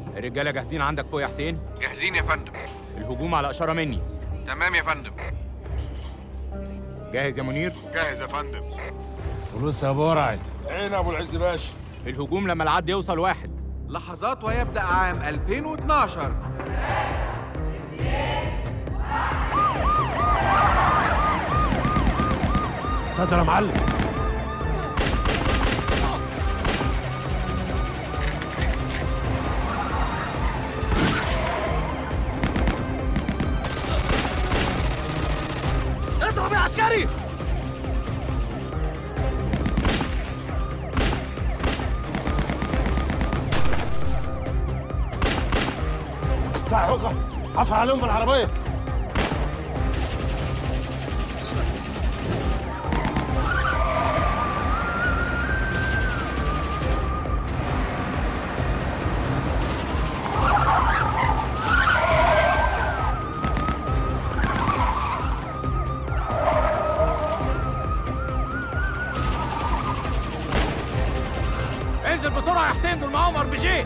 الرجاله جاهزين عندك فوق يا حسين جاهزين يا فندم الهجوم على اشاره مني تمام يا فندم جاهز يا منير جاهز يا فندم فلوس يا برعي عين ابو العز باشا الهجوم لما العد يوصل واحد لحظات ويبدأ عام 2012 ساتر يا معلم اضرب يا عسكري اطلع يا هوكا عفر عليهم بالعربيه انزل بسرعه يا حسين دول معاهم ار بي جي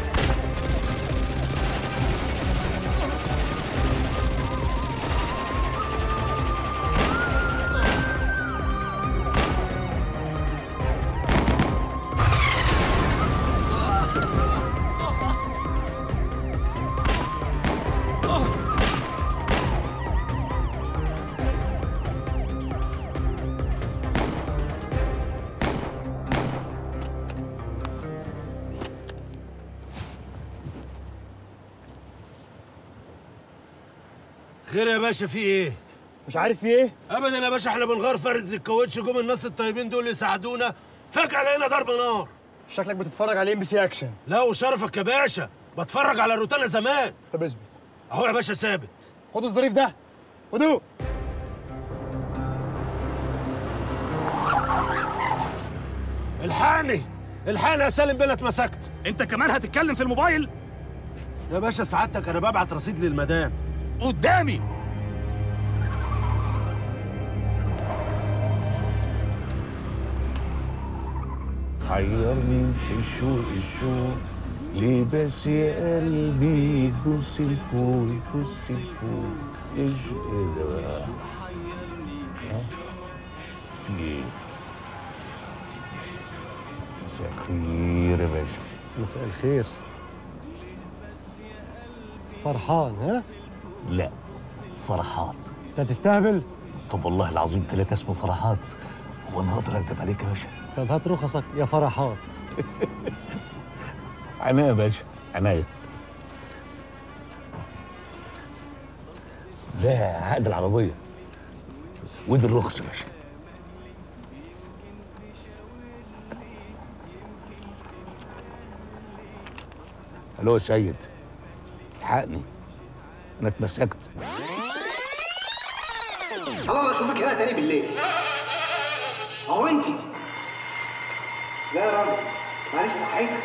خير يا باشا في ايه؟ مش عارف في ايه ابدا يا باشا احنا بنغير فرد الكاوتش جم الناس الطيبين دول يساعدونا فجاه لقينا ضرب نار شكلك بتتفرج على ام بي سي اكشن لا وشرفك يا باشا بتفرج على روتانا زمان طب اثبت اهو يا باشا ثابت خد الظريف ده خدوه الحقني الحقني يا سالم بلا اتمسكت انت كمان هتتكلم في الموبايل يا باشا سعادتك انا ببعت رصيد للمدام قدامي حيرني الشوق الشوق ليه بس يا قلبي تبص لفوق تبص لفوق ايش ايه ده بقى؟ ها؟ في ايه؟ مساء الخير يا باشا مساء الخير فرحان ها لا فرحات انت تستهبل طب والله العظيم ثلاثة اسمه فرحات وانا اقدر اكذب عليك يا باشا طب هات رخصك يا فرحات عناية يا باشا عناية ده عقد العربية ودي الرخص يا باشا الو يا سيد الحقني انا اتمسكت الله الله اشوفك هنا تاني بالليل اهو انت لا يا راجل معلش صحيتك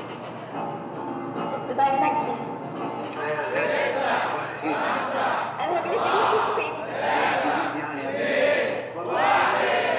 بقى هناك دي يا غالي صباح الخير انا بقيت مش فين انت يعني والله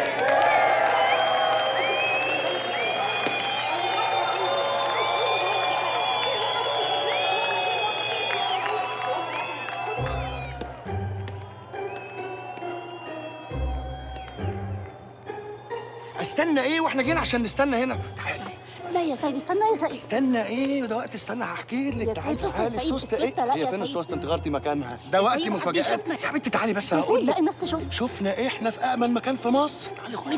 استنى ايه واحنا جينا عشان نستنى هنا تعالي لا يا سيد استنى يا سيد استنى ايه ده وقت استنى هحكي يا لك تعالي سيد، تعالي سيد، السوسته ايه السوستة لا هي يا فين سيد. السوسته انت غيرتي مكانها ده وقت سيد، حد مفاجآت يشوفنا. يا حبيبتي تعالي بس يا هقول سيد لا لك الناس تشوف شفنا ايه احنا في امن مكان في مصر تعالي خدي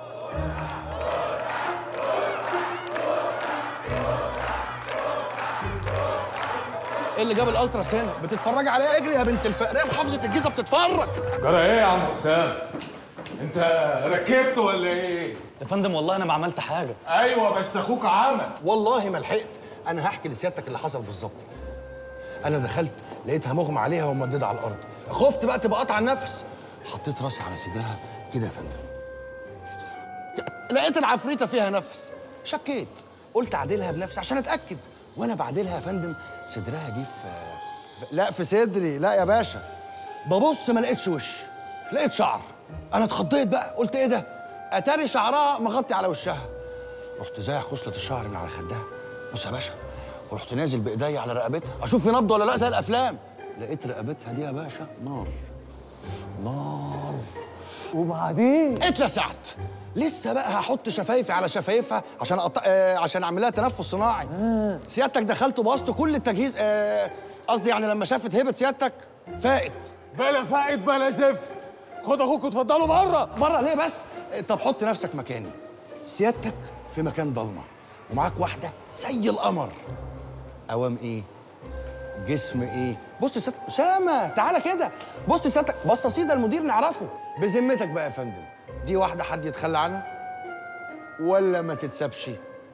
ايه اللي جاب الالتراس هنا بتتفرجي عليها اجري يا بنت الفقريه محافظه الجيزه بتتفرج جرى ايه يا عم حسام انت ركبت ولا ايه يا فندم والله انا ما عملت حاجه ايوه بس اخوك عمل والله ما لحقت انا هحكي لسيادتك اللي حصل بالظبط انا دخلت لقيتها مغمى عليها وممدده على الارض خفت بقى تبقى قطع النفس حطيت راسي على صدرها كده يا فندم لقيت العفريته فيها نفس شكيت قلت اعدلها بنفسي عشان اتاكد وانا بعدلها يا فندم صدرها جه في في- لا في صدري لا يا باشا ببص ما لقيتش وش لقيت شعر انا اتخضيت بقى قلت ايه ده اتاري شعرها مغطي على وشها رحت زايع خصله الشعر من على خدها بص يا باشا ورحت نازل بايديا على رقبتها اشوف في نبض ولا لا زي الافلام لقيت رقبتها دي يا باشا نار نار وبعدين اتلسعت لسه بقى هحط شفايفي على شفايفها عشان أط... آه عشان اعمل لها تنفس صناعي سيادتك دخلت وبوظت كل التجهيز آه، قصدي يعني لما شافت هبه سيادتك فاقت بلا فائد بلا زفت خد اخوك وتفضلوا بره بره ليه بس آه، طب حط نفسك مكاني سيادتك في مكان ضلمه ومعاك واحده زي القمر قوام ايه جسم ايه بص يا سيادتك اسامه تعالى كده بص يا سيادتك بص سيدة المدير نعرفه بذمتك بقى يا فندم دي واحده حد يتخلى عنها ولا ما تتسابش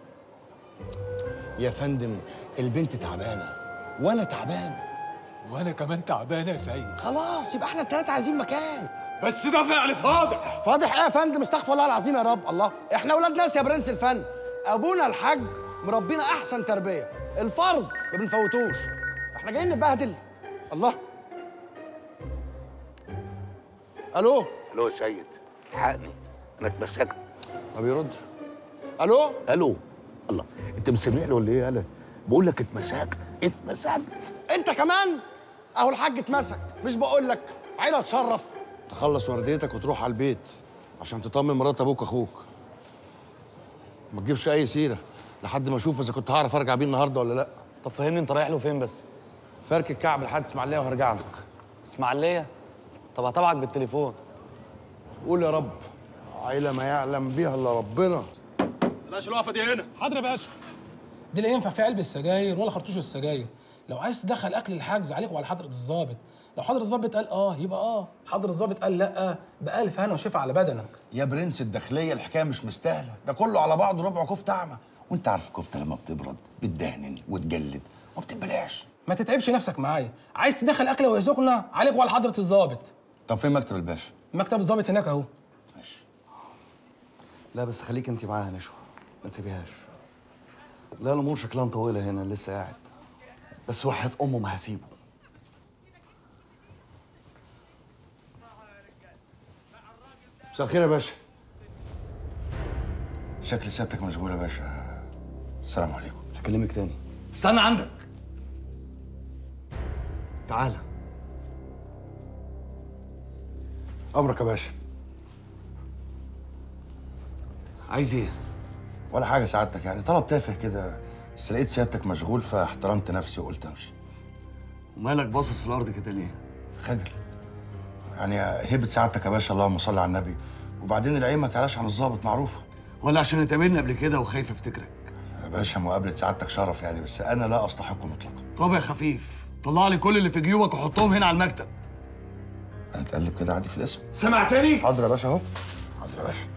يا فندم البنت تعبانه وانا تعبان وانا كمان تعبان يا سيد خلاص يبقى احنا التلاته عايزين مكان بس ده فعل فاضح فاضح ايه يا فندم استغفر الله العظيم يا رب الله احنا اولاد ناس يا برنس الفن ابونا الحاج مربينا احسن تربيه الفرض ما بنفوتوش احنا جايين نبهدل الله الو الو يا سيد الحقني انا اتمسكت ما بيردش الو الو الله انت مسامعني ولا ايه انا بقول لك اتمسكت اتمسكت انت كمان اهو الحاج اتمسك مش بقول لك عيله تشرف تخلص ورديتك وتروح على البيت عشان تطمن مرات ابوك واخوك ما تجيبش اي سيره لحد ما اشوف اذا كنت هعرف ارجع بيه النهارده ولا لا طب فهمني انت رايح له فين بس فرك الكعب لحد اسماعيليه وهرجع لك اسماعيليه طب هتابعك بالتليفون قول يا رب عيله ما يعلم بيها الا ربنا بلاش الوقفه دي هنا حاضر يا باشا دي لا ينفع فيها علبة السجاير ولا خرطوش السجاير لو عايز تدخل اكل الحجز عليك وعلى حضره الضابط لو حضره الضابط قال اه يبقى اه حضره الضابط قال لا بألف هنا وشفا على بدنك يا برنس الداخليه الحكايه مش مستاهله ده كله على بعضه ربع كفته اعمى وانت عارف الكفته لما بتبرد بتدهن وتجلد وما بتتبلعش ما تتعبش نفسك معايا عايز تدخل اكله وهي سخنه عليك وعلى حضره الضابط طب فين مكتب الباشا مكتب الضابط هناك اهو ماشي لا بس خليك انت معاها نشوى ما تسيبيهاش لا الامور شكلها مطوله هنا لسه قاعد بس وحياة امه ما هسيبه مساء الخير يا باشا شكل سيادتك مشغول يا باشا السلام عليكم هكلمك تاني استنى عندك تعالى امرك يا باشا عايز ايه؟ ولا حاجة سعادتك يعني طلب تافه كده بس لقيت سيادتك مشغول فاحترمت نفسي وقلت امشي ومالك باصص في الأرض كده ليه؟ خجل يعني هيبة سعادتك يا باشا اللهم صل على النبي وبعدين العين ما تعلاش عن الظابط معروفة ولا عشان اتقابلنا قبل كده وخايف افتكرك يا باشا مقابلة سعادتك شرف يعني بس أنا لا أستحقه مطلقا طب يا خفيف طلع لي كل اللي في جيوبك وحطهم هنا على المكتب هنتقلب كده عادي في الاسم سمعتني حاضر يا باشا أهو حاضر يا باشا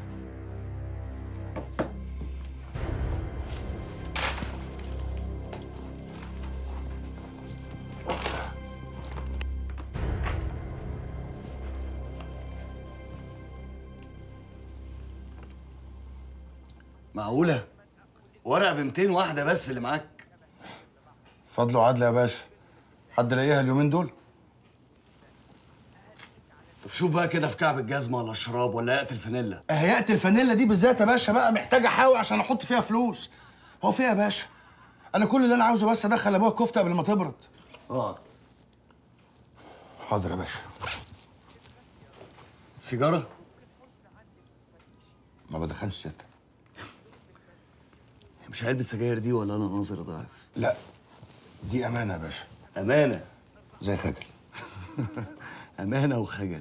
معقوله ورقه ب 200 واحده بس اللي معاك فضل وعدل يا باشا حد لاقيها اليومين دول طب شوف بقى كده في كعب الجزمه ولا الشراب ولا ياقه الفانيلا هيئة الفانيلا دي بالذات يا باشا بقى محتاجة حاوي عشان احط فيها فلوس هو فيها يا باشا انا كل اللي انا عاوزه بس ادخل ابويا الكفته قبل ما تبرد اه حاضر يا باشا سيجاره ما بدخلش سيادتك مش علبه سجاير دي ولا انا ناظر ضعيف لا دي امانه يا باشا امانه زي خجل امانه وخجل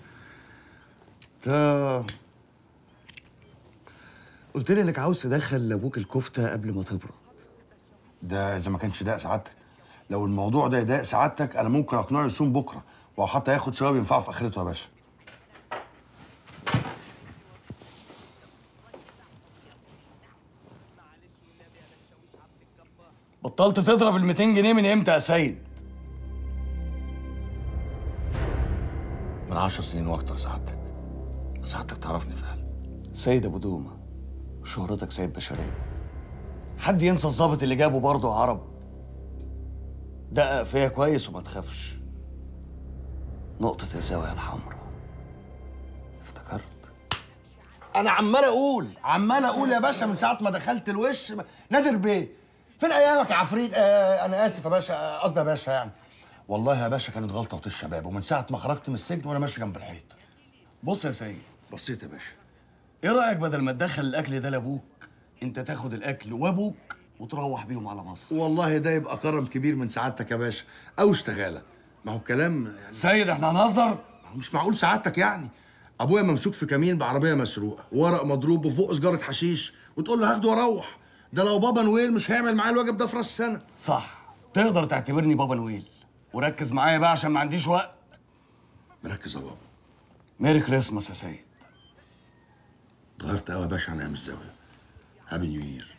تا قلت لي انك عاوز تدخل لابوك الكفته قبل ما تبرد ده اذا ما كانش ضايق سعادتك لو الموضوع ده يضايق سعادتك انا ممكن اقنعه يصوم بكره وحتى ياخد ثواب ينفعه في اخرته يا باشا بطلت تضرب ال 200 جنيه من امتى يا سيد من عشر سنين واكتر سعادتك سعادتك تعرفني فعلا سيد ابو دومه شهرتك سيد بشريه حد ينسى الظابط اللي جابه برضه عرب دقق فيا كويس وما تخافش نقطة الزاوية الحمراء افتكرت انا عمال اقول عمال اقول يا باشا من ساعه ما دخلت الوش نادر بيه فين ايامك يا عفريت آه انا اسف يا باشا آه، قصدي يا باشا يعني والله يا باشا كانت غلطه وطش شباب ومن ساعه ما خرجت من السجن وانا ماشي جنب الحيط بص يا سيد بصيت يا باشا ايه رايك بدل ما تدخل الاكل ده لابوك انت تاخد الاكل وابوك وتروح بيهم على مصر والله ده يبقى كرم كبير من سعادتك يا باشا او اشتغاله ما هو الكلام يعني سيد احنا هنهزر مش معقول سعادتك يعني ابويا ممسوك في كمين بعربيه مسروقه ورق مضروب وفي بقه سجاره حشيش وتقول له هاخده واروح ده لو بابا نويل مش هيعمل معايا الواجب ده في راس السنه صح تقدر تعتبرني بابا نويل وركز معايا بقى عشان ما عنديش وقت مركز يا بابا ميري كريسماس يا سيد اتغيرت قوي يا باشا عن ايام الزاويه هابي نيو يير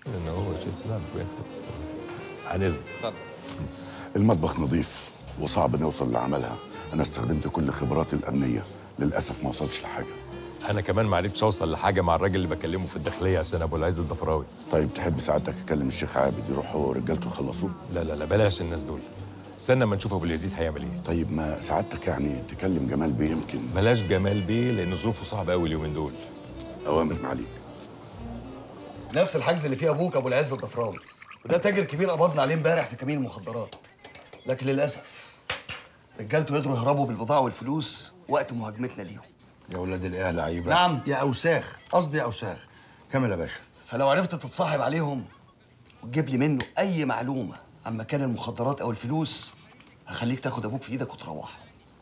هنزل المطبخ نظيف وصعب نوصل لعملها انا استخدمت كل خبراتي الامنيه للاسف ما وصلتش لحاجه انا كمان ما عرفتش اوصل لحاجه مع الراجل اللي بكلمه في الداخليه عشان ابو العز الضفراوي طيب تحب سعادتك اكلم الشيخ عابد يروح هو ورجالته يخلصوه لا لا لا بلاش الناس دول استنى ما نشوف ابو اليزيد هيعمل ايه طيب ما سعادتك يعني تكلم جمال بيه يمكن بلاش جمال بيه لان ظروفه صعبه قوي اليومين دول اوامر معاليك نفس الحجز اللي فيه ابوك ابو العز الضفراوي وده تاجر كبير قبضنا عليه امبارح في كمين المخدرات لكن للاسف رجالته قدروا يهربوا بالبضاعه والفلوس وقت مهاجمتنا ليهم يا ولاد الايه لعيبه نعم. يا اوساخ قصدي يا اوساخ كمل يا باشا فلو عرفت تتصاحب عليهم وتجيب لي منه اي معلومه عن مكان المخدرات او الفلوس هخليك تاخد ابوك في ايدك وتروح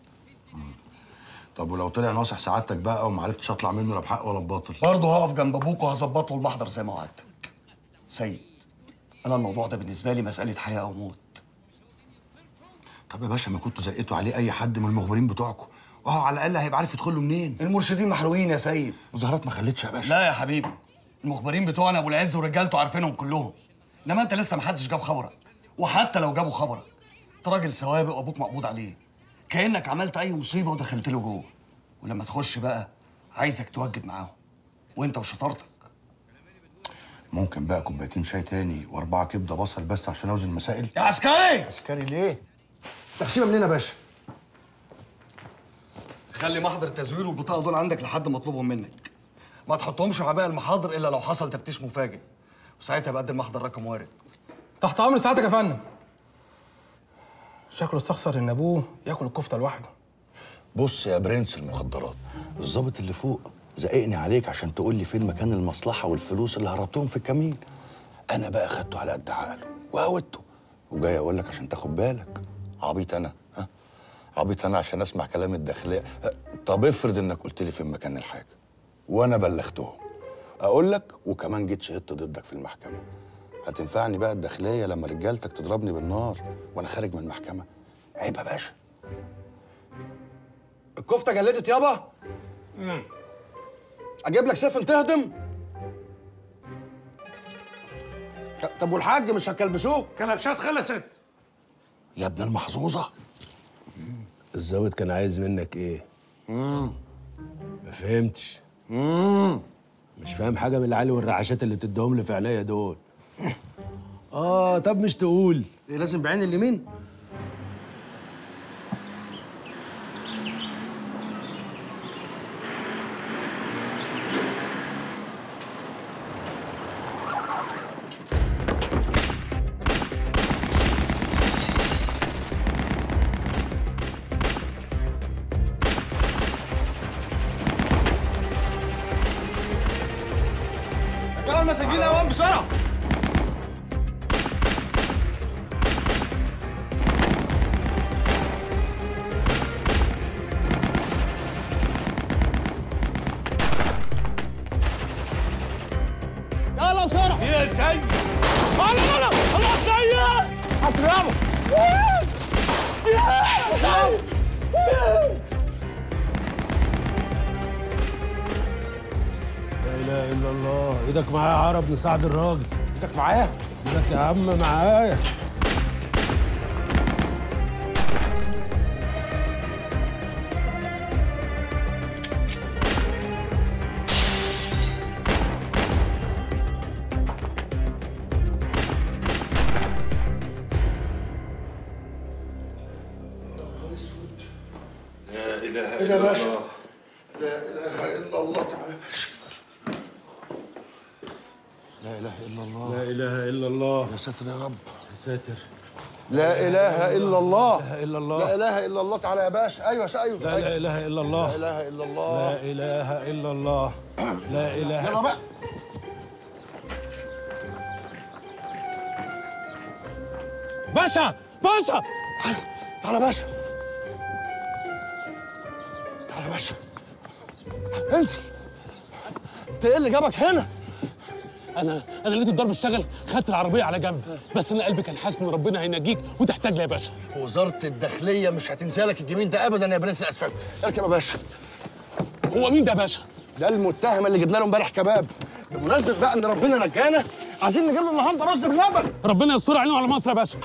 طب ولو طلع ناصح سعادتك بقى وما عرفتش اطلع منه لا بحق ولا بباطل برضه هقف جنب ابوك وهظبط له المحضر زي ما وعدتك سيد انا الموضوع ده بالنسبه لي مساله حياه او موت طب يا باشا ما كنتوا زقتوا عليه اي حد من المخبرين بتوعكم وهو على الاقل هيبقى عارف يدخل له منين المرشدين محروقين يا سيد وزهرات ما خلتش يا باشا لا يا حبيبي المخبرين بتوعنا ابو العز ورجالته عارفينهم كلهم انما انت لسه محدش جاب خبرك وحتى لو جابوا خبرك انت راجل سوابق وابوك مقبوض عليه كانك عملت اي مصيبه ودخلت له جوه ولما تخش بقى عايزك توجد معاهم وانت وشطارتك ممكن بقى كوبايتين شاي تاني واربعه كبده بصل بس عشان اوزن المسائل يا عسكري عسكري ليه تقسيمه منين يا باشا خلي محضر التزوير والبطاقه دول عندك لحد ما اطلبهم منك ما تحطهمش في عباءه المحاضر الا لو حصل تفتيش مفاجئ وساعتها بقدم محضر رقم وارد تحت امر سعادتك يا فندم شكله استخسر ان ابوه ياكل الكفته لوحده بص يا برنس المخدرات الظابط اللي فوق زقني عليك عشان تقول لي فين مكان المصلحه والفلوس اللي هربتهم في الكمين انا بقى خدته على قد عقله وهوته وجاي اقول لك عشان تاخد بالك عبيط انا ها عبيط انا عشان اسمع كلام الداخليه أه، طب افرض انك قلت لي فين مكان الحاجه وانا بلغتهم اقول لك وكمان جيت شهدت ضدك في المحكمه هتنفعني بقى الداخليه لما رجالتك تضربني بالنار وانا خارج من المحكمه عيب يا باشا الكفته جلدت يابا اجيب لك سفن تهضم طب والحاج مش هتكلبشوه كلبشات خلصت يا ابن المحظوظه الظابط كان عايز منك ايه؟ امم ما فهمتش امم مش فاهم حاجه من العلي والرعاشات اللي بتديهم لي في عينيا دول اه طب مش تقول ايه لازم بعين اليمين رجاله المساجين يا وام بسرعه يلا بسرعه يا سيد لا لا لا الله سيد حسن يابا لا اله الا الله ايدك معايا يا عرب نساعد الراجل ايدك معايا ايدك يا عم معايا لا اله ايه ده يا باشا لا اله الا الله تعالى يا باشا لا لا اله الا الله لا اله الا الله يا ساتر يا رب يا ساتر لا اله الا الله لا اله الا الله لا اله الا الله تعالى يا باشا ايوه يا ايوه لا لا اله الا الله لا اله الا لا الله اله الا الله لا اله يلا بقى باشا باشا تعالى يا باشا تعالى يا باشا انزل انت ايه اللي جابك هنا؟ انا انا لقيت الضرب اشتغل خدت العربيه على جنب بس انا قلبي كان حاسس ان ربنا هينجيك وتحتاج لي يا باشا وزارة الداخلية مش هتنسى لك الجميل ده ابدا يا برنس الاسفل اركب يا باشا هو مين ده يا باشا ده المتهم اللي جبنا له امبارح كباب بمناسبة بقى ان ربنا نجانا عايزين نجيب له النهارده رز بلبن ربنا يستر علينا وعلى مصر يا باشا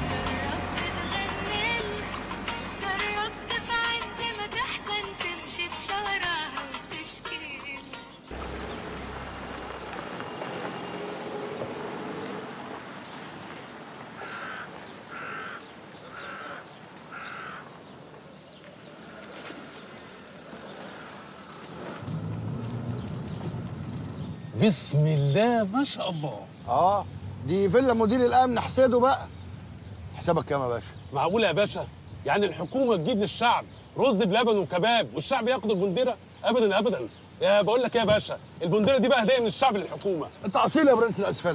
بسم الله ما شاء الله اه دي فيلا مدير الامن حسيده بقى حسابك كام يا باشا؟ معقوله يا باشا يعني الحكومه تجيب للشعب رز بلبن وكباب والشعب ياخد البنديره ابدا ابدا يا بقول لك إيه يا باشا البنديره دي بقى هديه من الشعب للحكومه انت اصيل يا برنس الاسفل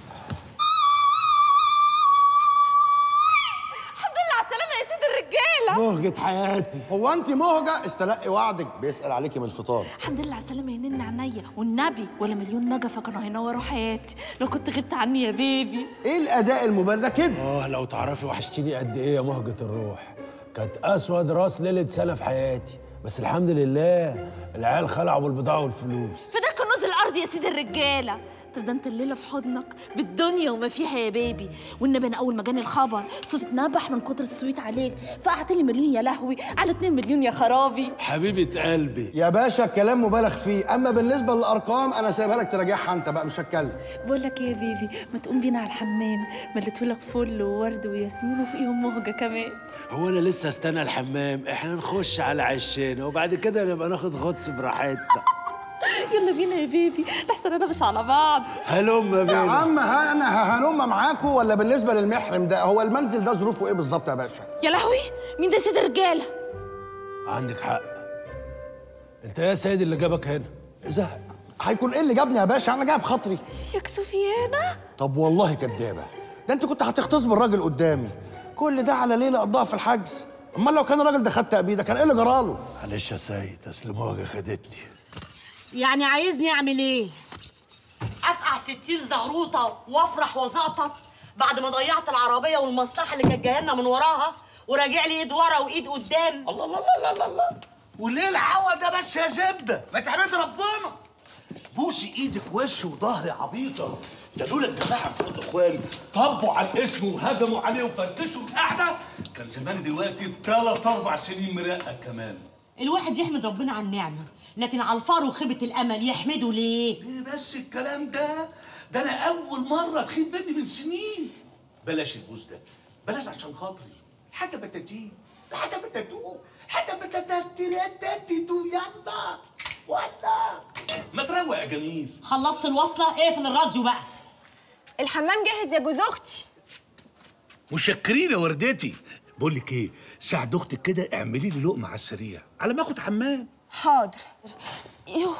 الحمد لله على السلامة يا سيد الرجالة مهجة حياتي هو انت مهجة استلقي وعدك بيسأل عليكي من الفطار الحمد لله على السلامة يا نن عينيا والنبي ولا مليون نجفة كانوا هينوروا حياتي لو كنت غبت عني يا بيبي ايه الاداء المبالغ كده؟ اه لو تعرفي وحشتيني قد ايه يا مهجة الروح كانت اسود راس ليلة سنة في حياتي بس الحمد لله العيال خلعوا بالبضاعة والفلوس فده كنوز الأرض يا سيد الرجالة طب ده انت الليلة في حضنك بالدنيا وما فيها يا بيبي والنبي انا اول ما جاني الخبر صوتي اتنبح من كتر السويت عليك فقعت لي مليون يا لهوي على 2 مليون يا خرابي حبيبة قلبي يا باشا الكلام مبالغ فيه اما بالنسبة للارقام انا سايبها لك تراجعها انت بقى مش هتكلم بقول لك ايه يا بيبي ما تقوم بينا على الحمام مليتهولك فل وورد وياسمين وفيهم مهجة كمان هو انا لسه استنى الحمام احنا نخش على عشنا وبعد كده نبقى ناخد غطس براحتنا يلا بينا يا بيبي لحسن انا مش على بعض هلم يا بينا عم ها انا هلم معاكوا ولا بالنسبة للمحرم ده هو المنزل ده ظروفه ايه بالظبط يا باشا؟ يا لهوي مين ده سيد الرجالة عندك حق انت يا سيد اللي جابك هنا زهق هيكون ايه اللي جابني يا باشا انا جايب خاطري يكسوفيانا طب والله كدابة ده انت كنت هتغتصب الراجل قدامي كل ده على ليلة قضاها في الحجز امال لو كان الراجل ده خد تأبيده كان ايه اللي جراله؟ معلش يا سيد اصل مهجة خدتني يعني عايزني اعمل ايه؟ افقع ستين زغروطه وافرح وزقطط بعد ما ضيعت العربيه والمصلحه اللي كانت جايه لنا من وراها وراجع لي ايد ورا وايد قدام الله الله الله الله الله وليه العوى ده بس يا زبده؟ ما تحمد ربنا بوسي ايدك وش وظهر يا عبيطه ده لولا الجماعه بتوع اخواني طبوا على الاسم وهجموا عليه وفركشوا القعده كان زمان دلوقتي ثلاث اربع سنين مرقه كمان الواحد يحمد ربنا على النعمه لكن على الفار وخيبه الامل يحمده ليه؟ ليه بس الكلام ده؟ ده انا اول مره تخيب مني من سنين بلاش البوس ده بلاش عشان خاطري حاجه بتاتين حاجه بتاتو حاجه بتاتاتيراتاتيتو يلا ولا ما تروق يا جميل خلصت الوصله اقفل الراديو بقى الحمام جاهز يا جوز اختي مشكرين يا وردتي بقول لك ايه ساعد اختك كده اعملي لي لقمه على السريع على ما اخد حمام حاضر يوه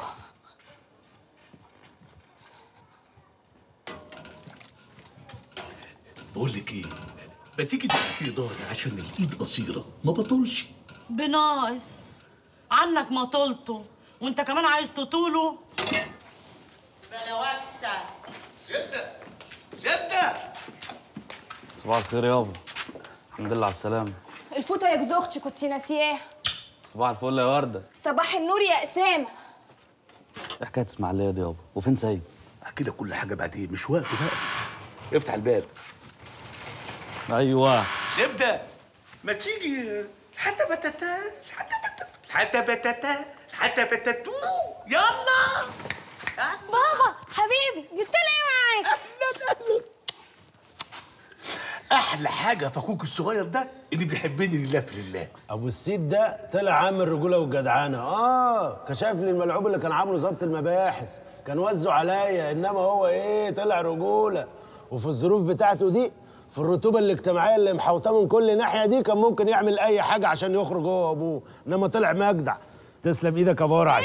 بقول لك ايه ما تيجي تحكي لي ضهري عشان الايد قصيره ما بطولش بناقص عنك ما طولته وانت كمان عايز تطوله بلا وكسه جده جده صباح الخير يابا الحمد لله على السلامة الفوطة يا جوز اختي كنت ناسياه صباح الفل يا وردة صباح النور يا اسامه ايه حكاية اسماعيلية دي يابا وفين سيد؟ احكي لك كل حاجه بعدين مش وقت بقى افتح الباب ايوه زبده ما تيجي حتى بتاتا حتى بتاتا حتى بتاتا حتى بتاتو يلا بابا حبيبي جبت لي ايه معاك احلى حاجه في اخوك الصغير ده اللي بيحبني لله في لله ابو السيد ده طلع عامل رجوله والجدعانه اه كشف لي الملعوب اللي كان عامله ظابط المباحث كان وزه عليا انما هو ايه طلع رجوله وفي الظروف بتاعته دي في الرطوبه الاجتماعيه اللي محوطاه من كل ناحيه دي كان ممكن يعمل اي حاجه عشان يخرج هو وابوه انما طلع مجدع تسلم ايدك يا برعي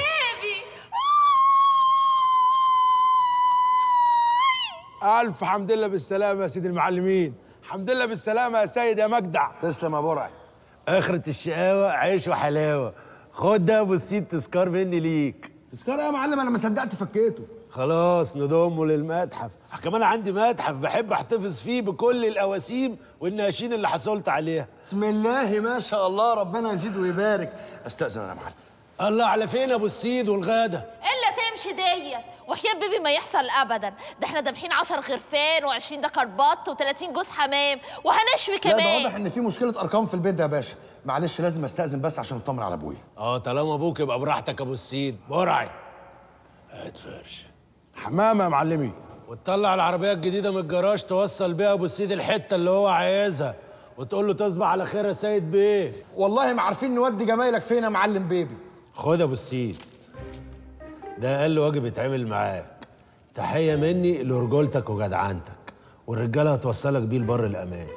ألف حمد لله بالسلامة يا سيدي المعلمين حمد لله بالسلامة يا سيد يا مجدع تسلم يا برعي اخرة الشقاوة عيش وحلاوة خد ده يا ابو السيد تذكار مني ليك تذكار يا معلم انا ما صدقت فكيته خلاص نضمه للمتحف كمان عندي متحف بحب احتفظ فيه بكل الاواسيم والناشين اللي حصلت عليها بسم الله ما شاء الله ربنا يزيد ويبارك استاذن انا يا معلم الله على فين ابو السيد والغاده الا تمشي ديت وحياة بيبي ما يحصل ابدا ده احنا دابحين 10 خرفان و20 دكر بط و30 جوز حمام وهنشوي لا ده كمان واضح ان في مشكله ارقام في البيت ده يا باشا معلش لازم استاذن بس عشان اطمن على ابويا اه طالما ابوك يبقى براحتك يا ابو السيد برعي هات فرش حمامة يا معلمي وتطلع العربيه الجديده من الجراج توصل بيها ابو السيد الحته اللي هو عايزها وتقول له تصبح على خير يا سيد بيه والله ما عارفين نودي جمايلك فين يا معلم بيبي خد يا ابو السيد ده اقل واجب يتعمل معاك تحيه مني لرجولتك وجدعنتك والرجاله هتوصلك بيه لبر الامان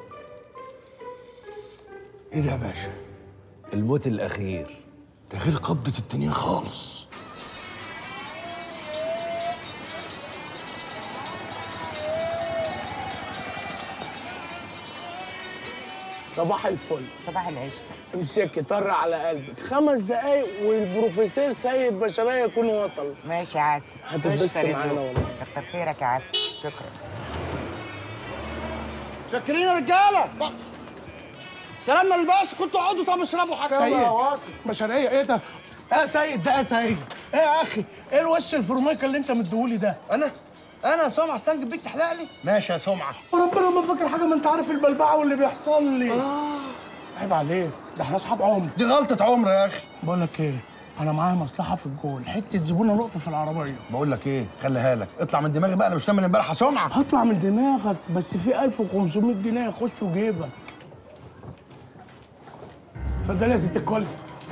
ايه ده يا باشا الموت الاخير ده غير قبضه التنين خالص صباح الفل صباح العشق امسكي طر على قلبك خمس دقايق والبروفيسور سيد بشرية يكون وصل ماشي يا عسل هتتبسطي اشكر يا معانا زوج. والله. كتر خيرك يا عسل شكرا شاكرين يا رجاله سلامنا للباشا كنتوا اقعدوا طب اشربوا حاجه سيد يا واطي بشرية ايه ده؟ يا سيد ده يا سيد ايه يا اخي؟ ايه الوش الفرميكا اللي انت مديهولي ده؟ انا؟ انا يا سمعه استنجد بيك تحلق لي؟ ماشي يا سمعه ربنا ما فاكر حاجه ما انت عارف البلبعه واللي بيحصل لي اه عيب عليك ده احنا اصحاب عمر دي غلطه عمر يا اخي بقول لك ايه انا معايا مصلحه في الجول حته زبونه نقطه في العربيه بقول لك ايه خليها لك اطلع من دماغي بقى انا مش نايم من امبارح يا سمعه هطلع من دماغك بس في 1500 جنيه يخشوا جيبك اتفضلي يا ست الكل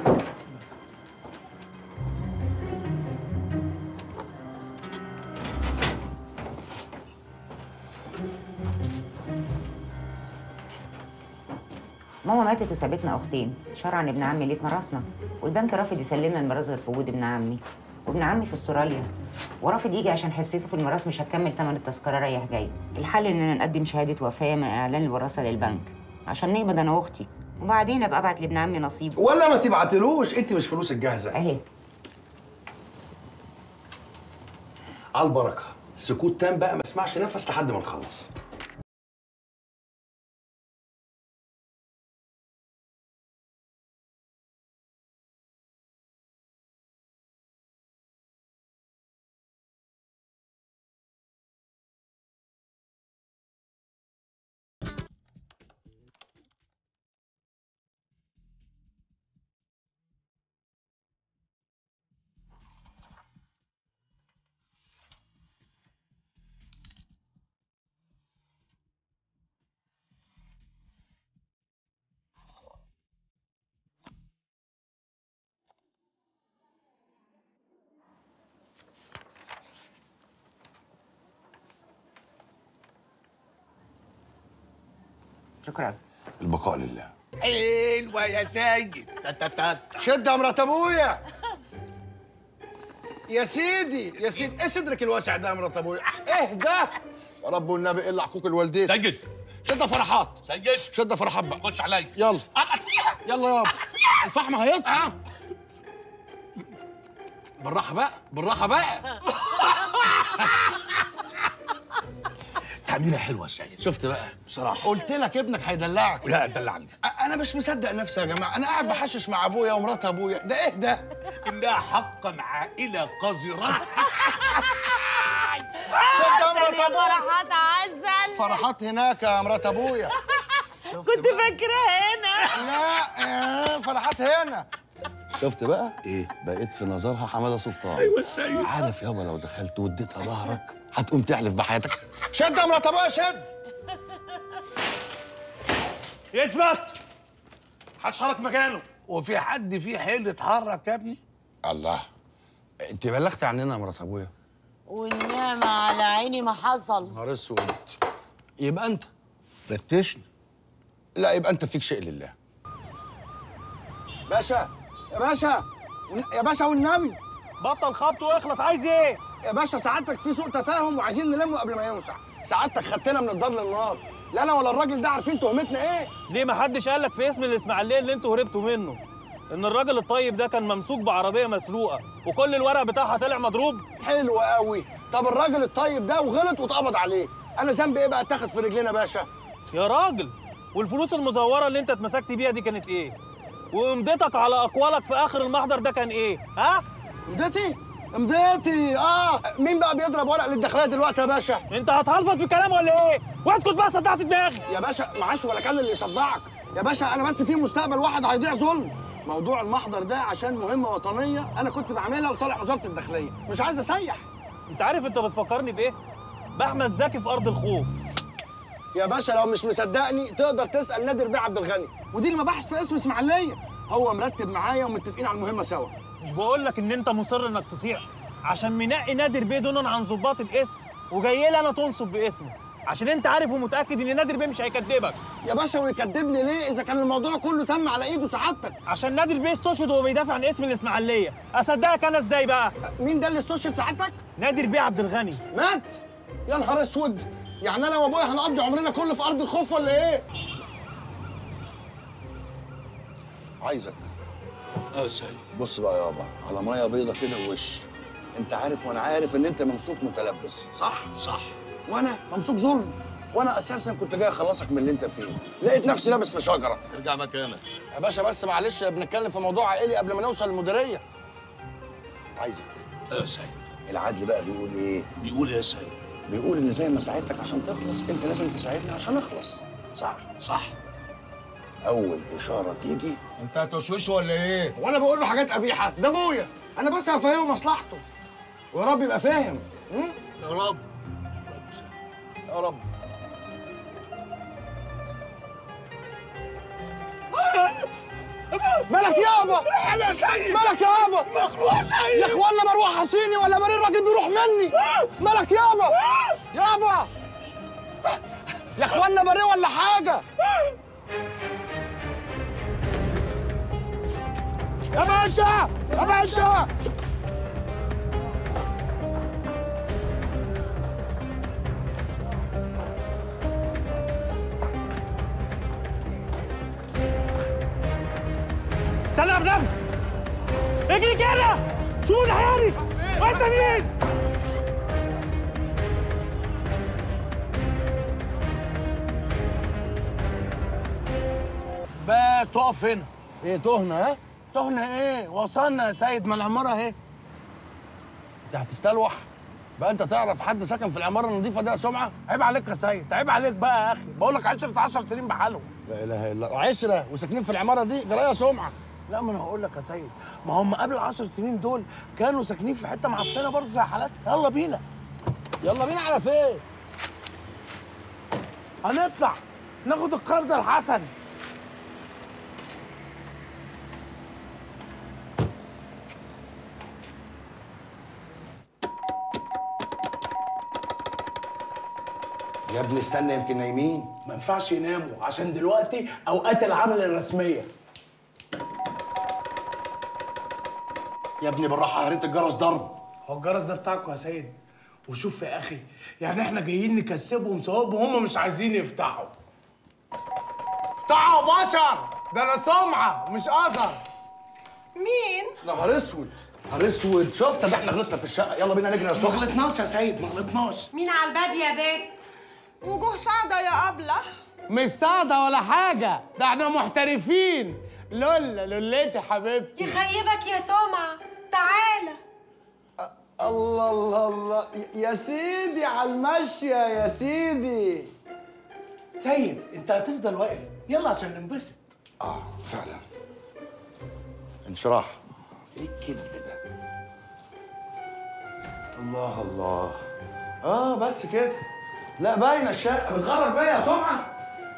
ماما ماتت وسابتنا اختين شرعا ابن عمي ليه في مراسنا والبنك رافض يسلمنا الميراث غير في وجود ابن عمي وابن عمي في استراليا ورافض يجي عشان حصته في الميراث مش هتكمل ثمن التذكره رايح جاي الحل اننا نقدم شهاده وفاه مع اعلان الوراثه للبنك عشان نقبض انا واختي وبعدين ابقى ابعت لابن عمي نصيبه ولا ما تبعتلوش انت مش فلوسك جاهزه اهي على البركه سكوت تام بقى ما اسمعش نفس لحد ما نخلص شكرا البقاء لله حلوه يا سيد تتتت. شد يا مرات ابويا يا سيدي يا سيدي ايه صدرك الواسع ده يا مرات ابويا ايه ده يا رب والنبي ايه اللي حقوق الوالدين سيد شد يا فرحات سيد شد يا فرحات بقى خش عليا يلا يلا يابا الفحم هيطفي بالراحه بقى بالراحه بقى تعميله حلوه يا سيد شفت بقى بصراحه قلت لك ابنك هيدلعك لا دلعني أ- انا مش مصدق نفسي يا جماعه انا قاعد بحشش مع ابويا ومرات ابويا ده ايه ده انها حقا عائله قذره شد يا مرات ابويا فرحات عسل فرحات هناك يا مرات ابويا كنت فاكره هنا لا آه، فرحات هنا شفت بقى؟ ايه بقيت في نظرها حماده سلطان ايوه سيد عارف يابا لو دخلت واديتها ظهرك هتقوم تحلف بحياتك شد يا مرات ابويا شد يثبت محدش حرك مكانه وفي حد فيه حيل يتحرك يا ابني الله انت بلغت عننا يا مرات ابويا والنعمة على عيني ما حصل نهار اسود يبقى انت فتشني لا يبقى انت فيك شيء لله باشا يا باشا يا باشا والنبي بطل خبط واخلص عايز ايه؟ يا باشا سعادتك في سوء تفاهم وعايزين نلمه قبل ما يوسع سعادتك خدتنا من الدار للنار لا انا ولا الراجل ده عارفين تهمتنا ايه ليه ما حدش قال لك في اسم الاسماعيليه اللي انتوا هربتوا منه ان الراجل الطيب ده كان ممسوك بعربيه مسروقه وكل الورق بتاعها طلع مضروب حلو قوي طب الراجل الطيب ده وغلط واتقبض عليه انا ذنبي ايه بقى اتاخد في رجلينا باشا يا راجل والفلوس المزوره اللي انت اتمسكت بيها دي كانت ايه وامضتك على اقوالك في اخر المحضر ده كان ايه ها امضتي امضتي اه مين بقى بيضرب ورق للداخليه دلوقتي يا باشا انت هتهلفط في الكلام ولا ايه واسكت بقى صدعت دماغي يا باشا معاش ولا كان اللي يصدعك يا باشا انا بس في مستقبل واحد هيضيع ظلم موضوع المحضر ده عشان مهمه وطنيه انا كنت بعملها لصالح وزاره الداخليه مش عايز اسيح انت عارف انت بتفكرني بايه باحمد زكي في ارض الخوف يا باشا لو مش مصدقني تقدر تسال نادر بيه عبد الغني ودي المباحث في اسم اسماعيليه هو مرتب معايا ومتفقين على المهمه سوا مش بقول لك ان انت مصر انك تصيع عشان منقي نادر بيه دونا عن ضباط الاسم وجاي لي انا تنصب باسمه عشان انت عارف ومتاكد ان نادر بيه مش هيكدبك يا باشا ويكدبني ليه اذا كان الموضوع كله تم على ايده سعادتك عشان نادر بيه استشهد وهو بيدافع عن اسم الاسماعيليه اصدقك انا ازاي بقى مين ده اللي استشهد سعادتك نادر بيه عبد الغني مات يا نهار اسود يعني انا وابويا هنقضي عمرنا كله في ارض الخوف ولا ايه عايزك اه سيد بص بقى يابا على ميه بيضه كده ووش انت عارف وانا عارف ان انت ممسوك متلبس صح صح وانا ممسوك ظلم وانا اساسا كنت جاي اخلصك من اللي انت فيه لقيت نفسي لابس في شجره ارجع مكانك يا باشا بس معلش بنتكلم في موضوع عائلي قبل ما نوصل للمديريه عايزك اه سيد العدل بقى بيقول ايه بيقول يا سيد بيقول ان زي ما ساعدتك عشان تخلص انت لازم تساعدني عشان اخلص صح صح اول اشاره تيجي انت هتوشوش ولا ايه وانا بقول له حاجات قبيحه ده ابويا انا بس هفهمه مصلحته ويا رب يبقى فاهم م? يا رب يا رب مالك يابا انا سيد مالك يابا مخلوق يا سيد يا اخوانا مروح حصيني ولا مرير الراجل بيروح مني مالك يابا يابا يا اخوانا بريه ولا حاجه يا باشا يا باشا استنى يا عبد اجري كده شوف ناحيتي وانت مين بقى تقف هنا ايه تهنا ها تهنا ايه وصلنا يا سيد ما العماره اهي انت هتستلوح بقى انت تعرف حد ساكن في العماره النظيفه دي يا سمعه عيب عليك يا سيد عيب عليك بقى يا اخي بقول لك 10 10 سنين بحالهم لا اله الا الله عشره وساكنين في العماره دي جرايه سمعه لا ما انا هقول لك يا سيد ما هم قبل العشر سنين دول كانوا ساكنين في حته معفنه برضه زي حالاتنا يلا بينا يلا بينا على فين هنطلع ناخد القرض الحسن يا ابني استنى يمكن نايمين ما ينفعش يناموا عشان دلوقتي اوقات العمل الرسميه يا ابني بالراحه هريت الجرس ضرب هو الجرس ده بتاعكم يا سيد وشوف يا اخي يعني احنا جايين نكسبهم ثواب وهم مش عايزين يفتحوا افتحوا بشر ده انا سمعه مش اثر مين؟ نهار اسود نهار اسود شفت ده احنا غلطنا في الشقه يلا بينا نجري يا ما سخن غلطناش يا سيد ما غلطناش مين على الباب يا بيت؟ وجوه صعدة يا أبلة مش صعدة ولا حاجة ده احنا محترفين لولا لولتي حبيبتي يخيبك يا سمعة تعالى الله الله الله يا سيدي على المشيه يا سيدي سيد انت هتفضل واقف يلا عشان ننبسط اه فعلا انشراح ايه الكذب ده الله الله اه بس كده لا باينه الشقه بتغرب بيا يا سمعه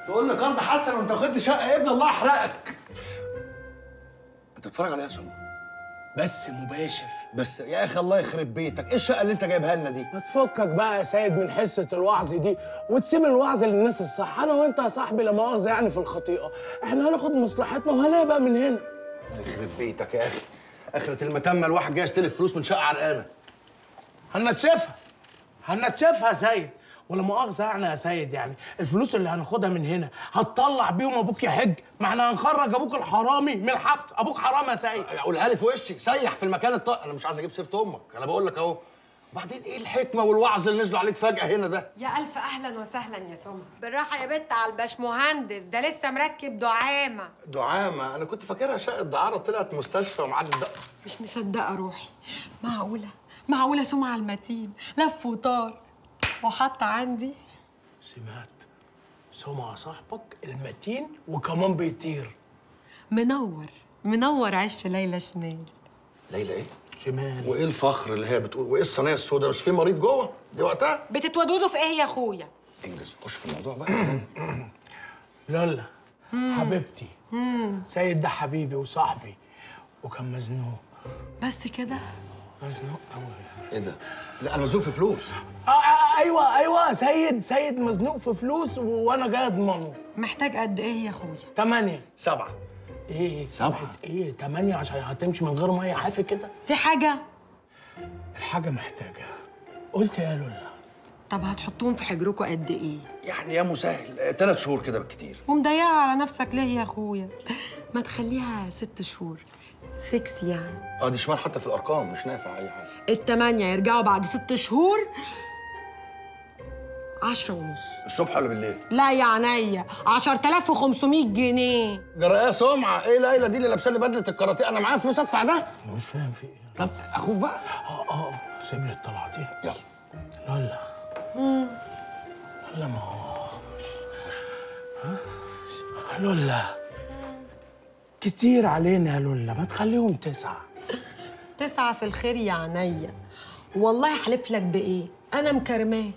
تقول لي قرض حسن وانت واخدني شقه يا ابني الله يحرقك انت بتتفرج عليها يا سمر بس مباشر بس يا اخي الله يخرب بيتك ايه الشقه اللي انت جايبها لنا دي ما تفكك بقى يا سيد من حصه الوعظ دي وتسيب الوعظ للناس الصح انا وانت يا صاحبي لا مؤاخذه يعني في الخطيئه احنا هناخد مصلحتنا وهنبقى من هنا الله يخرب بيتك يا اخي اخرة المتمه الواحد جاي يستلف فلوس من شقه عرقانه هنتشافها هنتشافها يا سيد ولا مؤاخذه يعني يا سيد يعني الفلوس اللي هناخدها من هنا هتطلع بيهم ابوك يحج ما احنا هنخرج ابوك الحرامي من الحبس ابوك حرام يا سيد قولها لي في وشي سيح في المكان الط... انا مش عايز اجيب سيره امك انا بقول لك اهو وبعدين ايه الحكمه والوعظ اللي نزلوا عليك فجاه هنا ده يا ألف أهلا وسهلا يا سمر بالراحة يا بت على الباشمهندس ده لسه مركب دعامة دعامه انا كنت فاكرها شقه دعاره طلعت مستشفى ومعاد الدق مش مصدقة روحي معقولة معقولة سمعة المتين لف وطار وحط عندي سمعت سمع صاحبك المتين وكمان بيطير منور منور عش ليلى شمال ليلى ايه شمال وايه الفخر اللي هي بتقول وايه الصينيه السوداء مش في مريض جوه دي وقتها بتتودودوا في ايه يا اخويا انجز خش في الموضوع بقى لالا حبيبتي سيد ده حبيبي وصاحبي وكان مزنوق بس كده مزنوق قوي ايه ده لا انا مزنوق في فلوس آه آه ايوه ايوه سيد سيد مزنوق في فلوس و- وانا جاي اضمنه محتاج قد ايه يا اخويا تمانية سبعة ايه سبعة ايه تمانية عشان هتمشي من غير مية حافي كده في حاجة الحاجة محتاجة قلت يا لولا طب هتحطوهم في حجركم قد ايه يعني يا مسهل ثلاث شهور كده بالكتير ومضيقة على نفسك ليه يا اخويا ما تخليها ست شهور سكس يعني اه دي شمال حتى في الارقام مش نافع اي حاجه التمانية يرجعوا بعد ست شهور عشرة ونص الصبح ولا بالليل لا يا عينيا 10500 جنيه جرأة سمعة ايه ليلى دي اللي لابسه لي بدله الكاراتيه انا معايا فلوس ادفع ده مش فاهم في ايه طب اخوك بقى اه اه سيب لي الطلعة دي يلا لولا لولا ما هو ها؟ لولا كتير علينا يا لولا ما تخليهم تسعة تسعة في الخير يا عينيا والله حلف لك بايه انا مكرماك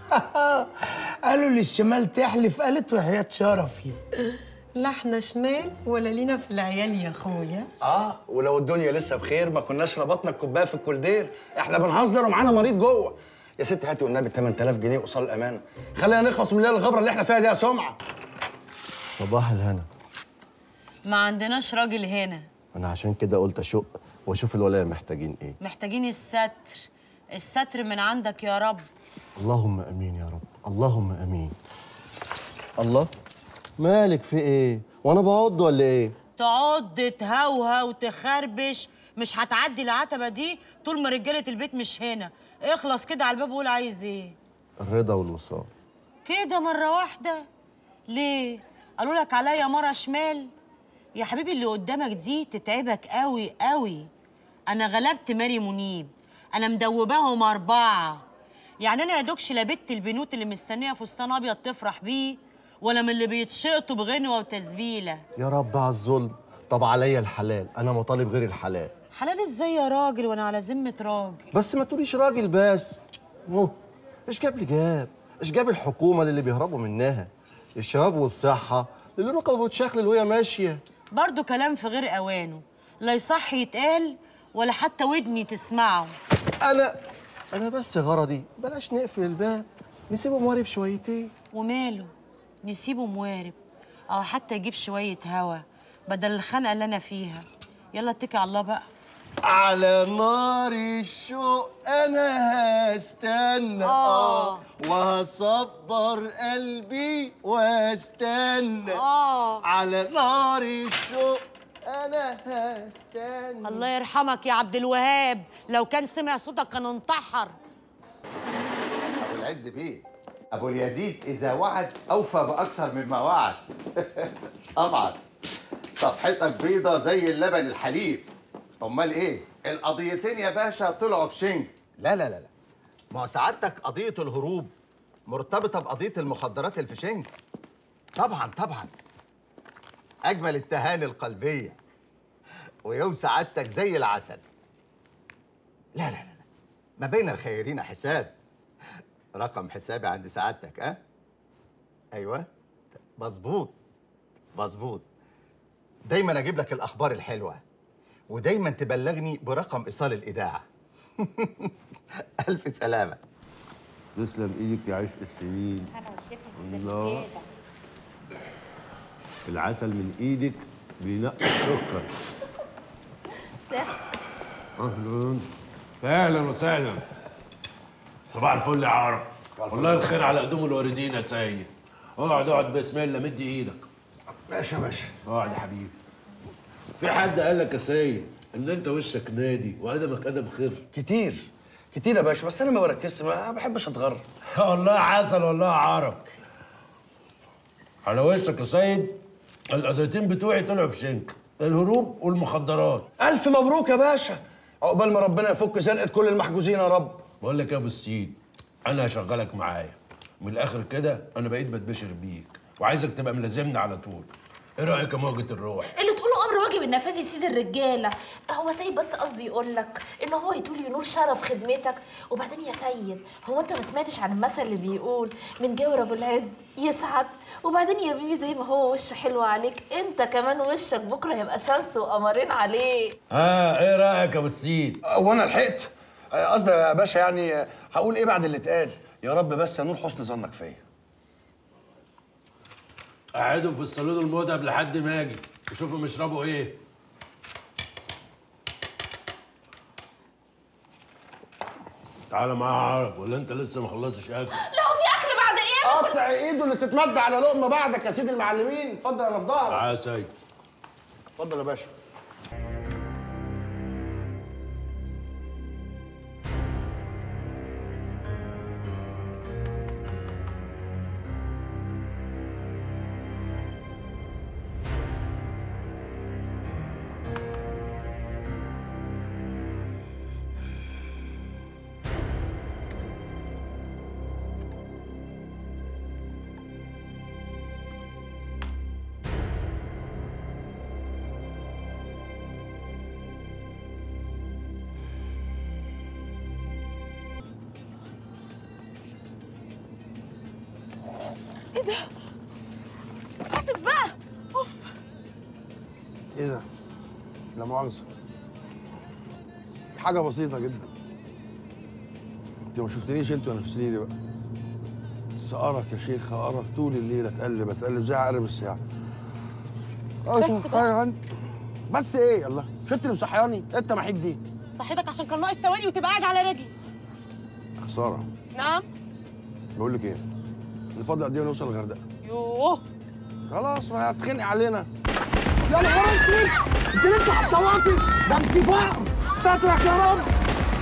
قالوا للشمال تحلف قالت وحياة شرفي لا احنا شمال ولا لينا في العيال يا اخويا اه ولو الدنيا لسه بخير ما كناش ربطنا الكوبايه في الكولدير احنا بنهزر ومعانا مريض جوه يا ست هاتي والنبي 8000 جنيه وصال الامانه خلينا نخلص من الليله الغبره اللي احنا فيها دي يا سمعه صباح الهنا ما عندناش راجل هنا انا عشان كده قلت اشق واشوف الولايه محتاجين ايه محتاجين الستر الستر من عندك يا رب اللهم امين يا رب اللهم امين الله مالك في ايه وانا بعض ولا ايه تقعد تهوها وتخربش مش هتعدي العتبه دي طول ما رجاله البيت مش هنا اخلص كده على الباب وقول عايز ايه الرضا والوصال كده مره واحده ليه قالوا لك عليا مره شمال يا حبيبي اللي قدامك دي تتعبك قوي قوي انا غلبت ماري منيب انا مدوباهم اربعه يعني انا يا دوكش لا بت البنوت اللي مستنيه فستان ابيض تفرح بيه ولا من اللي بيتشقطوا بغنوه وتسبيله يا رب على الظلم طب عليا الحلال انا مطالب غير الحلال حلال ازاي يا راجل وانا على ذمه راجل بس ما تقوليش راجل بس اوه ايش جاب لي جاب ايش جاب الحكومه للي بيهربوا منها الشباب والصحه اللي ركبوا بتشخلل وهي ماشيه برضو كلام في غير اوانه لا يصح يتقال ولا حتى ودني تسمعه انا انا بس غرضي بلاش نقفل الباب نسيبه موارب شويتين وماله نسيبه موارب او حتى يجيب شويه هوا بدل الخنقه اللي انا فيها يلا اتكي على الله بقى على نار الشوق انا هستنى آه. وهصبر قلبي واستنى آه. على نار الشوق انا هستنى الله يرحمك يا عبد الوهاب لو كان سمع صوتك كان انتحر ابو العز بيه ابو اليزيد اذا وعد اوفى باكثر مما وعد طبعا صفحتك بيضة زي اللبن الحليب امال ايه القضيتين يا باشا طلعوا بشنك لا لا لا لا ما هو سعادتك قضيه الهروب مرتبطه بقضيه المخدرات الفشنك طبعا طبعا اجمل التهاني القلبيه ويوم سعادتك زي العسل لا لا لا لا. ما بين الخيرين حساب رقم حسابي عند سعادتك ها ايوه مظبوط مظبوط دايما اجيب لك الاخبار الحلوه ودايما تبلغني برقم ايصال الاذاعه الف سلامه تسلم ايدك يا عشق السنين الله العسل من ايدك بينقي السكر اهلا اهلا وسهلا صباح الفل يا عرب والله الخير على قدوم الواردين يا سيد اقعد اقعد بسم الله مد ايدك باشا باشا اقعد يا حبيبي في حد قال لك يا سيد ان انت وشك نادي وادمك ادم خير كتير كتير يا باشا بس انا ما بركزش ما بحبش اتغرب والله عسل والله عرب على وشك يا سيد القضيتين بتوعي طلعوا في شنك الهروب والمخدرات الف مبروك يا باشا عقبال ما ربنا يفك زنقه كل المحجوزين يا رب بقول لك يا ابو السيد انا هشغلك معايا من الاخر كده انا بقيت بتبشر بيك وعايزك تبقى ملازمني على طول ايه رايك يا موجة الروح اللي تقوله امر واجب النفاذ يا سيد الرجاله هو سيد بس قصدي يقول لك ان هو يطول ينول شرف خدمتك وبعدين يا سيد هو انت ما سمعتش عن المثل اللي بيقول من جاور ابو العز يسعد وبعدين يا بيبي زي ما هو وش حلو عليك انت كمان وشك بكره هيبقى شمس وقمرين عليه ها ايه رايك يا ابو السيد وانا لحقت آه، قصدي يا باشا يعني آه، هقول ايه بعد اللي اتقال يا رب بس يا نور حسن ظنك فيا قعدوا في الصالون المدهب لحد ما اجي وشوفوا يشربوا ايه تعالى معايا يا عرب ولا انت لسه ما خلصتش اكل لا هو في اكل بعد ايه قطع ايده اللي تتمد على لقمه بعدك يا سيدي المعلمين اتفضل انا في ظهرك تعالى يا سيد اتفضل يا باشا ايه ده؟ حاسب بقى اوف ايه ده؟ لا مؤاخذة حاجة بسيطة جدا انت ما شفتنيش انت وانا في سريري بقى بس ارق يا شيخ ارق طول الليل اتقلب اتقلب زي عقرب الساعة بس بقى. بس ايه الله مش انت اللي مصحياني انت محيط دي صحيتك عشان كان ناقص ثواني وتبقى قاعد على رجلي خسارة نعم بقول لك ايه الفضل قد ايه ونوصل الغردقة يوه خلاص ما هتخنق علينا يا نهار اسود انت لسه هتصوتي ده انت فقر سترك يا رب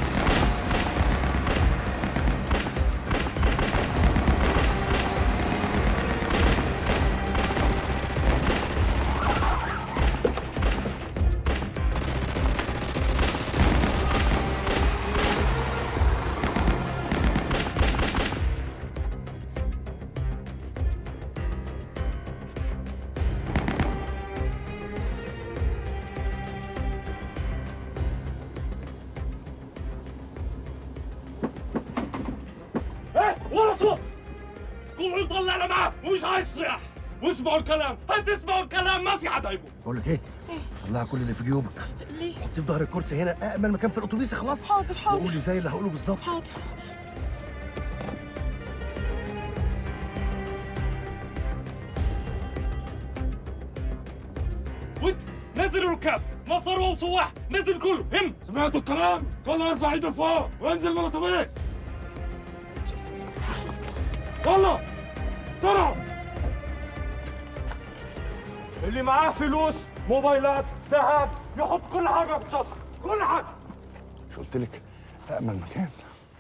ايه ولا صوت كله يطلعنا معاه ومش عايز صياح واسمعوا الكلام هتسمعوا الكلام ما في حدا يقول بقول لك ايه طلع كل اللي في جيوبك ليه؟ حطيه في ظهر الكرسي هنا امن مكان في الاتوبيس خلاص حاضر حاضر وقولي زي اللي هقوله بالظبط حاضر وانت نزل الركاب نصر وصواح نزل كله هم سمعتوا الكلام؟ كله يرفع ايده لفوق وانزل من الاتوبيس يلا بسرعه اللي معاه فلوس موبايلات ذهب يحط كل حاجه في الشنطه كل حاجه مش قلت لك امن مكان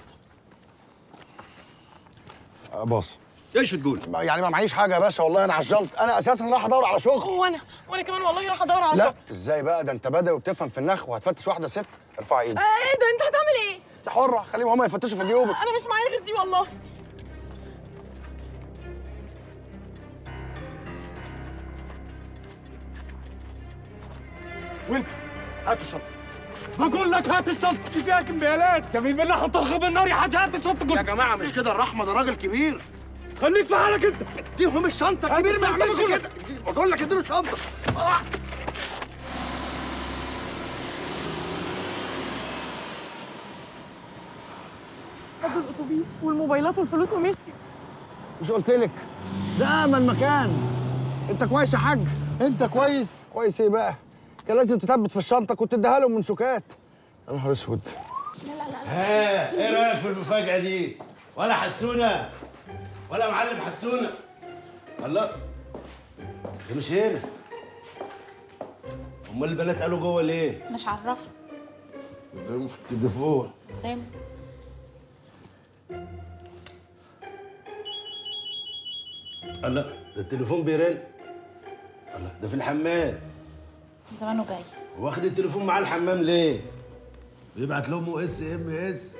آه، باص ايش تقول؟ يعني ما معيش حاجه يا باشا والله انا عجلت انا اساسا رايح ادور على شغل وانا وانا كمان والله راح ادور على لا شغل. ازاي بقى ده انت بدوي وبتفهم في النخ وهتفتش واحده ست ارفع ايدك آه، ايه ده انت هتعمل ايه؟ انت حره خليهم هما يفتشوا في جيوبك انا مش معايا غير دي والله وانت هات الشنطه بقول لك هات الشنطه دي فيها كمبيالات جميل بالله هتضخم النار يا حاج هات الشنطه يا جماعه مش كده الرحمه ده راجل كبير خليك في حالك انت اديهم الشنطه الكبير ما يعملش كده بقول لك اديله الشنطه آه. خدوا الاتوبيس والموبايلات والفلوس ومشي مش قلت لك ده امن مكان انت كويس يا حاج انت كويس كويس ايه بقى كان لازم تثبت في الشنطه كنت اديها لهم من سكات يا نهار اسود ها ايه رايك في المفاجاه دي ولا حسونه ولا معلم حسونه الله ده مش هنا امال البنات قالوا جوه ليه مش عرفنا قدامهم في التليفون دايما الله ده التليفون بيرن الله ده في الحمام زمانه جاي واخد التليفون معاه الحمام ليه بيبعت لهم اس ام اس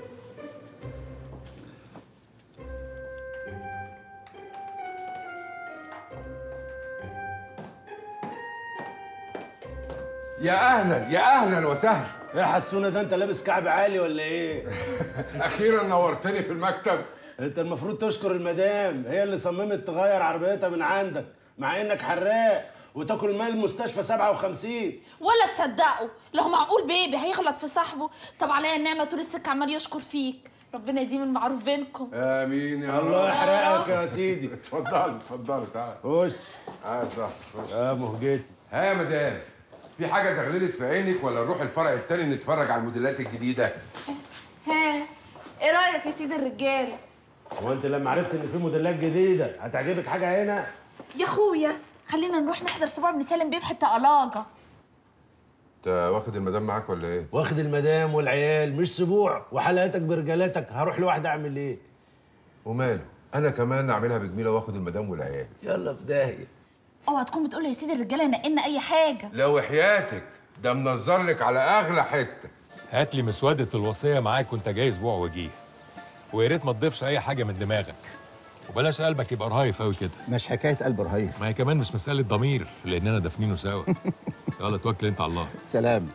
يا اهلا يا اهلا وسهلا ايه يا حسونه ده انت لابس كعب عالي ولا ايه اخيرا نورتني في المكتب انت المفروض تشكر المدام هي اللي صممت تغير عربيتها من عندك مع انك حراق وتاكل مال المستشفى 57 ولا تصدقوا لو معقول بيبي هيغلط في صاحبه طب عليا النعمه طول السكه عمال يشكر فيك ربنا يديم المعروف بينكم امين يا الله رب. يحرقك يا سيدي اتفضل اتفضل تعال خش اه صح خش يا مهجتي ها يا مدام في حاجه زغللت في عينك ولا نروح الفرع التاني نتفرج على الموديلات الجديده ها ايه رايك يا سيد الرجاله هو انت لما عرفت ان في موديلات جديده هتعجبك حاجه هنا يا اخويا خلينا نروح نحضر سبوع بن سالم بيه بحته قلاجه انت واخد المدام معاك ولا ايه واخد المدام والعيال مش سبوع وحلقاتك برجالاتك هروح لوحدي اعمل ايه وماله انا كمان اعملها بجميله واخد المدام والعيال يلا في داهيه اوعى تكون بتقول يا سيد الرجاله نقلنا اي حاجه لو حياتك ده منظر لك على اغلى حته هات لي مسودة الوصية معاك وانت جاي اسبوع وجيه ويا ريت ما تضيفش اي حاجة من دماغك وبلاش قلبك يبقى رهايف قوي كده مش حكايه قلب رهيف ما هي كمان مش مسألة ضمير لأننا دافنينه سوا يلا توكل انت على الله سلام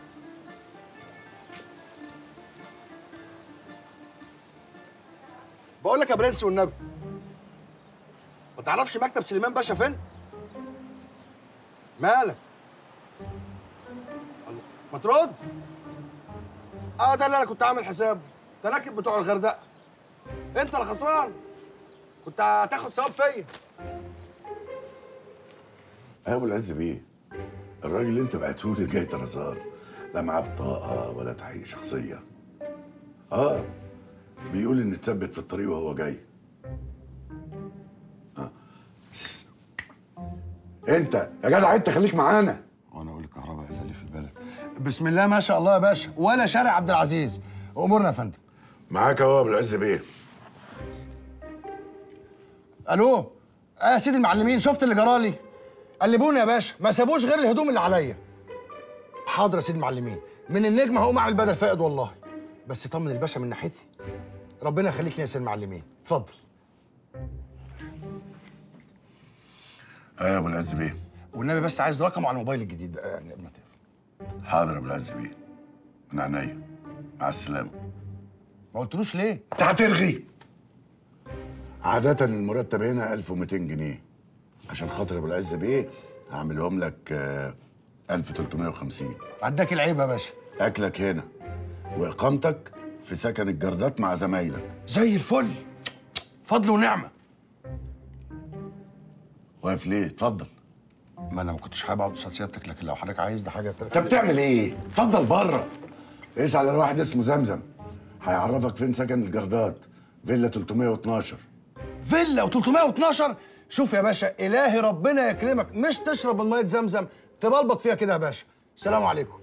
بقول لك يا برنس والنبي ما تعرفش مكتب سليمان باشا فين مالك الله، ما ترد اه ده اللي انا كنت عامل حسابه ده راكب بتوع الغردقه انت اللي خسران كنت هتاخد ثواب فيا يا ابو العز بيه الراجل اللي انت بعته لي جاي طرزان لا معاه بطاقه ولا تحقيق شخصيه اه بيقول ان اتثبت في الطريق وهو جاي اه بس. انت يا جدع انت خليك معانا وانا اقول الكهرباء الا اللي في البلد بسم الله ما شاء الله يا باشا ولا شارع عبد العزيز امورنا يا فندم معاك اهو يا ابو العز بيه الو اه يا سيدي المعلمين شفت اللي جرالي قلبوني يا باشا ما سابوش غير الهدوم اللي عليا حاضر يا سيدي المعلمين من النجم هقوم اعمل بدل فائد والله بس طمن الباشا من ناحيتي ربنا يخليك يا سيدي المعلمين اتفضل اه يا ابو العز بيه والنبي بس عايز رقمه على الموبايل الجديد بقى يعني قبل ما تقفل حاضر يا ابو العز بيه من عينيا مع السلامه ما قلتلوش ليه انت هترغي عادة المرتب هنا 1200 جنيه عشان خاطر ابو العز بيه هعملهم لك آه، 1350 عداك العيب يا باشا اكلك هنا واقامتك في سكن الجردات مع زمايلك زي الفل فضل ونعمه واقف ليه اتفضل ما انا ما كنتش حابب اقعد قصاد سيادتك لكن لو حضرتك عايز ده حاجه انت بتعمل ايه اتفضل بره اسال على واحد اسمه زمزم هيعرفك فين سكن الجردات فيلا 312 فيلا و312 شوف يا باشا الهي ربنا يكرمك مش تشرب من ميه زمزم تبلبط فيها كده يا باشا السلام عليكم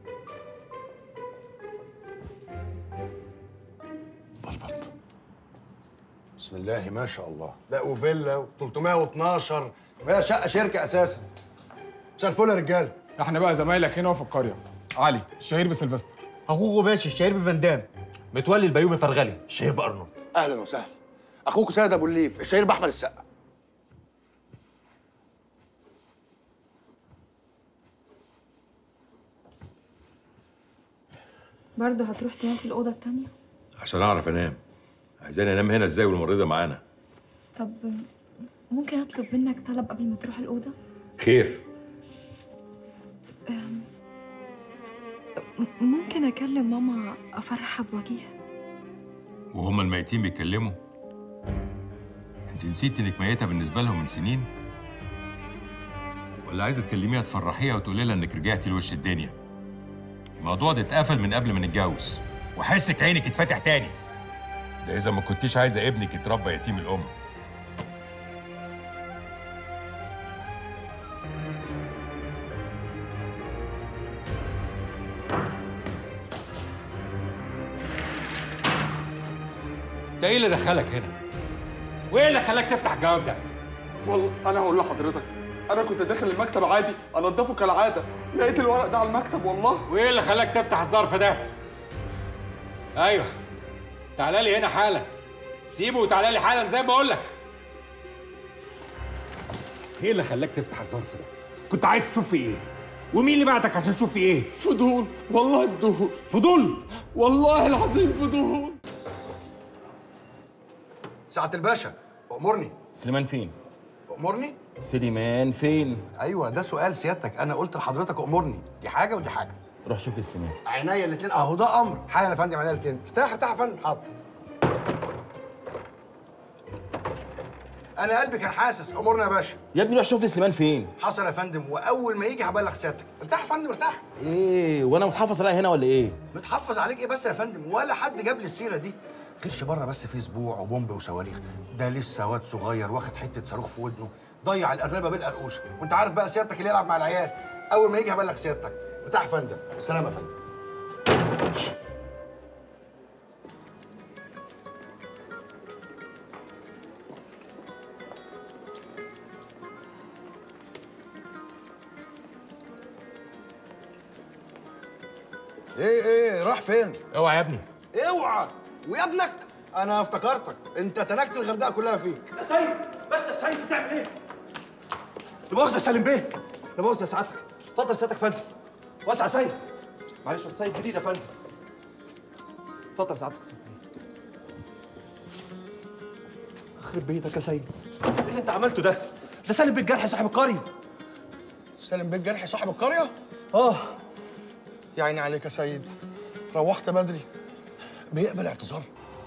بلبط بسم الله ما شاء الله لا وفيلا و312 وهي شقه شركه اساسا مساء الفل يا رجاله احنا بقى زمايلك هنا وفي القريه علي الشهير بسلفستر اخوكوا باشا الشهير بفندام متولي البيومي فرغلي الشهير بارنولد اهلا وسهلا اخوكوا سيد ابو الليف الشهير باحمد السقا برضه هتروح تنام في الأوضة التانية عشان أعرف أنام عايزاني أنام هنا إزاي والممرضة معانا طب ممكن اطلب منك طلب قبل ما تروح الاوضه خير أم، م- ممكن اكلم ماما افرحها بوجيها وهما الميتين بيتكلموا انت نسيت انك ميتة بالنسبة لهم من سنين ولا عايزة تكلميها تفرحيها وتقولي لها انك رجعتي لوش الدنيا الموضوع ده اتقفل من قبل ما نتجوز وحسك عينك اتفتح تاني ده اذا ما كنتيش عايزة ابنك يتربى يتيم الام ده ايه اللي دخلك هنا؟ وايه اللي خلاك تفتح الجواب ده؟ والله انا هقول لحضرتك انا كنت داخل المكتب عادي انضفه كالعاده لقيت الورق ده على المكتب والله وايه اللي خلاك تفتح الظرف ده؟ ايوه تعالى لي هنا حالا سيبه وتعالى لي حالا زي ما بقول لك ايه اللي خلاك تفتح الظرف ده؟ كنت عايز تشوف فيه ايه؟ ومين اللي بعتك عشان تشوف فيه ايه؟ فضول والله فضول فضول والله العظيم فضول سعاده الباشا امرني سليمان فين؟ امرني سليمان فين؟ ايوه ده سؤال سيادتك انا قلت لحضرتك امرني دي حاجه ودي حاجه روح شوف لي سليمان عينيا الاثنين اهو ده امر حالا يا فندم عينيا الاثنين ارتاح ارتاح يا فندم حاضر انا قلبي كان حاسس امرنا يا باشا يا ابني روح شوف لي سليمان فين؟ حصل يا فندم واول ما يجي هبلغ سيادتك ارتاح يا فندم ارتاح ايه وانا متحفظ عليا هنا ولا ايه؟ متحفظ عليك ايه بس يا فندم ولا حد جاب لي السيره دي غيرش بره بس في اسبوع وبومب وصواريخ ده لسه واد صغير واخد حته صاروخ في ودنه ضيع الارنبه بالقرقوشه وانت عارف بقى سيادتك اللي يلعب مع العيال اول ما يجي هبلغ سيادتك ارتاح يا فندم سلام يا فندم ايه ايه راح فين اوعى يا ابني اوعى ويا ابنك انا افتكرتك انت تنكت الغردقه كلها فيك يا سيد بس يا سيد بتعمل ايه؟ لا مؤاخذة يا سالم بيه لا مؤاخذة يا سعادتك اتفضل سيادتك يا فندم واسع يا سيد معلش يا سيد جديد يا فندم اتفضل سعادتك يا سيد يخرب بيتك يا سيد ايه اللي انت عملته ده؟ ده سالم بيه الجرح صاحب القرية سالم بيه الجرحي صاحب القريه اه يا عيني عليك يا سيد روحت بدري بيقبل اعتذار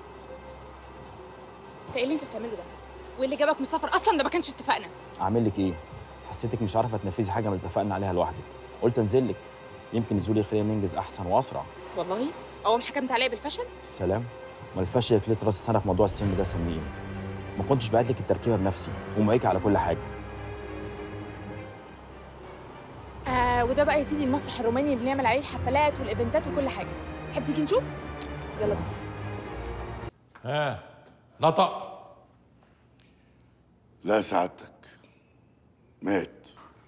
انت ايه اللي انت بتعمله ده؟ وايه اللي جابك من السفر اصلا ده ما كانش اتفقنا اعمل لك ايه؟ حسيتك مش عارفه تنفذي حاجه من اللي اتفقنا عليها لوحدك قلت انزل لك يمكن نزولي يخلينا ننجز احسن واسرع والله اول ما حكمت عليا بالفشل السلام ما الفشل يكلت راس السنه في موضوع السن ده سميه ما كنتش بعت لك التركيبه بنفسي ومعيكي على كل حاجه آه وده بقى يا سيدي المسرح الروماني اللي بنعمل عليه الحفلات والايفنتات وكل حاجه تحب تيجي نشوف يلا بينا ها نطق لا سعادتك مات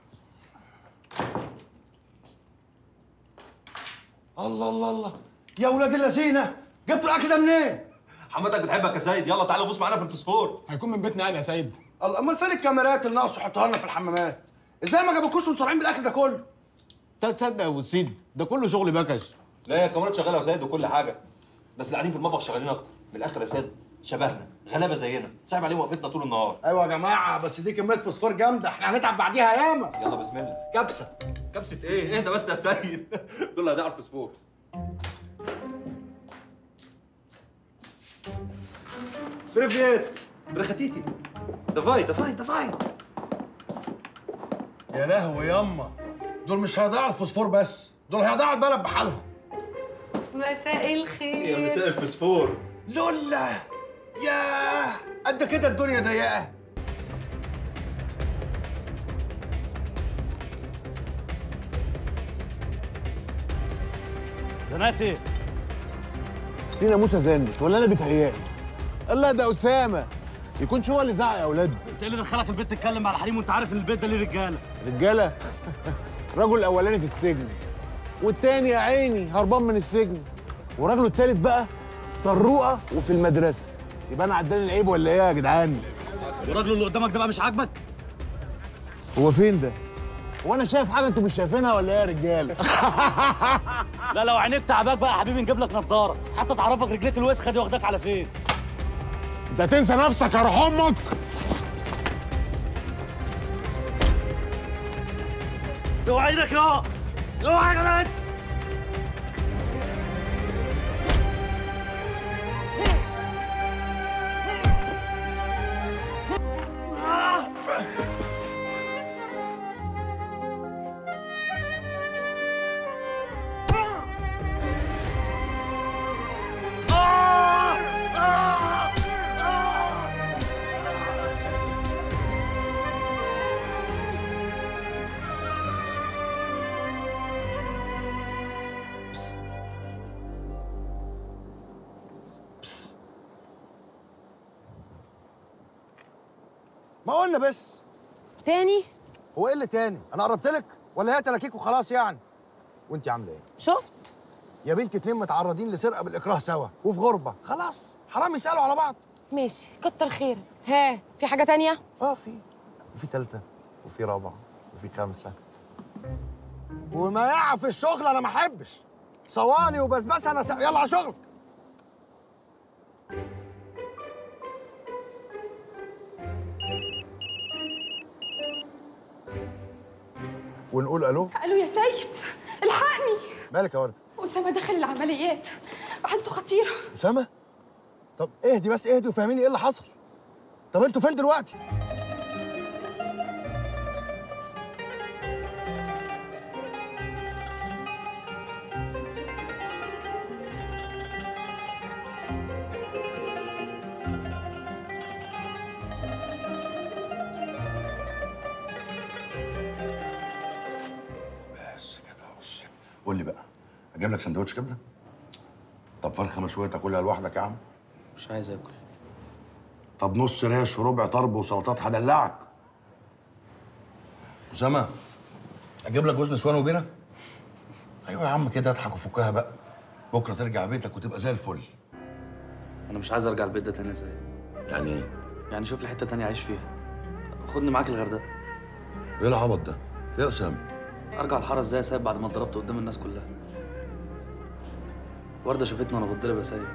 الله الله الله يا ولاد اللذينه جبتوا الاكل ده منين؟ حماتك بتحبك يا سيد يلا تعالى غوص معانا في الفوسفور هيكون من بيتنا يعني يا سيد الله امال فين الكاميرات اللي ناقصوا حطوها لنا في الحمامات؟ ازاي ما جابوكوش وانتوا طالعين بالاكل ده كله؟ تصدق يا ابو سيد ده كله شغل بكش لا يا الكاميرات شغاله يا سيد وكل حاجه بس اللي قاعدين في المطبخ شغالين اكتر من الاخر يا سيد شبهنا غلابه زينا صعب عليهم وقفتنا طول النهار ايوه يا جماعه بس دي كميه فوسفور جامده احنا هنتعب بعديها ياما يلا بسم الله كبسه كبسه ايه اهدى بس يا سيد دول اللي هيضيعوا الفوسفور بريفيت برختيتي دافاي دافاي دافاي يا لهوي ياما دول مش هيضيعوا الفوسفور بس دول هيضيعوا البلد بحالها مساء الخير يا مساء الفوسفور لولا ياه قد كده الدنيا ضيقه زنقت ايه؟ في ناموسه زنت ولا انا بيتهيألي الله ده اسامه يكونش هو اللي زعق يا اولاد انت ايه اللي دخلك البيت تتكلم على حريم وانت عارف ان البيت ده ليه رجاله؟ رجاله الرجل الاولاني في السجن والتاني يا عيني هربان من السجن ورجله التالت بقى طروقه وفي المدرسه يبقى انا عداني العيب ولا ايه يا جدعان والراجل اللي قدامك ده بقى مش عاجبك؟ هو فين ده هو انا شايف حاجه انتوا مش شايفينها ولا ايه يا رجاله لا لو عينيك تعباك بقى يا حبيبي نجيب لك نضاره حتى تعرفك رجليك الوسخه دي واخداك على فين؟ انت هتنسى نفسك يا روح امك اوعى ايدك يا اوعى يا جدع ما قلنا بس تاني هو ايه اللي تاني انا قربت لك ولا هي تلاكيك وخلاص يعني وانت عامله ايه شفت يا بنت اتنين متعرضين لسرقه بالاكراه سوا وفي غربه خلاص حرام يسالوا على بعض ماشي كتر خيرك ها في حاجه تانية اه في وفي تالتة وفي رابعة وفي خمسة وما يقع في الشغل انا ما احبش صواني وبسبسه انا س... يلا على شغلك ونقول الو قالوا يا سيد الحقني مالك يا ورده أسامة دخل العمليات حالته خطيرة اسامه طب اهدي بس اهدي وفهميني ايه اللي حصل طب انتوا فين دلوقتي بس كده بص قول لي بقى اجيب لك سندوتش كبده طب فرخه مشويه تاكلها لوحدك يا عم مش عايز اكل طب نص ريش وربع طرب وسلطات هدلعك اسامه اجيب لك جوز نسوان وبيره ايوه يا عم كده اضحك وفكها بقى بكره ترجع بيتك وتبقى زي الفل انا مش عايز ارجع البيت ده تاني زي يعني ايه يعني شوف لي حته تانية اعيش فيها خدني معاك الغردقه ايه العبط ده ايه يا اسامه ارجع الحاره ازاي يا سايب بعد ما اتضربت قدام الناس كلها ورده شافتني وانا بتضرب يا سايب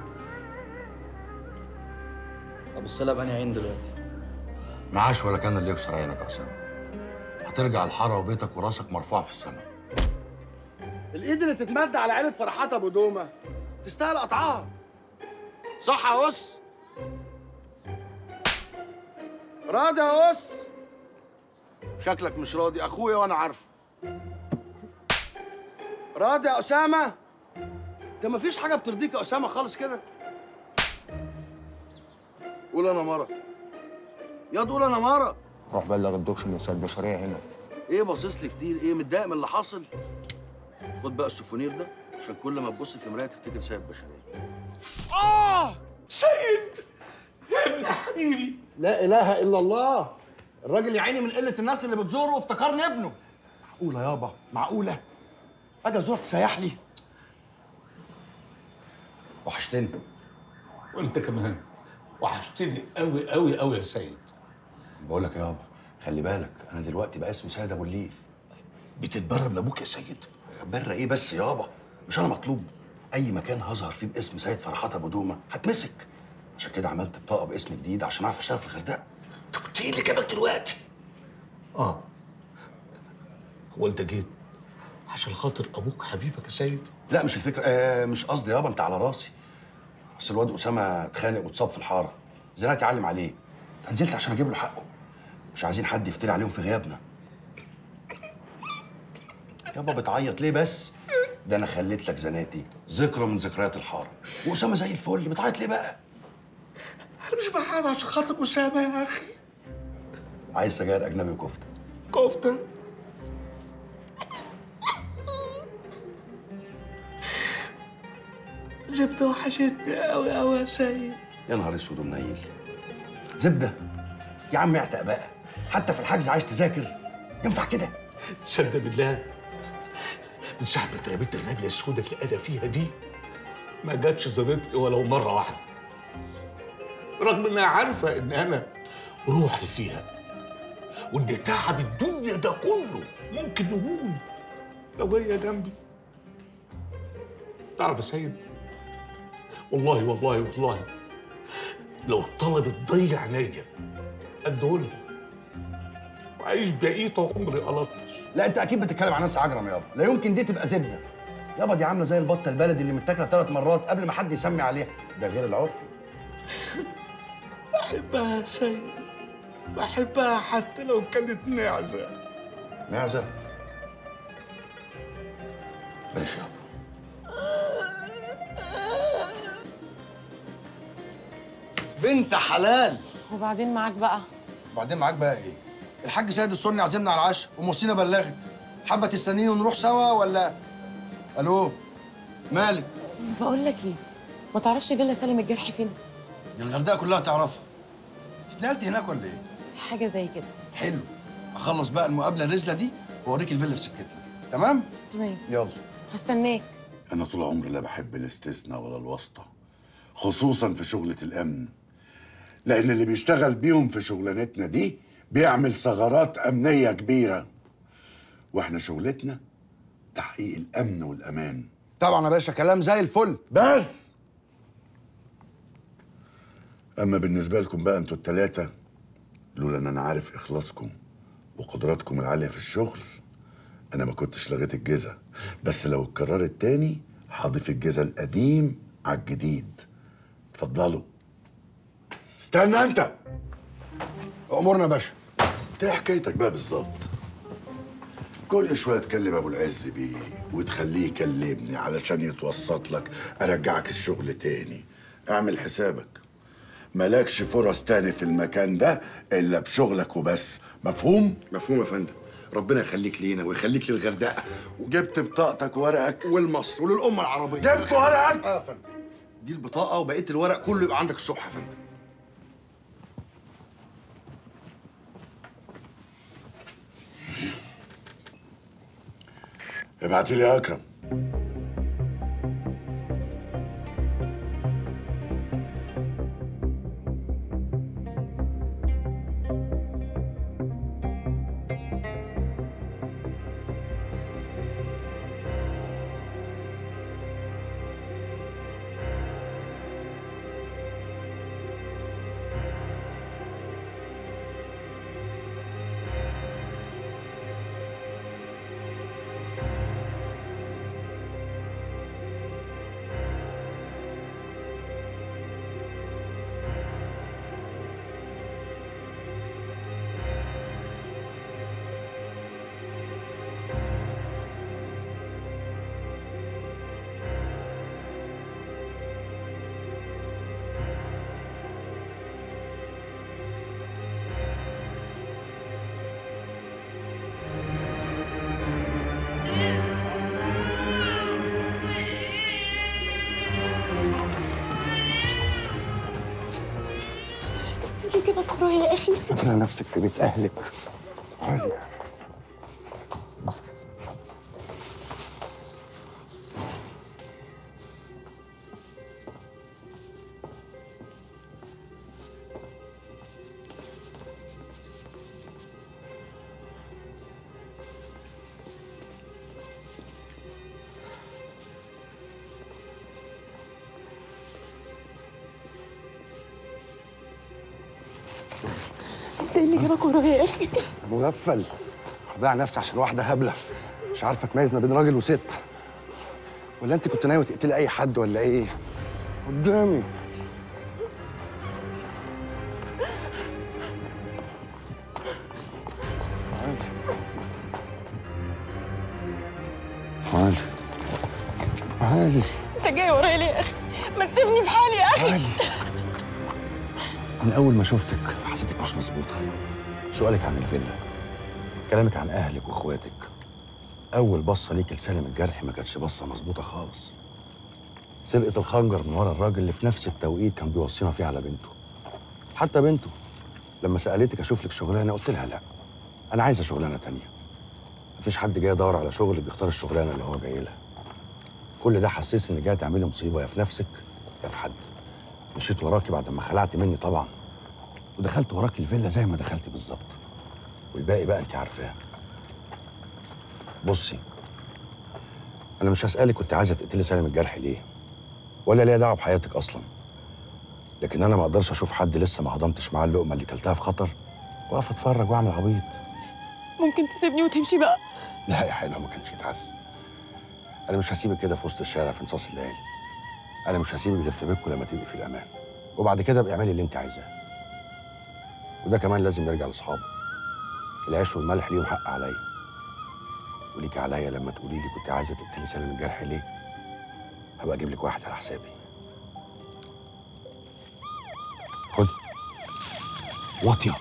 ابص لها بأني عين دلوقتي معاش ولا كان اللي يكسر عينك يا اسامه هترجع الحاره وبيتك وراسك مرفوع في السماء الايد اللي تتمد على عيله فرحات ابو دومه تستاهل قطعها صح يا اس راضي يا اس شكلك مش راضي اخويا وانا عارفه راضي يا اسامه انت مفيش حاجه بترضيك يا اسامه خالص كده قول انا مره يا تقول انا مره روح بلغ الدكتور من البشريه هنا ايه باصص لي كتير ايه متضايق من اللي حاصل خد بقى السوفونير ده عشان كل ما تبص في مرايه تفتكر سيد بشريه اه سيد يا ابن حبيبي لا اله الا الله الراجل يا عيني من قله الناس اللي بتزوره وافتكرني ابنه معقوله يابا معقوله اجي ازور تسيح لي وحشتني وانت كمان وحشتني قوي قوي قوي يا سيد بقول لك يابا خلي بالك انا دلوقتي بقى اسمي سيد ابو الليف بتتبرى من ابوك يا سيد برا ايه بس يابا مش انا مطلوب اي مكان هظهر فيه باسم سيد فرحات ابو دومه هتمسك عشان كده عملت بطاقه باسم جديد عشان اعرف اشتغل في الغردقه طب انت ايه اللي جابك دلوقتي؟ اه هو انت جيت عشان خاطر ابوك حبيبك يا سيد لا مش الفكره آه مش قصدي يابا انت على راسي بس الواد اسامه اتخانق واتصاب في الحاره زنقت يعلم عليه فنزلت عشان اجيب له حقه مش عايزين حد يفتري عليهم في غيابنا يابا بتعيط ليه بس ده انا خليت لك زناتي ذكرى من ذكريات الحاره واسامه زي الفل بتعيط ليه بقى انا مش بحاول عشان خاطر اسامه يا اخي عايز سجاير اجنبي وكفته كفته زبده وحشتني قوي قوي يا سيد يا نهار اسود ومنيل زبده يا عم اعتق بقى حتى في الحجز عايز تذاكر ينفع كده تصدق بالله من ساعة ما اترميت الرمية السوداء اللي أنا فيها دي ما جاتش زارتني ولو مرة واحدة رغم إنها عارفة إن أنا روحي فيها وإن تعب الدنيا ده كله ممكن نهون لو هي جنبي تعرف يا سيد والله والله والله لو طلبت ضي عينيا اديهولها وعيش بقيه عمري ألطش لا انت اكيد بتتكلم عن ناس عجرم يابا لا يمكن دي تبقى زبده يابا دي عامله زي البطه البلدي اللي متاكله ثلاث مرات قبل ما حد يسمي عليها ده غير العرفي بحبها يا سيد بحبها حتى لو كانت نعزة معزه ماشي يابا بنت حلال وبعدين معاك بقى وبعدين معاك بقى ايه الحاج سيد السني عزمنا على العشاء وموصينا بلغك حابه تستنيني ونروح سوا ولا الو مالك بقول لك ايه ما تعرفش فيلا سالم الجرح فين دي الغردقه كلها تعرفها اتنقلت هناك ولا ايه حاجه زي كده حلو اخلص بقى المقابله الرزله دي واوريك الفيلا في سكتنا تمام تمام يلا هستناك أنا طول عمري لا بحب الاستثناء ولا الواسطة خصوصا في شغلة الأمن لأن اللي بيشتغل بيهم في شغلانتنا دي بيعمل ثغرات أمنية كبيرة وإحنا شغلتنا تحقيق الأمن والأمان طبعا يا باشا كلام زي الفل بس أما بالنسبة لكم بقى أنتوا التلاتة لولا إن أنا عارف إخلاصكم وقدراتكم العالية في الشغل أنا ما كنتش لغيت الجزا بس لو اتكررت تاني هضيف الجزا القديم على الجديد اتفضلوا استنى أنت امورنا يا باشا انت ايه حكايتك بقى بالظبط كل شويه تكلم ابو العز بيه وتخليه يكلمني علشان يتوسط لك ارجعك الشغل تاني اعمل حسابك مالكش فرص تاني في المكان ده الا بشغلك وبس مفهوم مفهوم يا فندم ربنا يخليك لينا ويخليك للغردقه وجبت بطاقتك وورقك ولمصر وللامه العربيه جبت ورقك اه يا فندم دي البطاقه وبقيه الورق كله يبقى عندك الصبح يا فندم ابعت لي يا اكرم اللي جابك ورايا يا اخي فاكره نفسك في بيت اهلك عادي انت اللي جابك ورايا يا اخي مغفل ضيع نفسي عشان واحده هبله مش عارفه تميز ما بين راجل وست ولا انت كنت ناوي تقتلي اي حد ولا ايه قدامي عادي عادي انت جاي ورايا ليه يا اخي ما تسيبني في حالي يا اخي عادي من اول ما شفتك حسيتك مش مظبوطه سؤالك عن الفيلا كلامك عن اهلك واخواتك اول بصه ليك لسالم الجرح ما كانتش بصه مظبوطه خالص سرقه الخنجر من ورا الراجل اللي في نفس التوقيت كان بيوصينا فيه على بنته حتى بنته لما سالتك اشوف لك شغلانه قلت لها لا انا عايزه شغلانه تانية مفيش حد جاي يدور على شغل بيختار الشغلانه اللي هو جاي لها كل ده حسسني ان جاي تعملي مصيبه يا في نفسك يا في حد مشيت وراكي بعد ما خلعت مني طبعا ودخلت وراكي الفيلا زي ما دخلتي بالظبط والباقي بقى انت عارفاه بصي انا مش هسالك كنت عايزه تقتلي سالم الجرح ليه ولا ليا دعوه بحياتك اصلا لكن انا ما اقدرش اشوف حد لسه ما هضمتش معاه اللقمه اللي كلتها في خطر واقف اتفرج واعمل عبيط ممكن تسيبني وتمشي بقى لا يا حلوه ما كانش يتعز انا مش هسيبك كده في وسط الشارع في نصاص الليالي انا مش هسيبك غير في بيتكم لما تبقي في الامان وبعد كده ابقي اعملي اللي انت عايزاه وده كمان لازم يرجع لاصحابه العيش والملح ليهم حق عليا وليكي عليا لما تقولي لي كنت عايزه تقتلي سالم الجرح ليه هبقى اجيب لك واحد على حسابي خد واطيه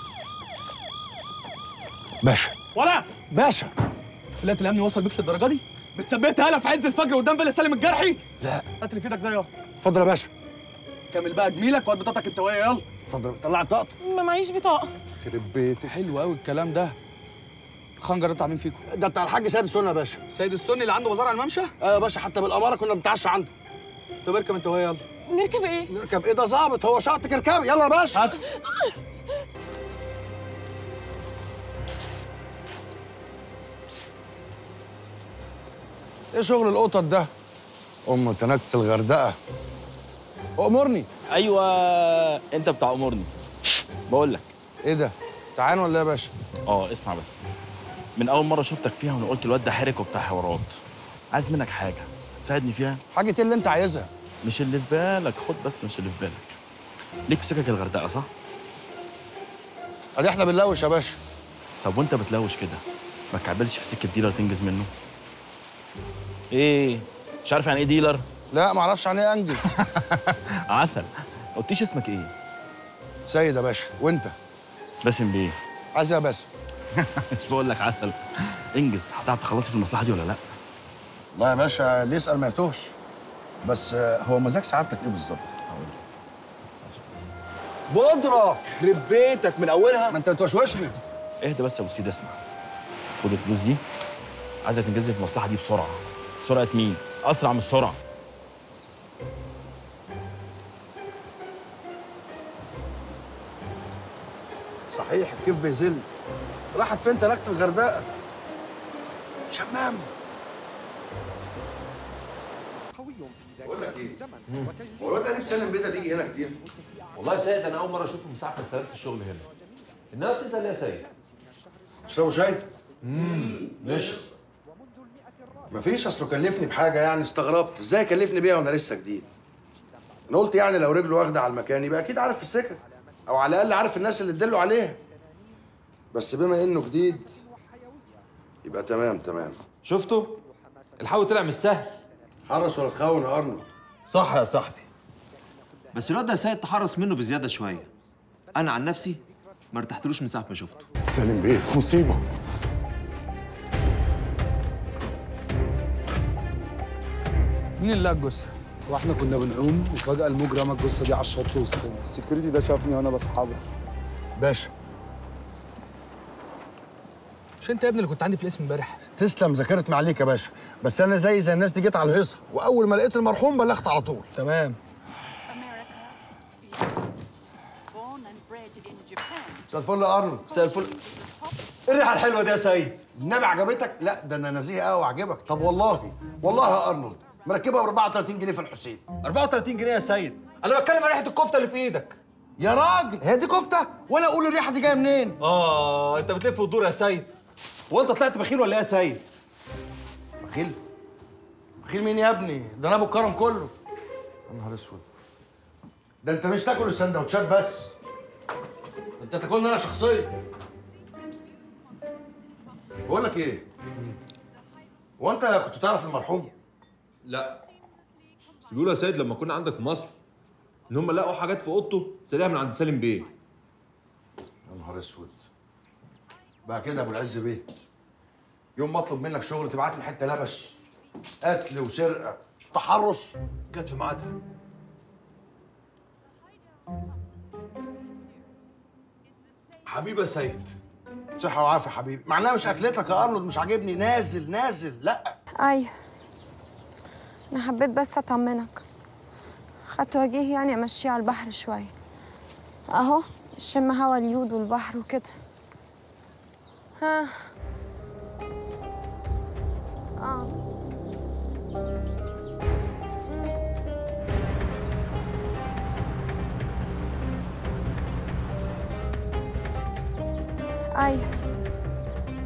باشا ولا باشا فلات الامن وصل بيك للدرجه دي بتثبتها هلا في عز الفجر قدام فيلا سالم الجرحي لا هات اللي في ايدك ده يلا اتفضل يا باشا كمل بقى جميلك وهات بطاقتك انت وهي يلا اتفضل طلع بطاقتك ما معيش بطاقه يخرب بيتك حلو قوي الكلام ده الخنجر ده بتاع مين فيكم؟ ده بتاع الحاج سيد السنه يا باشا سيد السني اللي عنده بازار على الممشى؟ اه يا باشا حتى بالاماره كنا بنتعشى عنده طب اركب انت وهي يلا نركب ايه نركب ايه ده ظابط هو شاطك اركبي يلا يا باشا هات ايه شغل القطط ده ام تنكت الغردقه امرني ايوه انت بتاع امورني بقول لك ايه ده تعال ولا إيه يا باشا اه اسمع بس من اول مره شفتك فيها وانا قلت الواد ده حرك وبتاع حوارات عايز منك حاجه تساعدني فيها حاجه ايه اللي انت عايزها مش اللي في بالك خد بس مش اللي في بالك ليك في سكك الغردقه صح ادي احنا بنلوش يا باشا طب وانت بتلوش كده ما تكعبلش في سكه ديلر تنجز منه ايه مش عارف يعني ايه ديلر لا ما اعرفش يعني ايه انجز عسل ما قلتيش اسمك ايه سيد يا باشا وانت باسم بيه عايز إيه يا باسم مش بقول لك عسل انجز هتعرف تخلصي في المصلحه دي ولا لا والله يا باشا اللي يسال ما يتوهش بس آه، هو مزاج سعادتك ايه بالظبط بودرة يخرب بيتك من اولها ما انت بتوشوشني اهدى بس يا ابو سيد اسمع خد الفلوس دي عايزك تنجزي في المصلحه دي بسرعه سرعه مين اسرع من السرعه صحيح كيف بيزل راحت فين تركت الغردقه شمام بقول لك ايه هو الواد قريب سالم بيه ده بيجي هنا كتير والله يا سيد انا اول مره اشوفه من ساعه ما استلمت الشغل هنا انما بتسال ليه يا سيد تشربوا شاي امم نشرب مفيش اصله كلفني بحاجه يعني استغربت ازاي كلفني بيها وانا لسه جديد انا قلت يعني لو رجله واخده على المكان يبقى اكيد عارف السكك او على الاقل عارف الناس اللي تدله عليها بس بما انه جديد يبقى تمام تمام شفتوا الحاول طلع مش سهل حرس ولا تخون يا ارنولد صح يا صاحبي بس الواد ده يا سيد تحرص منه بزياده شويه انا عن نفسي ما ارتحتلوش من ساعه ما شفته سالم بيه مصيبه مين اللي لقى الجثه؟ واحنا كنا بنعوم وفجأة المجرم الجثة دي على الشط وسطنا، السكيورتي ده شافني وانا بسحبه. باشا مش انت يا ابني اللي كنت عندي في الاسم امبارح؟ تسلم ذاكرت معليك يا باشا بس انا زي زي الناس دي جيت على الهيصه واول ما لقيت المرحوم بلغت على طول تمام مساء الفل يا ارنولد مساء الفل ايه الريحه الحلوه دي يا سيد النبي عجبتك لا ده انا نزيه قوي وعجبك طب والله والله يا ارنولد مركبها ب 34 جنيه في الحسين 34 جنيه يا سيد انا بتكلم عن ريحه الكفته اللي في ايدك يا راجل هي دي كفته وانا اقول الريحه دي جايه منين اه انت بتلف وتدور يا سيد وانت طلعت بخيل ولا ايه يا سيد بخيل بخيل مين يا ابني ده انا ابو الكرم كله يا نهار اسود ده انت مش تاكل السندوتشات بس انت تاكلني انا شخصيا بقول لك ايه هو انت كنت تعرف المرحوم لا بس بيقولوا يا سيد لما كنا عندك في مصر ان هم لقوا حاجات في اوضته سرقها من عند سالم بيه يا نهار اسود بقى كده يا ابو العز بيه يوم ما اطلب منك شغل تبعت لي حته لبش قتل وسرقه تحرش جت في ميعادها حبيبي يا سيد صحه وعافيه يا حبيبي معناها مش اكلتك يا ارنولد مش عاجبني نازل نازل لا ايوه انا حبيت بس اطمنك خدت وجيه يعني امشيه على البحر شويه اهو شم هوا اليود والبحر وكده ها اه ايوه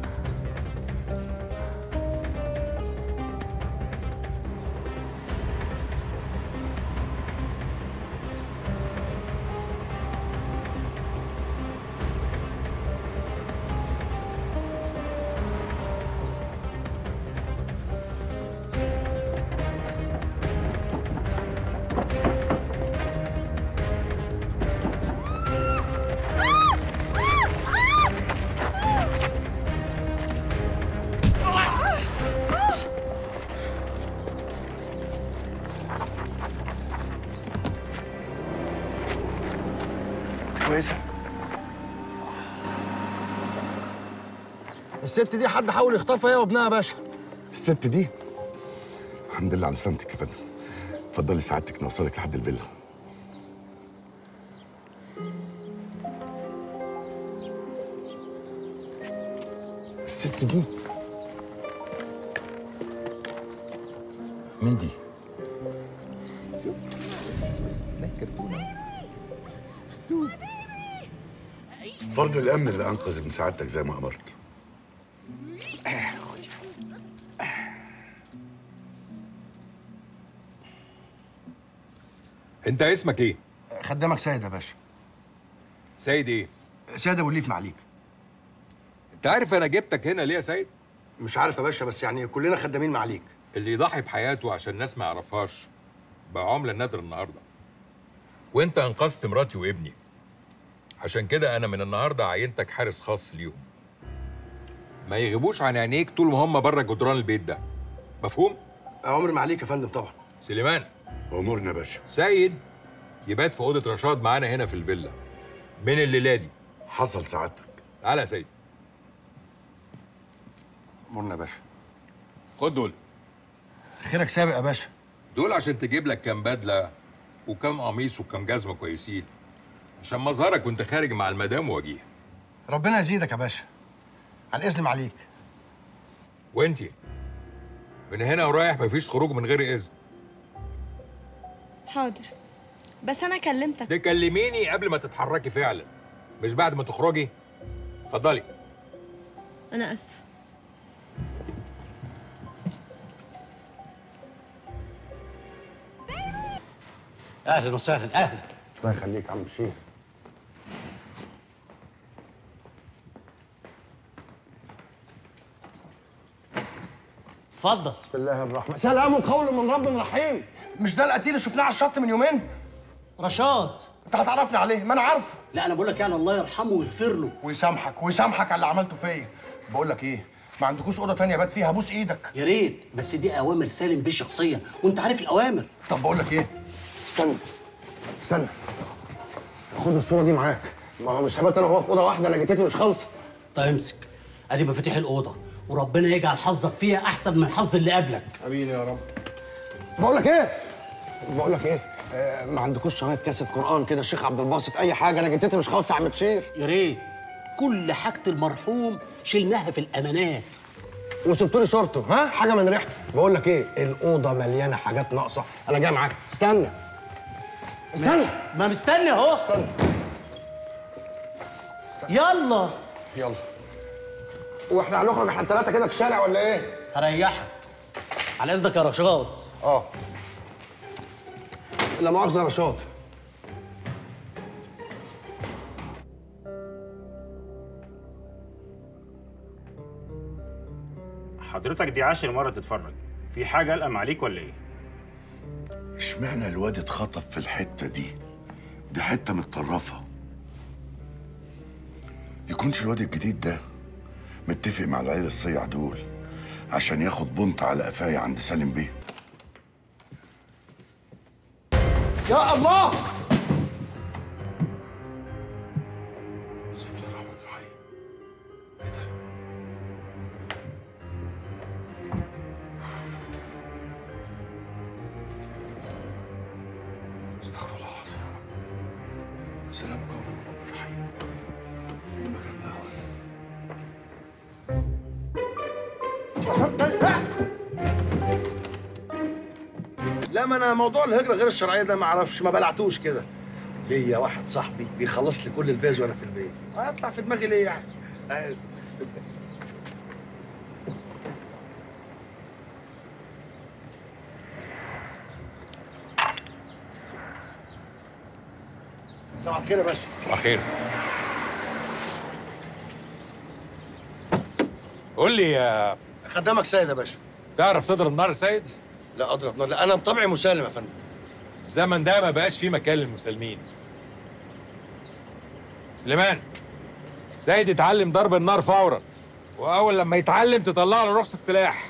الست دي حد حاول يخطفها هي وابنها يا باشا الست دي الحمد لله على سلامتك يا فندم اتفضلي سعادتك نوصلك لحد الفيلا الست دي مين دي؟ فرد الامن اللي انقذ ابن سعادتك زي ما امرت انت اسمك ايه؟ خدامك سيد يا باشا سيد ايه؟ سيد ابو الليف معليك انت عارف انا جبتك هنا ليه يا سيد؟ مش عارف يا باشا بس يعني كلنا خدامين معليك اللي يضحي بحياته عشان الناس ما يعرفهاش بقى عملة نادرة النهارده وانت انقذت مراتي وابني عشان كده انا من النهارده عينتك حارس خاص ليهم ما يغيبوش عن عينيك طول ما هم بره جدران البيت ده مفهوم؟ اوامر معليك يا فندم طبعا سليمان امورنا يا باشا سيد يبات في اوضه رشاد معانا هنا في الفيلا من الليله دي حصل سعادتك تعالى يا سيد امورنا يا باشا خد دول خيرك سابق يا باشا دول عشان تجيب لك كام بدله وكام قميص وكام جزمه كويسين عشان مظهرك وانت خارج مع المدام وجيه ربنا يزيدك يا باشا على الاذن معليك وانتي من هنا ورايح مفيش خروج من غير اذن حاضر بس انا كلمتك تكلميني قبل ما تتحركي فعلا مش بعد ما تخرجي اتفضلي انا اسفه اهلا وسهلا اهلا الله يخليك يا عم بشير اتفضل بسم الله الرحمن سلام قول من رب رحيم مش ده القتيل اللي شفناه على الشط من يومين رشاد انت هتعرفني عليه ما انا عارفه لا انا بقول لك يعني الله يرحمه ويغفر له ويسامحك ويسامحك على اللي عملته فيا بقول لك ايه ما عندكوش اوضه تانية بات فيها بوس ايدك يا ريت بس دي اوامر سالم بيه شخصيا وانت عارف الاوامر طب بقول لك ايه استنى استنى خد الصوره دي معاك ما هو مش هبات انا وهو في اوضه واحده انا جتتي مش خالصه طيب امسك ادي مفاتيح الاوضه وربنا يجعل حظك فيها احسن من حظ اللي قبلك امين يا رب بقول لك ايه بقول لك ايه آه ما عندكوش شرايط كاسه قران كده الشيخ عبد الباسط اي حاجه انا جتتي مش خالصه يا عم بشير يا ريت كل حاجه المرحوم شلناها في الامانات وسبتوا لي صورته ها حاجه من ريحته بقول لك ايه الاوضه مليانه حاجات ناقصه انا جاي معاك استنى استنى ما مستني اهو استنى يلا يلا واحنا هنخرج احنا الثلاثه كده في الشارع ولا ايه هريحك على اذنك يا رشاد اه لا مؤاخذه يا رشاد حضرتك دي عاشر مرة تتفرج في حاجة ألقم عليك ولا إيه؟ اشمعنى الواد اتخطف في الحته دي دي حته متطرفه يكونش الواد الجديد ده متفق مع العيال الصيع دول عشان ياخد بنط على قفايا عند سالم بيه يا الله بسم الله الرحمن الرحيم استغفر الله العظيم يا رب سلام قوم من رب رحيم لا ما انا موضوع الهجره غير الشرعيه ده ما اعرفش ما بلعتوش كده ليا واحد صاحبي بيخلص لي كل الفيز وانا في البيت هيطلع في دماغي ليه يعني صباح الخير يا باشا خير قول لي يا خدامك سيد يا باشا تعرف تضرب نار يا سيد؟ لا اضرب نار لا انا بطبعي مسالم يا فندم الزمن ده ما بقاش فيه مكان للمسالمين سليمان سيد يتعلم ضرب النار فورا واول لما يتعلم تطلع له رخصه السلاح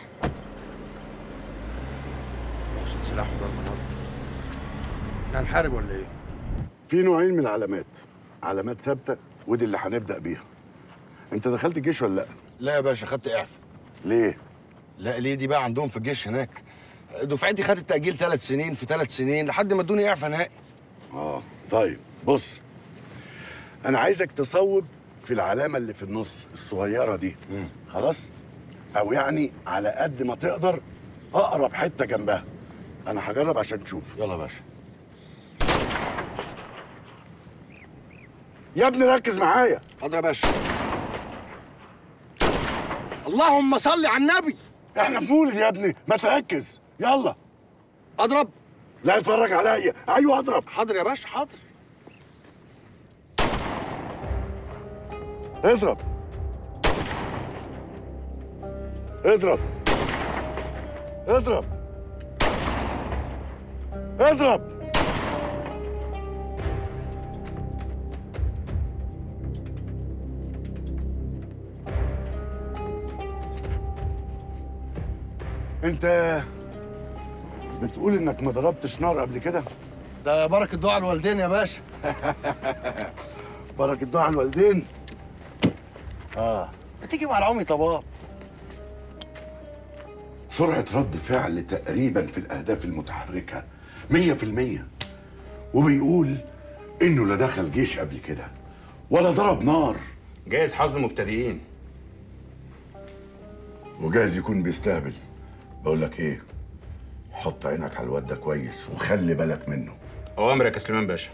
رخصة سلاح وضرب نار احنا هنحارب ولا ايه؟ في نوعين من العلامات علامات ثابته ودي اللي هنبدا بيها انت دخلت الجيش ولا لا لا يا باشا خدت اعفاء ليه؟ لا ليه دي بقى عندهم في الجيش هناك دفعتي خدت تأجيل ثلاث سنين في ثلاث سنين لحد ما ادوني اعفاء نهائي اه طيب بص انا عايزك تصوب في العلامه اللي في النص الصغيره دي خلاص او يعني على قد ما تقدر اقرب حته جنبها انا هجرب عشان تشوف يلا يا باشا يا ابني ركز معايا حاضر يا باشا اللهم صل على النبي احنا في مولد يا ابني ما تركز يلا اضرب لا اتفرج عليا ايوه اضرب حاضر يا باشا حاضر اضرب اضرب اضرب اضرب انت بتقول انك ما ضربتش نار قبل كده ده بركه دعاء الوالدين يا باشا بركه دعاء الوالدين اه ما تيجي مع العمي طباط سرعة رد فعل تقريبا في الأهداف المتحركة مية في المية وبيقول إنه لا دخل جيش قبل كده ولا ضرب نار جايز حظ مبتدئين وجايز يكون بيستهبل بقول لك إيه حط عينك على الواد ده كويس وخلي بالك منه أوامرك يا سليمان باشا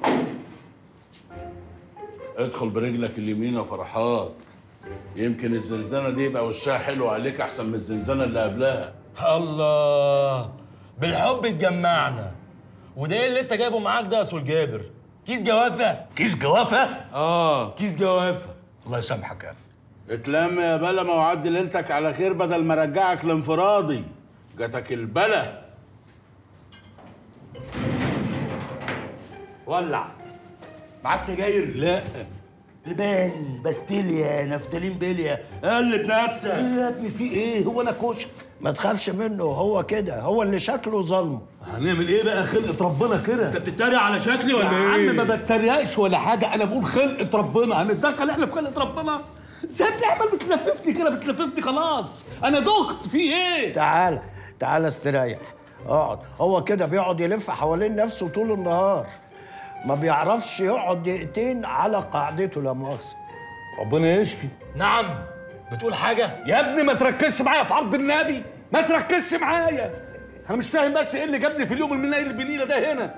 ادخل برجلك اليمين يا فرحات يمكن الزنزانة دي يبقى وشها حلو عليك أحسن من الزنزانة اللي قبلها الله بالحب اتجمعنا وده ايه اللي انت جايبه معاك ده يا سول جابر كيس جوافه كيس جوافة؟ اه كيس جوافه الله يسامحك يا اتلم يا بلا وعدي ليلتك على خير بدل ما ارجعك لانفرادي جاتك البلا ولع معاك سجاير لا لبان باستيليا نفتالين بيليا قلب نفسك يا ابني في ايه هو انا كشك ما تخافش منه هو كده هو اللي شكله ظلمه هنعمل ايه بقى خلقه ربنا كده انت بتتريق على شكلي ولا يا ايه عم ما بتريقش ولا حاجه انا بقول خلقه ربنا هنتدخل احنا في خلقه ربنا سيبني عمال بتلففني كده بتلففني خلاص انا دخت في ايه تعال تعال استريح اقعد هو كده بيقعد يلف حوالين نفسه طول النهار ما بيعرفش يقعد دقيقتين على قاعدته لا مؤاخذه ربنا يشفي نعم بتقول حاجه يا ابني ما تركزش معايا في عرض النبي ما تركزش معايا انا مش فاهم بس ايه اللي جابني في اليوم المنيل البنيله ده هنا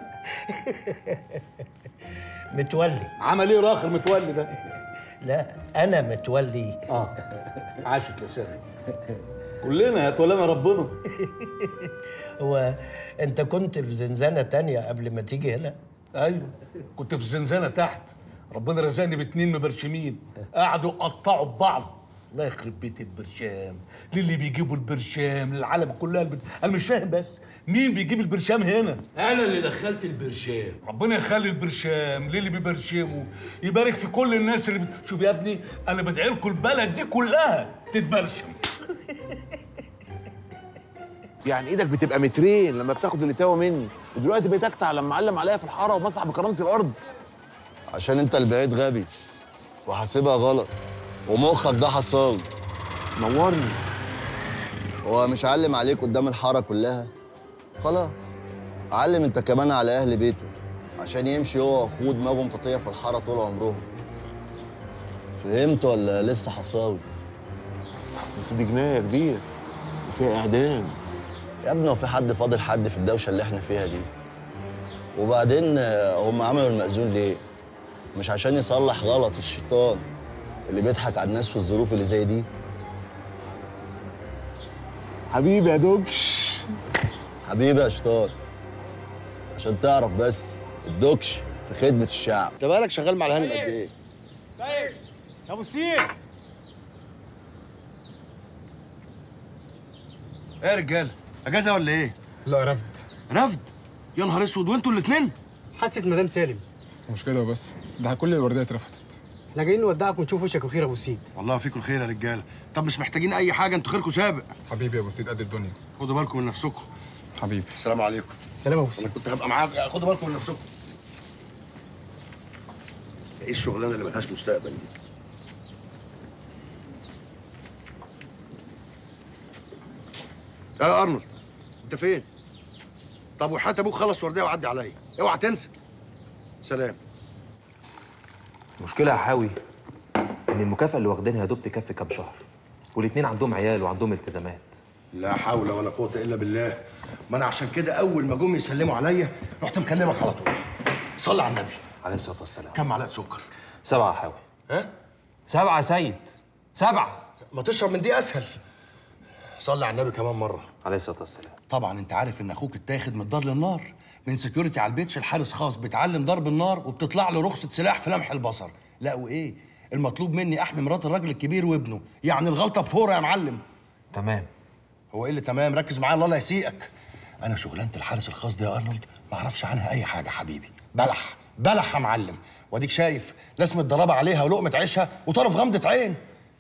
متولي عمل ايه راخر متولي ده لا انا متولي اه عاشت لساني كلنا يتولانا ربنا هو انت كنت في زنزانه تانية قبل ما تيجي هنا ايوه كنت في زنزانه تحت ربنا رزقني باتنين مبرشمين قعدوا يقطعوا ببعض الله يخرب بيت البرشام للي بيجيبوا البرشام للعالم كلها البر... انا مش فاهم بس مين بيجيب البرشام هنا أنا اللي دخلت البرشام ربنا يخلي البرشام للي بيبرشموا يبارك في كل الناس اللي بت... شوف يا ابني انا بدعي لكم البلد دي كلها تتبرشم يعني ايدك بتبقى مترين لما بتاخد اللي تاوى مني ودلوقتي بقيت اكتع لما علم عليا في الحاره ومسح بكرامتي الارض عشان انت اللي بقيت غبي وحاسبها غلط ومخك ده حصان نورني هو مش علم عليك قدام الحاره كلها خلاص علم انت كمان على اهل بيته عشان يمشي هو واخوه دماغهم تطيه في الحاره طول عمرهم فهمت ولا لسه حصاوي بس دي جنايه يا كبير وفيها اعدام يا ابني هو في حد فاضل حد في الدوشه اللي احنا فيها دي وبعدين آه، هم عملوا المأذون ليه مش عشان يصلح غلط الشيطان اللي بيضحك على الناس في الظروف اللي زي دي حبيبي يا دوكش حبيبي يا شيطان عشان تعرف بس الدوكش في خدمة الشعب انت بالك شغال مع الهانم قد ايه؟ سيد يا ابو سيد ايه يا رجاله اجازه ولا ايه؟ لا رفض رفض يا نهار اسود وانتوا الاثنين حاسه مدام سالم مش كده وبس ده كل الورديه اترفضت احنا جايين نودعك ونشوف وشك وخير يا ابو سيد والله فيكم الخير يا رجاله طب مش محتاجين اي حاجه انتوا خيركم سابق حبيبي يا ابو سيد قد الدنيا خدوا بالكم من نفسكم حبيبي السلام عليكم سلام يا ابو انا سيد كنت هبقى معاك خدوا بالكم من نفسكم ايه الشغلانه اللي ملهاش مستقبل دي يا ارنولد انت فين طب وحياة ابوك خلص ورديه وعدي عليا اوعى تنسى سلام المشكلة يا حاوي إن المكافأة اللي واخدينها يا دوب تكفي كام شهر والاتنين عندهم عيال وعندهم التزامات لا حول ولا قوه الا بالله ما انا عشان كده اول ما جم يسلموا عليا رحت مكلمك على طول صلي على النبي عليه الصلاة والسلام كم معلقه سكر سبعة يا حاوي ها سبعة يا سيد سبعة ما تشرب من دي اسهل صلي على النبي كمان مره عليه الصلاة والسلام طبعا انت عارف ان اخوك اتاخد من الدار للنار من سكيورتي على البيتش الحارس خاص بيتعلم ضرب النار وبتطلع له رخصه سلاح في لمح البصر لا وايه المطلوب مني احمي مرات الراجل الكبير وابنه يعني الغلطه فورة يا معلم تمام هو ايه اللي تمام ركز معايا الله لا يسيئك انا شغلانه الحارس الخاص دي يا ارنولد ما اعرفش عنها اي حاجه حبيبي بلح بلح يا معلم واديك شايف ناس متدربه عليها ولقمه عيشها وطرف غمضه عين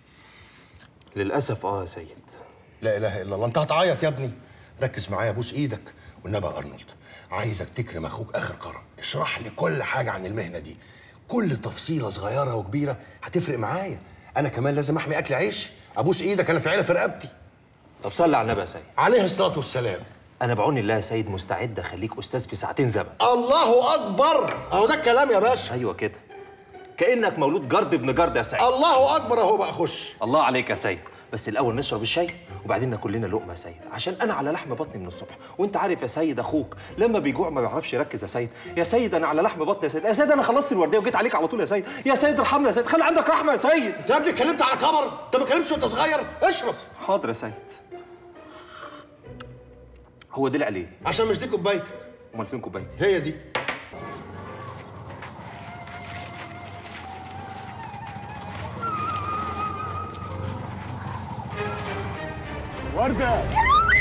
للأسف اه يا سيد لا اله الا الله انت هتعيط يا ابني ركز معايا بوس ايدك والنبي يا ارنولد عايزك تكرم اخوك اخر كرم اشرح لي كل حاجه عن المهنه دي كل تفصيله صغيره وكبيره هتفرق معايا انا كمان لازم احمي اكل عيش ابوس ايدك انا في عيله في رقبتي طب صلي على النبي يا سيد عليه الصلاه والسلام أنا بعون الله يا سيد مستعد أخليك أستاذ في ساعتين زمن الله اكبر اهو ده الكلام يا باشا أيوة كده كأنك مولود جرد ابن جرد يا سيد الله اكبر اهو بقى خش الله عليك يا سيد بس الاول نشرب الشاي وبعدين ناكل لنا لقمه يا سيد عشان انا على لحم بطني من الصبح وانت عارف يا سيد اخوك لما بيجوع ما بيعرفش يركز يا سيد يا سيد انا على لحم بطني يا سيد يا سيد انا خلصت الورديه وجيت عليك على طول يا سيد يا سيد ارحمنا يا سيد خلي عندك رحمه يا سيد يا ابني اتكلمت على كبر انت ما اتكلمتش وانت صغير اشرب حاضر يا سيد هو دلع ليه عشان مش دي كوبايتك امال فين كوبايتي هي دي وردة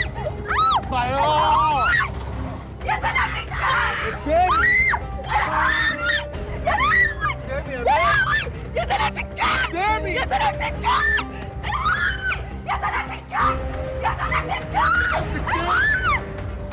طيار يا سلام التاني يا لهوي يا سلام الكلب يا سلام الكلب يا سلام الكلب يا سلام الكلب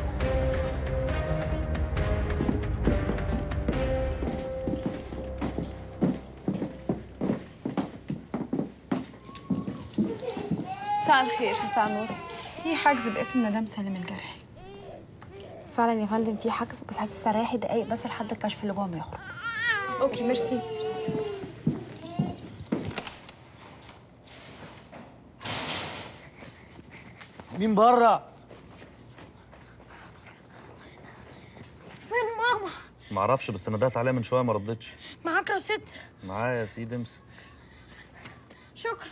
مساء الخير مساء النور في حجز باسم مدام سالم الجرحي فعلا يا فندم في حجز بس هتستريحي دقايق بس لحد الكشف اللي جوه ما يخرج اوكي ميرسي مين بره فين ماما؟ معرفش بس ندهت عليها من شويه ما ردتش معاك رصيد؟ معايا يا سيدي امسك شكرا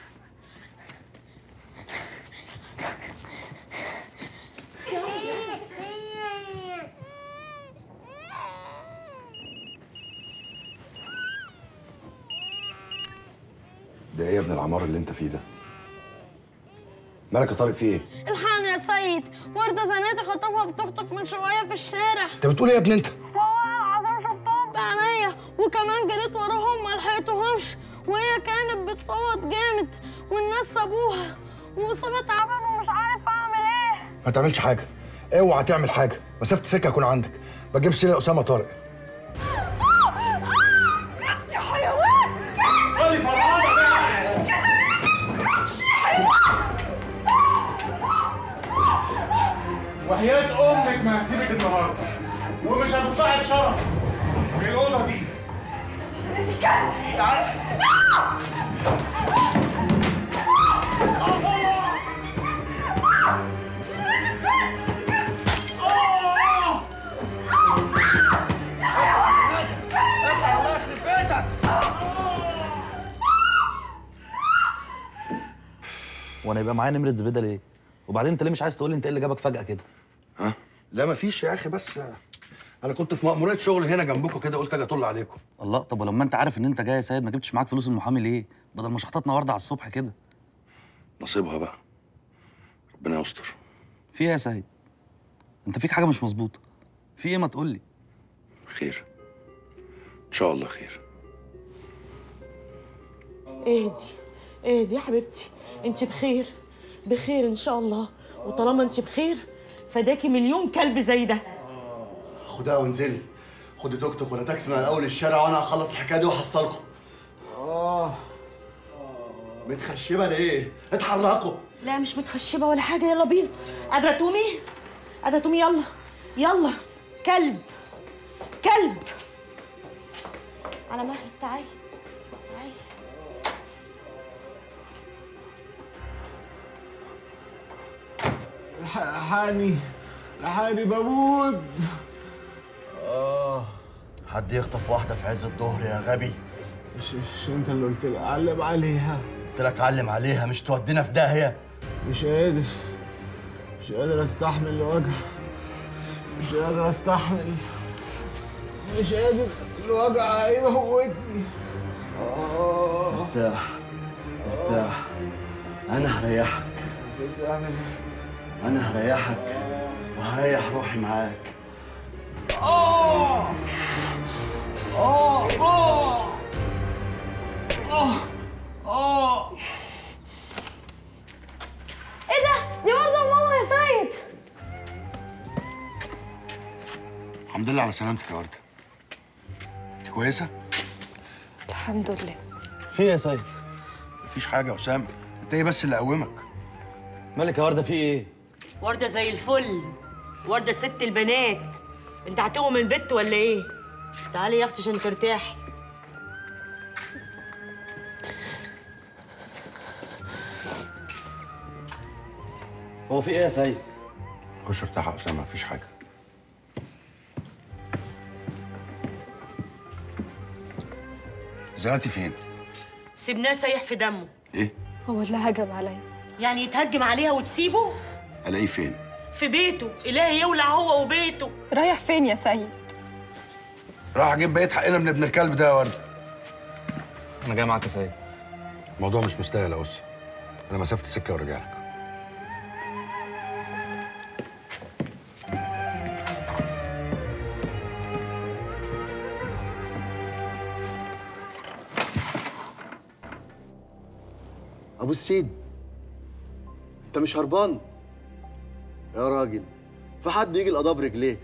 ده ايه يا ابن العمار اللي انت فيه ده مالك يا طارق في ايه الحقني يا سيد وردة زميلتي خطفها في توك توك من شوية في الشارع انت بتقول ايه يا ابني انت عشان شفتهم بعينيا وكمان جريت وراهم ما لحقتهمش وهي كانت بتصوت جامد والناس سابوها وإصابة تعبان ومش عارف أعمل إيه ما تعملش حاجه اوعى تعمل حاجه مسافه السكه هيكون عندك ما تجيبش سيره اسامه طارق يا حيوان خلي فرحانة بقى يا حيوان وحياة أمك ما هسيبك النهاردة ومش هتطلعي بشرف من الأوضة دي تعالي وانا يبقى معايا نمره زبيده ليه وبعدين انت ليه مش عايز تقول لي انت ايه اللي جابك فجاه كده ها لا مفيش يا اخي بس انا كنت في مأمورية شغل هنا جنبكم كده قلت اجي اطل عليكم الله طب ولما انت عارف ان انت جاي يا سيد ما جبتش معاك فلوس المحامي ليه بدل ما شحطتنا ورده على الصبح كده نصيبها بقى ربنا يستر في ايه يا سيد انت فيك حاجه مش مظبوطه في ايه ما تقول لي خير ان شاء الله خير اهدي اهدي يا حبيبتي انت بخير بخير ان شاء الله وطالما انت بخير فداكي مليون كلب زي ده خدها وانزلي خدي توك توك ولا تاكسي من على اول الشارع وانا هخلص الحكايه دي واحصلكم اه متخشبه ليه اتحركوا لا مش متخشبه ولا حاجه يلا بينا قادره تقومي قادره تقومي يلا يلا كلب كلب على مهلك تعالي تعالي الحقني الحقني بموت اه حد يخطف واحده في عز الظهر يا غبي مش مش انت اللي قلت لي علم عليها قلت لك علم عليها مش تودينا في داهيه مش قادر مش قادر استحمل الوجع مش قادر استحمل مش قادر الوجع هيموتني اه ارتاح ارتاح انا هريحك انا هريحك وهريح روحي معاك اه اه اه اه اه ايه ده؟ دي برضه ماما يا سيد الحمد لله على سلامتك يا ورده انت كويسه الحمد لله في ايه يا سيد؟ مفيش حاجه يا اسامه انت ايه بس اللي قومك مالك يا ورده في ايه؟ ورده زي الفل ورده ست البنات انت هتقوم من بيت ولا ايه تعالي يا اختي عشان ترتاحي هو في ايه يا سيد؟ خش ارتاح يا اسامه مفيش حاجه زناتي فين سيبناه سايح في دمه ايه هو اللي هجم عليا يعني يتهجم عليها وتسيبه الاقيه فين في بيته إلهي يولع هو وبيته رايح فين يا سيد راح اجيب بقيه حقنا من ابن الكلب ده يا ورده انا جاي معاك يا سيد الموضوع مش مستاهل يا أسي انا مسافه السكه وراجع لك ابو السيد انت مش هربان يا راجل في حد يجي القضاء برجليه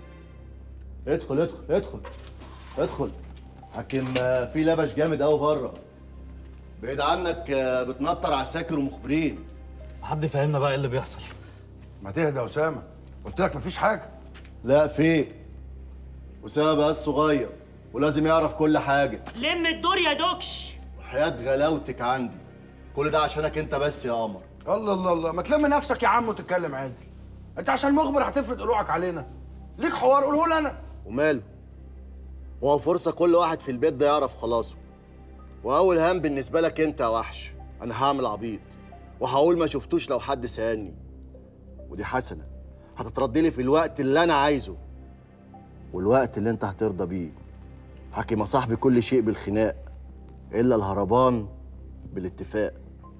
ادخل ادخل ادخل ادخل حكم آه، في لبش جامد قوي بره بعيد عنك آه، بتنطر عساكر ومخبرين حد يفهمنا بقى ايه اللي بيحصل ما تهدى يا اسامه قلت لك مفيش حاجه لا في اسامه بقى صغير ولازم يعرف كل حاجه لم الدور يا دوكش وحياه غلاوتك عندي كل ده عشانك انت بس يا قمر الله الله الله ما تلم نفسك يا عم وتتكلم عادل انت عشان مخبر هتفرد قلوعك علينا ليك حوار قوله لي انا وماله وهو فرصة كل واحد في البيت ده يعرف خلاصه وأول هام بالنسبة لك أنت يا وحش أنا هعمل عبيط وهقول ما شفتوش لو حد سألني ودي حسنة هتترد لي في الوقت اللي أنا عايزه والوقت اللي أنت هترضى بيه حكي صاحبي كل شيء بالخناق إلا الهربان بالاتفاق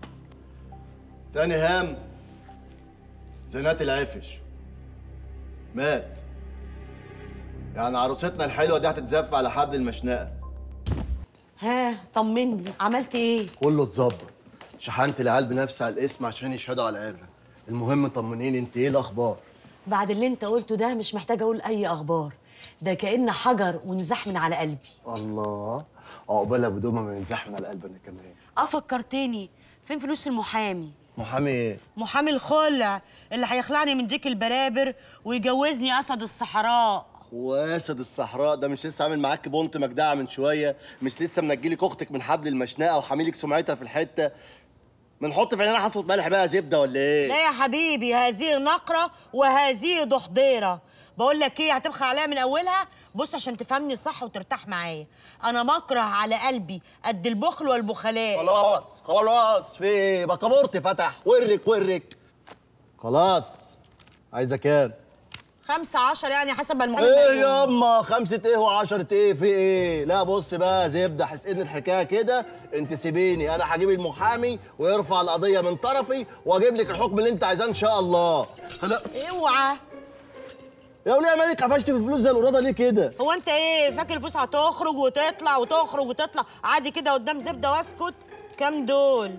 تاني هام زنات العفش مات يعني عروستنا الحلوه دي هتتزف على حبل المشنقه ها طمني عملت ايه كله اتظبط شحنت العيال بنفسي على الاسم عشان يشهدوا على العبره المهم طمنيني انت ايه الاخبار بعد اللي انت قلته ده مش محتاجه اقول اي اخبار ده كأن حجر ونزاح من على قلبي الله عقبالك بدومه ما ينزح من على القلب انا كمان اه فكرتني فين فلوس المحامي محامي ايه محامي الخلع اللي هيخلعني من ديك البرابر ويجوزني اسد الصحراء واسد الصحراء ده مش لسه عامل معاك بونت مجدعه من شويه مش لسه منجلك اختك من حبل المشنقه وحاميلك سمعتها في الحته بنحط في عينينا حصوه ملح بقى زبده ولا ايه لا يا حبيبي هذه نقرة وهذه ضحضيرة بقول لك ايه هتبخى عليها من اولها بص عشان تفهمني صح وترتاح معايا انا مكره على قلبي قد البخل والبخلاء خلاص خلاص في ايه بكابورت فتح ورك ورك خلاص عايزه كام خمسة عشر يعني حسب ما المهم ايه ياما خمسة ايه وعشرة ايه في ايه لا بص بقى زبدة حسين الحكاية كده انت سيبيني انا هجيب المحامي ويرفع القضية من طرفي واجيب لك الحكم اللي انت عايزاه ان شاء الله لا اوعى يا وليه مالك قفشت في الفلوس زي القرادة ليه كده هو انت ايه فاكر الفلوس هتخرج وتطلع وتخرج وتطلع عادي كده قدام زبدة واسكت كام دول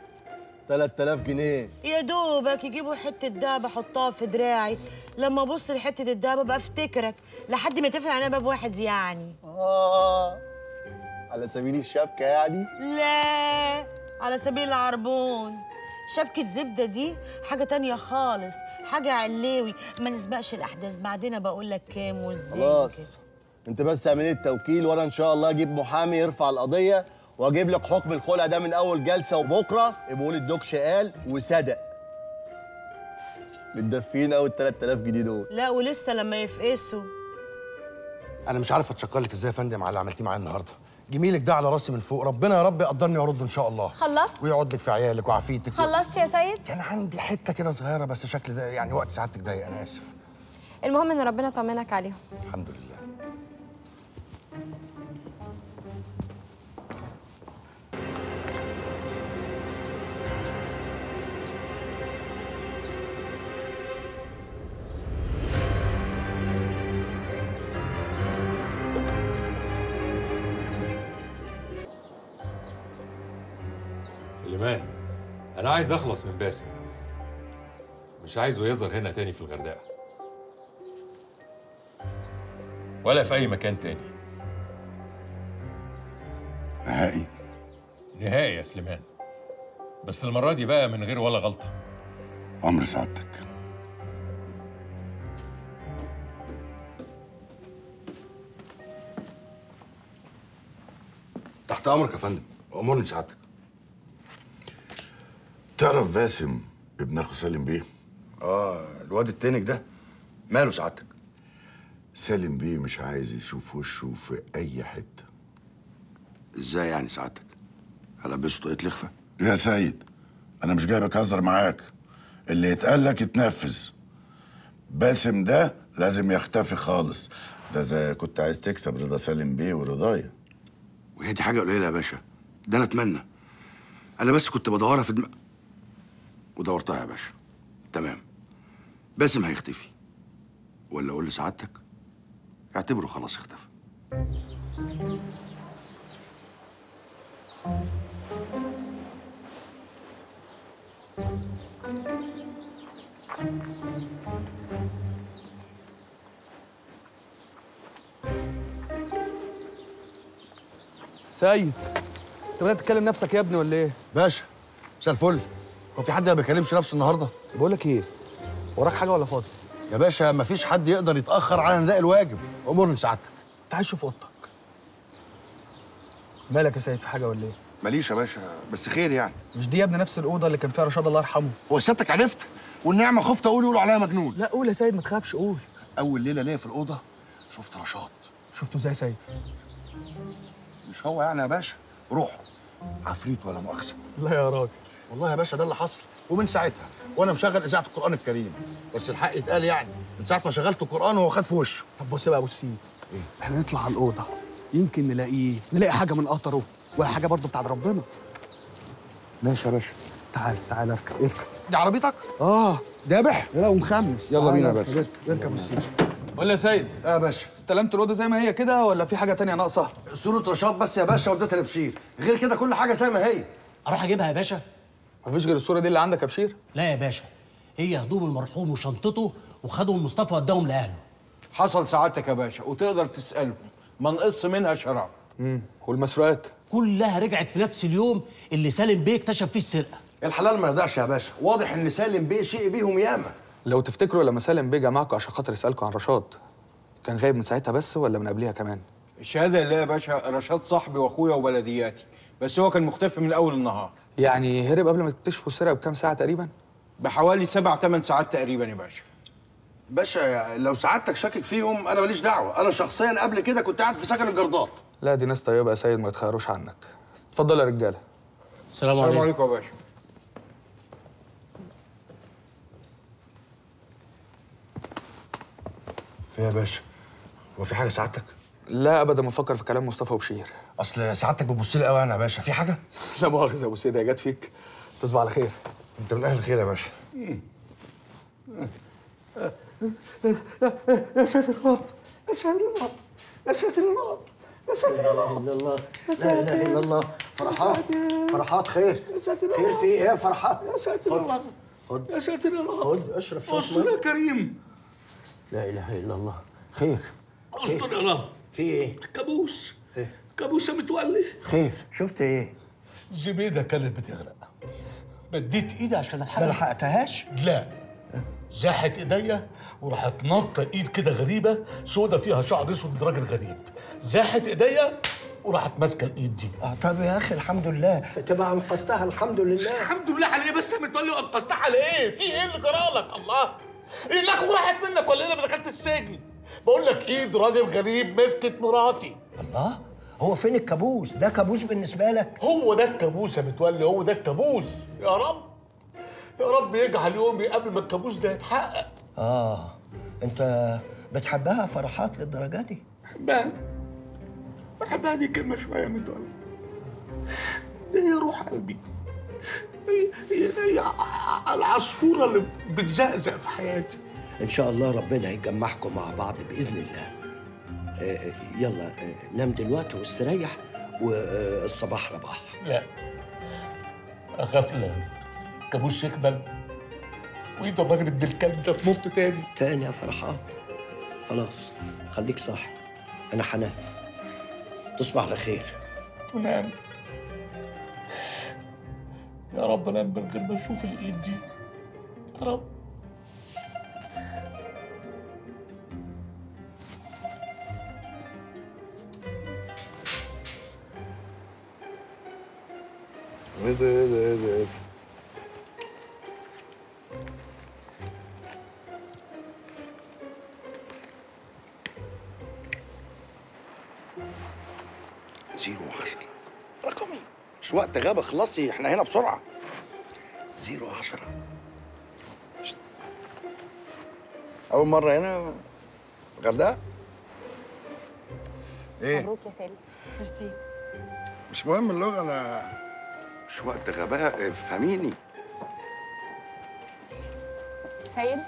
3000 جنيه يا دوبك يجيبوا حتة دهب احطها في دراعي لما ابص لحتة الدهب ابقى افتكرك لحد ما تقفل علينا باب واحد يعني اه على سبيل الشبكة يعني لا على سبيل العربون شبكة زبدة دي حاجة تانية خالص حاجة علوي ما نسبقش الأحداث بعدين بقول لك كام وازاي خلاص انت بس اعملي التوكيل وانا ان شاء الله اجيب محامي يرفع القضيه واجيب لك حكم الخلع ده من اول جلسه وبكره يبقوا لي الدكش قال وصدق متدفين قوي ال 3000 جنيه دول لا ولسه لما يفقسوا انا مش عارف اتشكر لك ازاي يا فندم على اللي عملتيه معايا النهارده جميلك ده على راسي من فوق ربنا يا رب يقدرني وارد ان شاء الله خلصت ويقعد لك في عيالك وعافيتك خلصت يا سيد كان عندي حته كده صغيره بس شكل ده يعني وقت سعادتك ضيق انا اسف المهم ان ربنا طمنك عليهم الحمد لله سليمان انا عايز اخلص من باسم مش عايزه يظهر هنا تاني في الغردقه ولا في اي مكان تاني نهائي نهائي يا سليمان بس المره دي بقى من غير ولا غلطه عمر سعادتك تحت امرك يا فندم امرني سعادتك تعرف باسم ابن اخو سالم بيه اه الواد التانك ده ماله سعادتك سالم بيه مش عايز يشوف وشه في اي حته ازاي يعني سعادتك هلبسه طاقية لخفه يا سيد انا مش جايبك اهزر معاك اللي يتقال لك يتنفذ باسم ده لازم يختفي خالص ده زي كنت عايز تكسب رضا سالم بيه ورضايا وهي دي حاجه قليله يا باشا ده انا اتمنى انا بس كنت بدورها في دماغ ودورتها يا باشا تمام باسم هيختفي ولا اقول لسعادتك اعتبره خلاص اختفى سيد انت بدات تكلم نفسك يا ابني ولا ايه؟ باشا مساء الفل هو في حد ما بيكلمش نفسه النهارده بقول لك ايه وراك حاجه ولا فاضي يا باشا ما فيش حد يقدر يتاخر على نداء الواجب امرني سعادتك تعال شوف اوضتك مالك يا سيد في حاجه ولا ايه؟ ماليش يا باشا بس خير يعني مش دي يا ابني نفس الاوضه اللي كان فيها رشاد الله يرحمه هو سيادتك عرفت والنعمه خفت اقول يقولوا عليا مجنون لا قول يا سيد ما تخافش قول اول ليله ليا في الاوضه شفت رشاد شفته ازاي يا سيد؟ مش هو يعني يا باشا روح عفريت ولا مؤاخذه لا يا راجل والله يا باشا ده اللي حصل ومن ساعتها وانا مشغل اذاعه القران الكريم بس الحق يتقال يعني من ساعه ما شغلت القران هو خد في وشه طب بص بقى يا ابو السيد ايه؟ احنا نطلع على الاوضه يمكن نلاقيه نلاقي حاجه من قطره ولا حاجه برضه بتاعت ربنا ماشي يا باشا تعال تعال اركب اركب دي عربيتك اه دابح لا ومخمس يلا تعال بينا يا اركب، باشا. اركب اركب يا سيدي ولا يا سيد اه يا باشا استلمت الاوضه زي ما هي كده ولا في حاجه تانية ناقصه صوره رشاد بس يا باشا واديتها لبشير غير كده كل حاجه زي ما هي اروح اجيبها يا باشا مفيش غير الصوره دي اللي عندك يا بشير لا يا باشا هي هدوم المرحوم وشنطته وخدهم مصطفى وداهم لاهله حصل سعادتك يا باشا وتقدر تسأله ما نقص منها شرع امم والمسروقات كلها رجعت في نفس اليوم اللي سالم بيه اكتشف فيه السرقه الحلال ما يضيعش يا باشا واضح ان سالم بيه شيء بيهم ياما لو تفتكروا لما سالم بيه جمعكم عشان خاطر يسالكم عن رشاد كان غايب من ساعتها بس ولا من قبلها كمان الشهادة لا يا باشا رشاد صاحبي واخويا وبلدياتي بس هو كان مختفي من اول النهار يعني هرب قبل ما تكتشفوا السرقه بكام ساعه تقريبا بحوالي سبع ثمان ساعات تقريبا يا باشا باشا لو سعادتك شاكك فيهم انا ماليش دعوه انا شخصيا قبل كده كنت قاعد في سكن الجردات لا دي ناس طيبه يا سيد ما يتخيروش عنك اتفضل يا رجاله السلام السلام عليكم عليكم يا باشا في يا باشا هو في حاجه سعادتك لا ابدا ما افكر في كلام مصطفى وبشير اصل سعادتك بتبص لي قوي انا يا باشا في حاجه لا مؤاخذه يا ابو سيد هي جت فيك تصبح على خير انت من اهل الخير يا باشا يا ساتر الرب يا ساتر الرب يا ساتر الرب يا ساتر لا الرب اله الا الله يا لا اله الا الله فرحات فرحات خير يا ساتر خير في ايه يا فرحات يا ساتر الرب خد يا ساتر الرب خد اشرب شويه استر مية. يا كريم لا اله الا الله خير استر يا رب في ايه كابوس كابوس يا متولي خير شفت ايه زبيدة كانت بتغرق مديت ايدي عشان الحاجه ما لحقتهاش لا زاحت ايديا وراحت نطه ايد كده غريبه سودا فيها شعر اسود لراجل غريب زاحت ايديا وراحت ماسكه الايد دي اه طب يا اخي الحمد لله تبقى انقذتها الحمد لله الحمد لله على ايه بس يا متولي انقذتها على ايه؟ في ايه اللي جرالك الله؟ ايه اللي راحت منك ولا ايه لما دخلت السجن؟ بقول لك ايد راجل غريب مسكت مراتي الله هو فين الكابوس ده كابوس بالنسبه لك هو ده الكابوس يا متولي هو ده الكابوس يا رب يا رب يجعل يومي قبل ما الكابوس ده يتحقق اه انت بتحبها فرحات للدرجه دي بحبها بحبها دي كلمه شويه يا متولي هي روح قلبي هي هي, هي العصفوره اللي بتزقزق في حياتي ان شاء الله ربنا يجمعكم مع بعض باذن الله آه يلا آه نام دلوقتي واستريح والصباح رباح لا اخاف لا كابوس يكمل وايد الراجل ابن الكلب ده تنط تاني تاني يا فرحات خلاص خليك صاحي انا حنان تصبح على خير ونام يا رب انام من غير ما اشوف الايد دي يا رب ايه ده ايه ده ايه ده ايه ده زيرو وعشرة رقمي مش وقت غابة خلصي احنا هنا بسرعة زيرو وعشرة شت. أول مرة هنا غردقة ايه مبروك يا سالم ميرسي مش مهم اللغة أنا مش وقت غباء افهميني سيد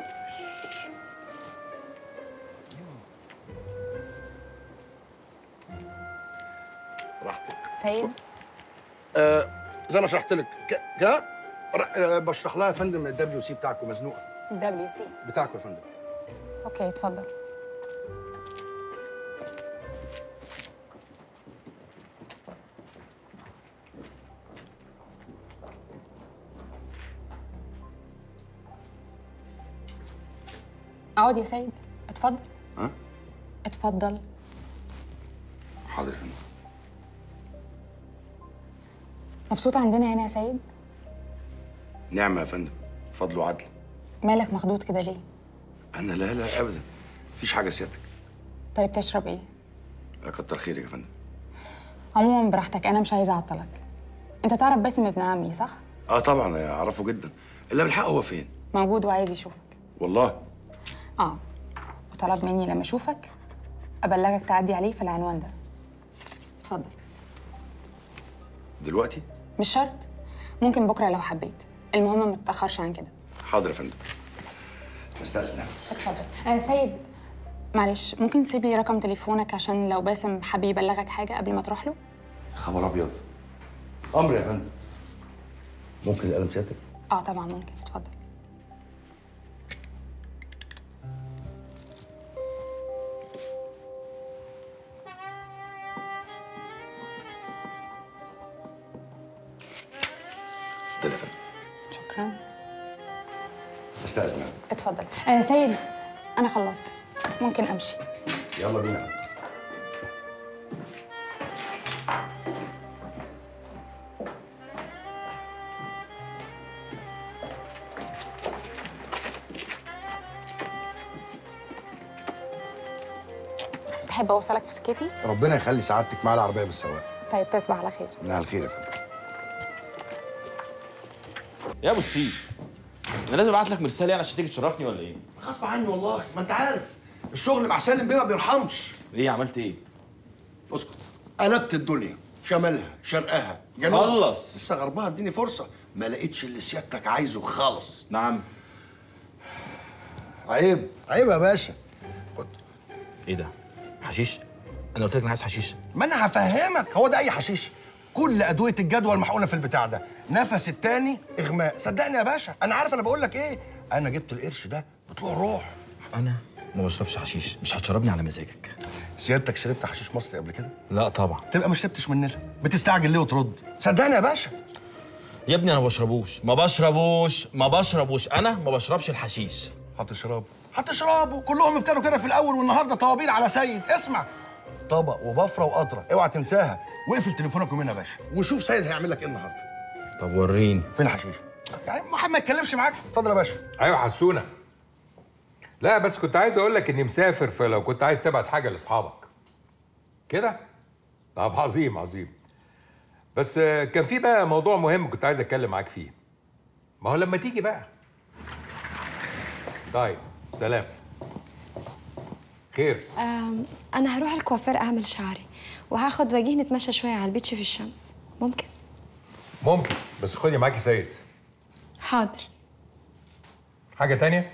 براحتك سيد آه زي ما شرحت لك ك... ك... ر- آه، بشرح لها يا فندم الدبليو سي بتاعكم مزنوقه دبليو سي بتاعكم يا فندم اوكي اتفضل اقعد يا سيد اتفضل ها؟ اتفضل حاضر يا فندم مبسوط عندنا هنا يا سيد نعمة يا فندم فضل وعدل مالك مخضوض كده ليه أنا لا لا أبدا مفيش حاجة سيادتك طيب تشرب ايه كتر خيرك يا فندم عموما براحتك انا مش عايزه اعطلك انت تعرف باسم ابن عمي صح اه طبعا اعرفه جدا الا بالحق هو فين موجود وعايز يشوفك والله اه وطلب مني لما اشوفك ابلغك تعدي عليه في العنوان ده اتفضل دلوقتي مش شرط ممكن بكره لو حبيت المهم ما تتاخرش عن كده حاضر يا فندم استاذن اتفضل آه سيد معلش ممكن تسيب لي رقم تليفونك عشان لو باسم حب يبلغك حاجه قبل ما تروح له خبر ابيض امر يا فندم ممكن القلم سيادتك اه طبعا ممكن اتفضل اتفضل يا فندم شكرا استاذن اتفضل آه سيد انا خلصت ممكن امشي يلا بينا تحب اوصلك في سكتي ربنا يخلي سعادتك معايا العربيه بالسواق طيب تصبح على خير لها الخير يا فندم يا ابو السي انا لازم ابعت لك مرسال يعني عشان تيجي تشرفني ولا ايه؟ غصب عني والله ما انت عارف الشغل مع سالم بيه ما بيرحمش ايه عملت ايه؟ اسكت قلبت الدنيا شمالها شرقها جنوبها خلص. لسه غربها اديني فرصه ما لقيتش اللي سيادتك عايزه خالص نعم عيب عيب يا باشا ايه ده؟ حشيش؟ انا قلت لك انا عايز حشيش ما انا هفهمك هو ده اي حشيش كل ادويه الجدول محقونه في البتاع ده نفس التاني اغماء صدقني يا باشا انا عارف انا بقول لك ايه انا جبت القرش ده بطلوع روح انا ما بشربش حشيش مش هتشربني على مزاجك سيادتك شربت حشيش مصري قبل كده لا طبعا تبقى ما شربتش مننا بتستعجل ليه وترد صدقني يا باشا يا ابني انا ما بشربوش ما بشربوش ما بشربوش انا ما بشربش الحشيش هتشربه هتشربه كلهم ابتدوا كده في الاول والنهارده طوابير على سيد اسمع طبق وبفره وقطره اوعى تنساها واقفل تليفونك يومين يا باشا وشوف سيد هيعمل لك ايه النهارده طب وريني فين الحشيش يعني محمد ما يتكلمش معاك اتفضل يا باشا ايوه حسونه لا بس كنت عايز اقول لك اني مسافر فلو كنت عايز تبعت حاجه لاصحابك كده طب عظيم عظيم بس آه، كان في بقى موضوع مهم كنت عايز اتكلم معاك فيه ما هو لما تيجي بقى طيب سلام خير أم، أنا هروح الكوافير أعمل شعري وهاخد وجيه نتمشى شوية على البيتش في الشمس ممكن؟ ممكن بس خدي معاكي سيد حاضر حاجه تانية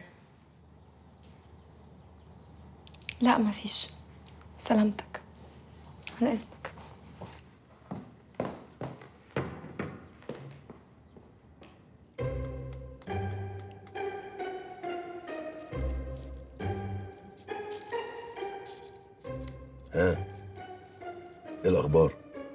لا مفيش سلامتك على إذنك ها ايه الاخبار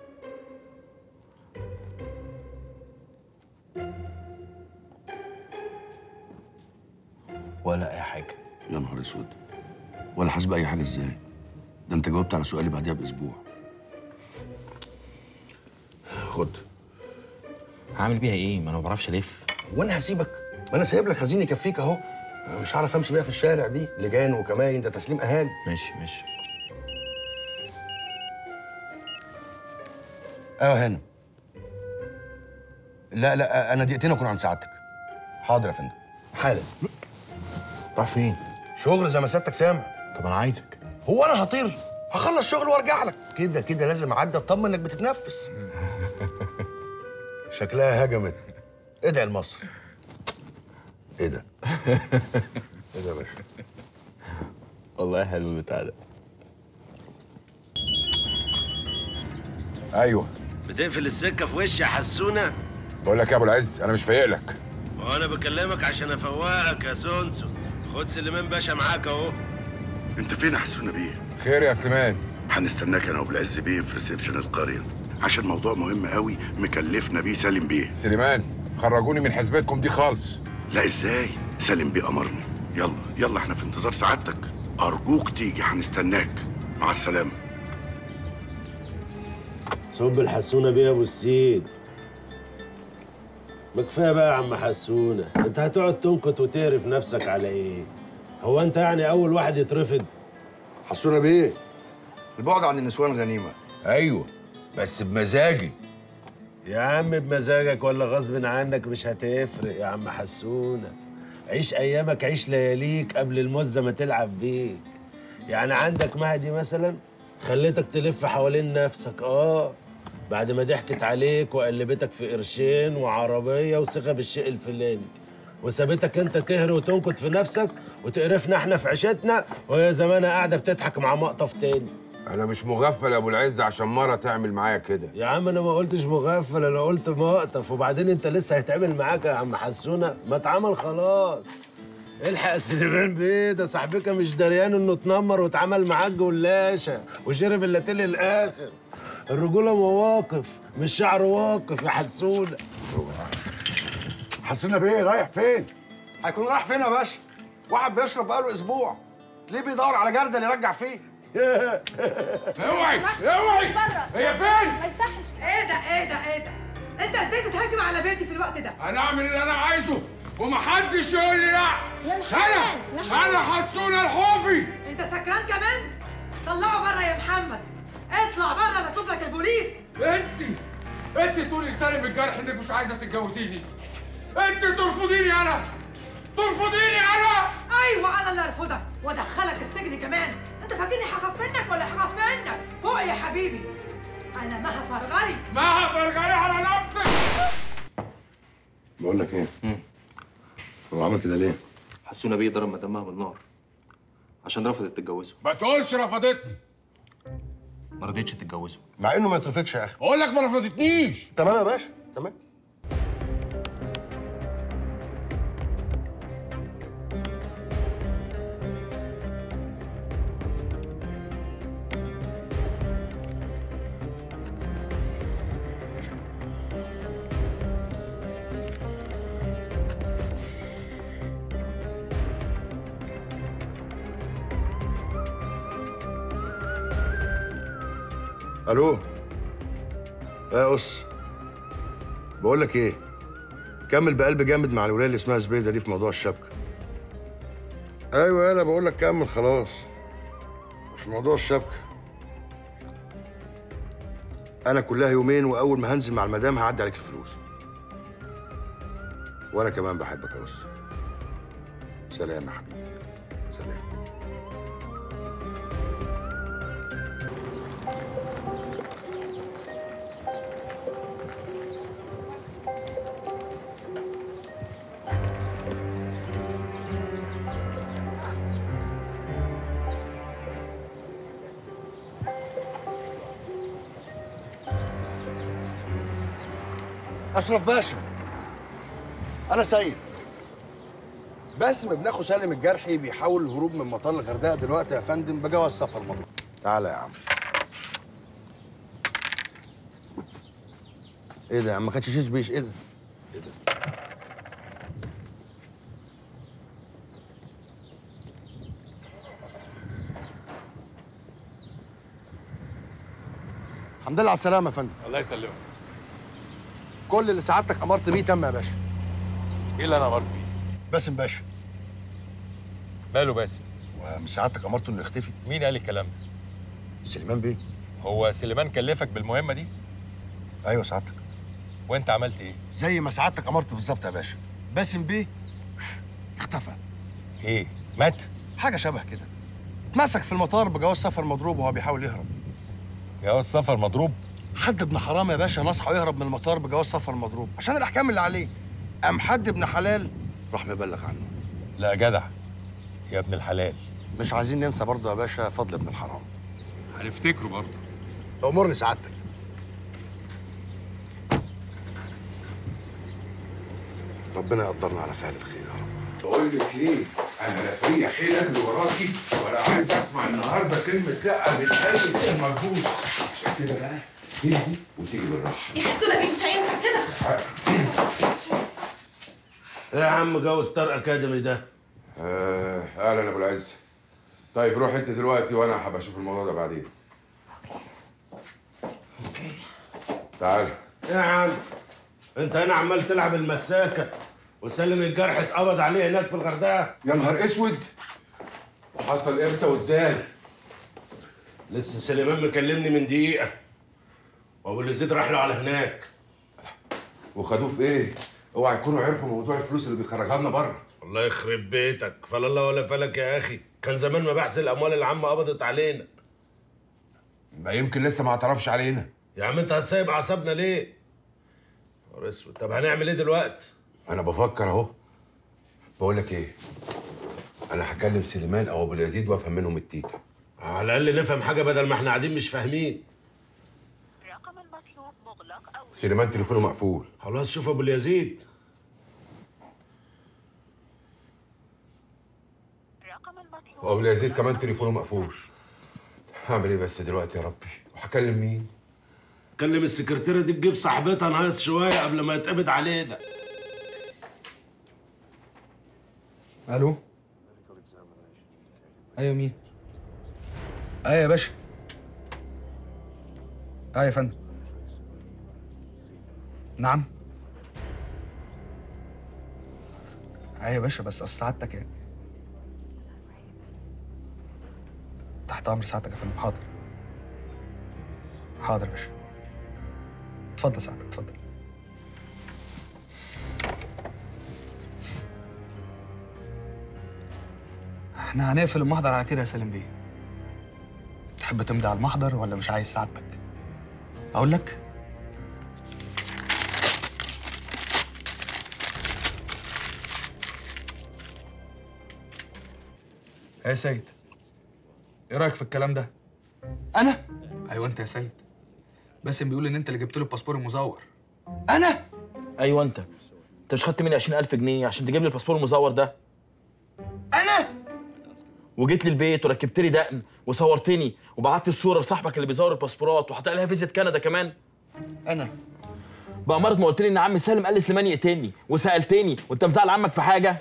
ولا اي حاجه يا نهار اسود ولا حاسس باي حاجه ازاي ده انت جاوبت على سؤالي بعديها باسبوع خد هعمل بيها ايه ما انا ما بعرفش الف وانا هسيبك ما انا سايب لك خزين يكفيك اهو أنا مش هعرف امشي بيها في الشارع دي لجان وكماين ده تسليم اهالي ماشي ماشي ايوه هنا لا لا انا دقيقتين اكون عند سعادتك حاضر يا فندم حالا راح فين شغل زي ما سيادتك سامع طب انا عايزك هو انا هطير هخلص شغل وارجع لك كده كده لازم اعدي اطمن انك بتتنفس شكلها هجمت ادعي لمصر ايه ده ايه ده يا باشا والله حلو البتاع ده ايوه بتقفل السكه في وشي يا حسونه بقول لك يا ابو العز انا مش فايق لك وانا بكلمك عشان افوقك يا سونسو خد سليمان باشا معاك اهو انت فين يا حسونه بيه خير يا سليمان هنستناك انا وابو العز بيه في ريسبشن القريه عشان موضوع مهم قوي مكلفنا بيه سالم بيه سليمان خرجوني من حسبتكم دي خالص لا ازاي سالم بيه امرني يلا يلا احنا في انتظار سعادتك ارجوك تيجي هنستناك مع السلامه صب الحسونه بيه يا ابو السيد ما كفايه بقى يا عم حسونه انت هتقعد تنكت وتقرف نفسك على ايه هو انت يعني اول واحد يترفض حسونه بيه البعد عن النسوان غنيمه ايوه بس بمزاجي يا عم بمزاجك ولا غصب عنك مش هتفرق يا عم حسونه عيش ايامك عيش لياليك قبل المزه ما تلعب بيك يعني عندك مهدي مثلا خليتك تلف حوالين نفسك اه بعد ما ضحكت عليك وقلبتك في قرشين وعربيه وثقه بالشيء الفلاني وسابتك انت تهري وتنكت في نفسك وتقرفنا احنا في عيشتنا وهي زمانها قاعده بتضحك مع مقطف تاني انا مش مغفل يا ابو العز عشان مره تعمل معايا كده يا عم انا ما قلتش مغفل انا قلت مقطف وبعدين انت لسه هيتعمل معاك يا عم حسونه ما اتعمل خلاص الحق سليمان بيه ده صاحبك مش دريان انه اتنمر واتعمل معاك جلاشه وشرب اللاتين الاخر الرجوله مواقف مش شعر واقف يا حسونه حسنا بيه رايح فين؟ هيكون رايح فين يا باشا؟ واحد بيشرب بقاله اسبوع ليه بيدور على جردل يرجع فيه؟ اوعي اوعي هي فين؟ ما يصحش ايه ده ايه ده ايه ده انت ازاي تتهجم على بيتي في الوقت ده انا اعمل اللي انا عايزه ومحدش يقول لي لا يا انا محمد انا حسونه الحوفي انت سكران كمان طلعه بره يا محمد اطلع بره لا اطلب لك البوليس انت انت تقولي سالم الجرح انك مش عايزه تتجوزيني انت ترفضيني انا ترفضيني انا ايوه انا اللي ارفضك وادخلك السجن كمان انت فاكرني هخاف منك ولا هخاف منك فوق يا حبيبي انا مها فرغلي مها فرغلي على نفسك بقول لك ايه هو عمل كده ليه حسونا بيه ضرب مدامها بالنار عشان رفضت تتجوزه ما تقولش رفضتني ما رضيتش تتجوزه مع انه ما يترفضش يا اخي بقول لك ما رفضتنيش تمام يا باشا تمام الو يا قص بقول لك ايه كمل بقلب جامد مع الولايه اللي اسمها زبيده دي في موضوع الشبكه ايوه انا بقول لك كمل خلاص مش موضوع الشبكه انا كلها يومين واول ما هنزل مع المدام هعدي عليك الفلوس وانا كمان بحبك يا قص سلام يا حبيبي سلام اشرف باشا انا سيد باسم ابن اخو سالم الجرحي بيحاول الهروب من مطار الغردقه دلوقتي يا فندم بجواز سفر مضروب تعالى يا عم ايه ده يا عم ما كانش شيش بيش ايه ده الحمد لله على السلامه يا فندم الله يسلمك كل اللي سعادتك امرت بيه تم يا باشا ايه اللي انا امرت بيه؟ باسم باشا ماله باسم؟ ومش سعادتك امرته انه يختفي مين قال الكلام ده؟ سليمان بيه هو سليمان كلفك بالمهمه دي؟ ايوه سعادتك وانت عملت ايه؟ زي ما سعادتك امرت بالظبط يا باشا باسم بيه اختفى ايه؟ مات؟ حاجه شبه كده اتمسك في المطار بجواز سفر مضروب وهو بيحاول يهرب جواز سفر مضروب؟ حد ابن حرام يا باشا نصحه يهرب من المطار بجواز سفر مضروب عشان الاحكام اللي عليه قام حد ابن حلال راح مبلغ عنه لا جدع يا ابن الحلال مش عايزين ننسى برضه يا باشا فضل ابن الحرام هنفتكره برضه امرني سعادتك ربنا يقدرنا على فعل الخير يا رب بقول لك ايه انا لا فريق حيل اجري وراكي ولا عايز اسمع النهارده كلمه لا من اي مربوط عشان كده بقى تهدي وتيجي بالراحه يا حسونه بيه مش هينفع كده ايه يا عم جو ستار اكاديمي ده آه اهلا ابو العز طيب روح انت دلوقتي وانا هبقى اشوف الموضوع ده بعدين تعال ايه يا عم انت هنا عمال تلعب المساكه وسلم الجرح اتقبض عليه هناك في الغردقه يا نهار اسود حصل امتى وازاي لسه سليمان مكلمني من دقيقه وابو اليزيد راح له على هناك وخدوه في ايه اوعى يكونوا عرفوا موضوع الفلوس اللي بيخرجها لنا بره الله يخرب بيتك فلا الله ولا فلك يا اخي كان زمان مباحث الاموال العامه قبضت علينا ما يمكن لسه ما اعترفش علينا يا عم انت هتسيب اعصابنا ليه نهار اسود طب هنعمل ايه دلوقتي انا بفكر اهو بقول لك ايه انا هكلم سليمان او ابو اليزيد وافهم منهم التيتا على الاقل نفهم حاجه بدل ما احنا قاعدين مش فاهمين سليمان تليفونه مقفول خلاص شوف ابو اليزيد وابو اليزيد كمان تليفونه مقفول هعمل ايه بس دلوقتي يا ربي وهكلم مين كلم السكرتيره دي تجيب صاحبتها ناقص شويه قبل ما يتقبض علينا الو ايوه مين ايوه يا باشا ايوه يا فندم نعم ايوه يا باشا بس اصل سعادتك يعني تحت امر سعادتك يا فندم حاضر حاضر يا باشا اتفضل سعادتك اتفضل احنا هنقفل المحضر على كده يا سالم بيه تحب تمضي على المحضر ولا مش عايز سعادتك اقول لك يا سيد ايه رايك في الكلام ده انا ايوه انت يا سيد باسم بيقول ان انت اللي جبت له الباسبور المزور انا ايوه انت انت مش خدت مني 20000 جنيه عشان تجيب لي الباسبور المزور ده انا وجيت لي البيت وركبت لي دقن وصورتني وبعت الصوره لصاحبك اللي بيزور الباسبورات وحط عليها فيزا كندا كمان انا بأمارة ما قلت لي ان عم سالم قال لي سليمان يقتلني وسالتني وانت مزعل عمك في حاجه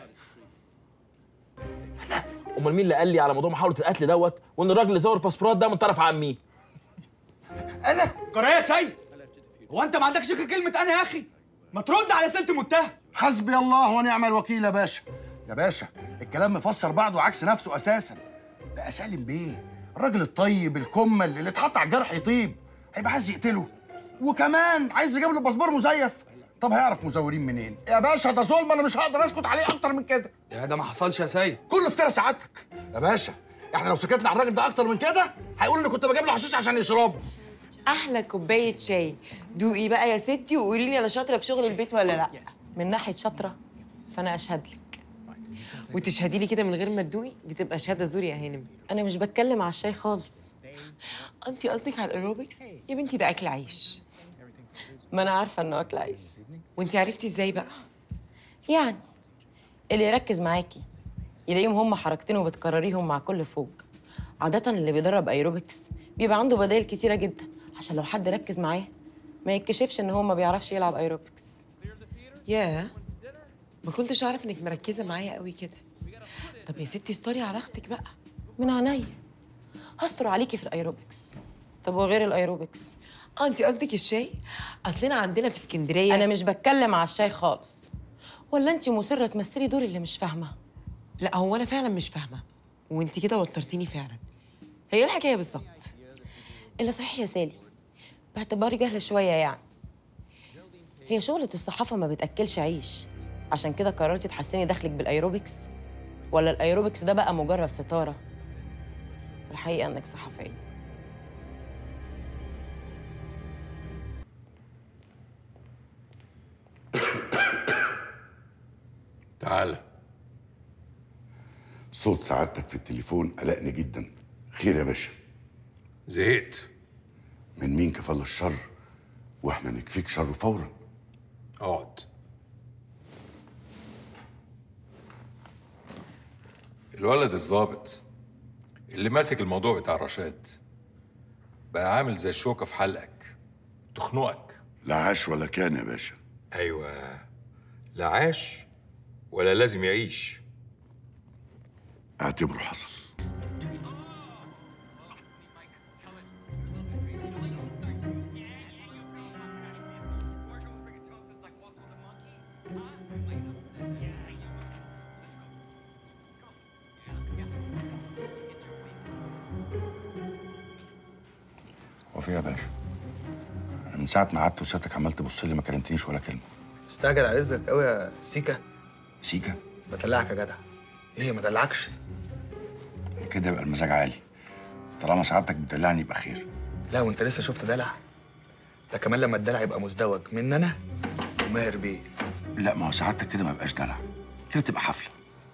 امال مين اللي قال لي على موضوع محاوله القتل دوت وان الراجل اللي زور الباسبورات ده من طرف عمي انا جرايه يا سيد هو انت ما عندكش غير كلمه انا يا اخي ما ترد على سيره المتهم حسبي الله ونعم الوكيل يا باشا يا باشا الكلام مفسر بعضه وعكس نفسه اساسا ده سالم بيه الراجل الطيب الكمل اللي اتحط على الجرح يطيب هيبقى عايز يقتله وكمان عايز يجيب له باسبور مزيف طب هيعرف مزورين منين يا باشا ده ظلم انا مش هقدر اسكت عليه اكتر من كده يا ده ما حصلش يا سيد كله افترى سعادتك يا باشا احنا لو سكتنا على الراجل ده اكتر من كده هيقول اني كنت بجيب له حشيش عشان يشربه احلى كوبايه شاي دوقي بقى يا ستي وقولي لي انا شاطره في شغل البيت ولا لا من ناحيه شاطره فانا اشهد لك وتشهدي لي كده من غير ما تدوقي دي تبقى شهاده زور يا هانم انا مش بتكلم على الشاي خالص انت قصدك على الايروبكس يا بنتي ده اكل عيش ما انا عارفه انه اكل عيش وانت عرفتي ازاي بقى يعني اللي يركز معاكي يلاقيهم هم حركتين وبتكرريهم مع كل فوق عادة اللي بيدرب ايروبكس بيبقى عنده بدائل كتيرة جدا عشان لو حد ركز معاه ما يتكشفش ان هو ما بيعرفش يلعب ايروبكس ياه ما كنتش اعرف انك مركزه معايا قوي كده طب يا ستي استوري على اختك بقى من عينيا هستر عليكي في الايروبكس طب وغير الايروبكس اه انت قصدك الشاي اصلنا عندنا في اسكندريه انا مش بتكلم على الشاي خالص ولا انت مصره تمثلي دور اللي مش فاهمه لا هو انا فعلا مش فاهمه وانت كده وترتيني فعلا هي ايه الحكايه بالظبط الا صحيح يا سالي باعتباري جهله شويه يعني هي شغلة الصحافة ما بتأكلش عيش عشان كده قررتي تحسني دخلك بالايروبكس ولا الايروبكس ده بقى مجرد ستارة الحقيقة انك صحفية تعال صوت سعادتك في التليفون قلقني جدا خير يا باشا زهقت من مين كفل الشر واحنا نكفيك شره فورا اقعد الولد الظابط اللي ماسك الموضوع بتاع رشاد بقى عامل زي الشوكة في حلقك تخنقك لا عاش ولا كان يا باشا ايوه لا عاش ولا لازم يعيش اعتبره حصل هو في إيه يا باشا انا من ساعه ما قعدت وسيادتك عمال تبص لي ما كلمتنيش ولا كلمه استعجل على رزقك قوي يا سيكا سيكا بدلعك يا جدع ايه ما دلعكش كده يبقى المزاج عالي طالما سعادتك بتدلعني يبقى خير لا وانت لسه شفت دلع ده كمان لما الدلع يبقى مزدوج من انا وماهر بيه لا ما هو سعادتك كده ما يبقاش دلع كده تبقى حفله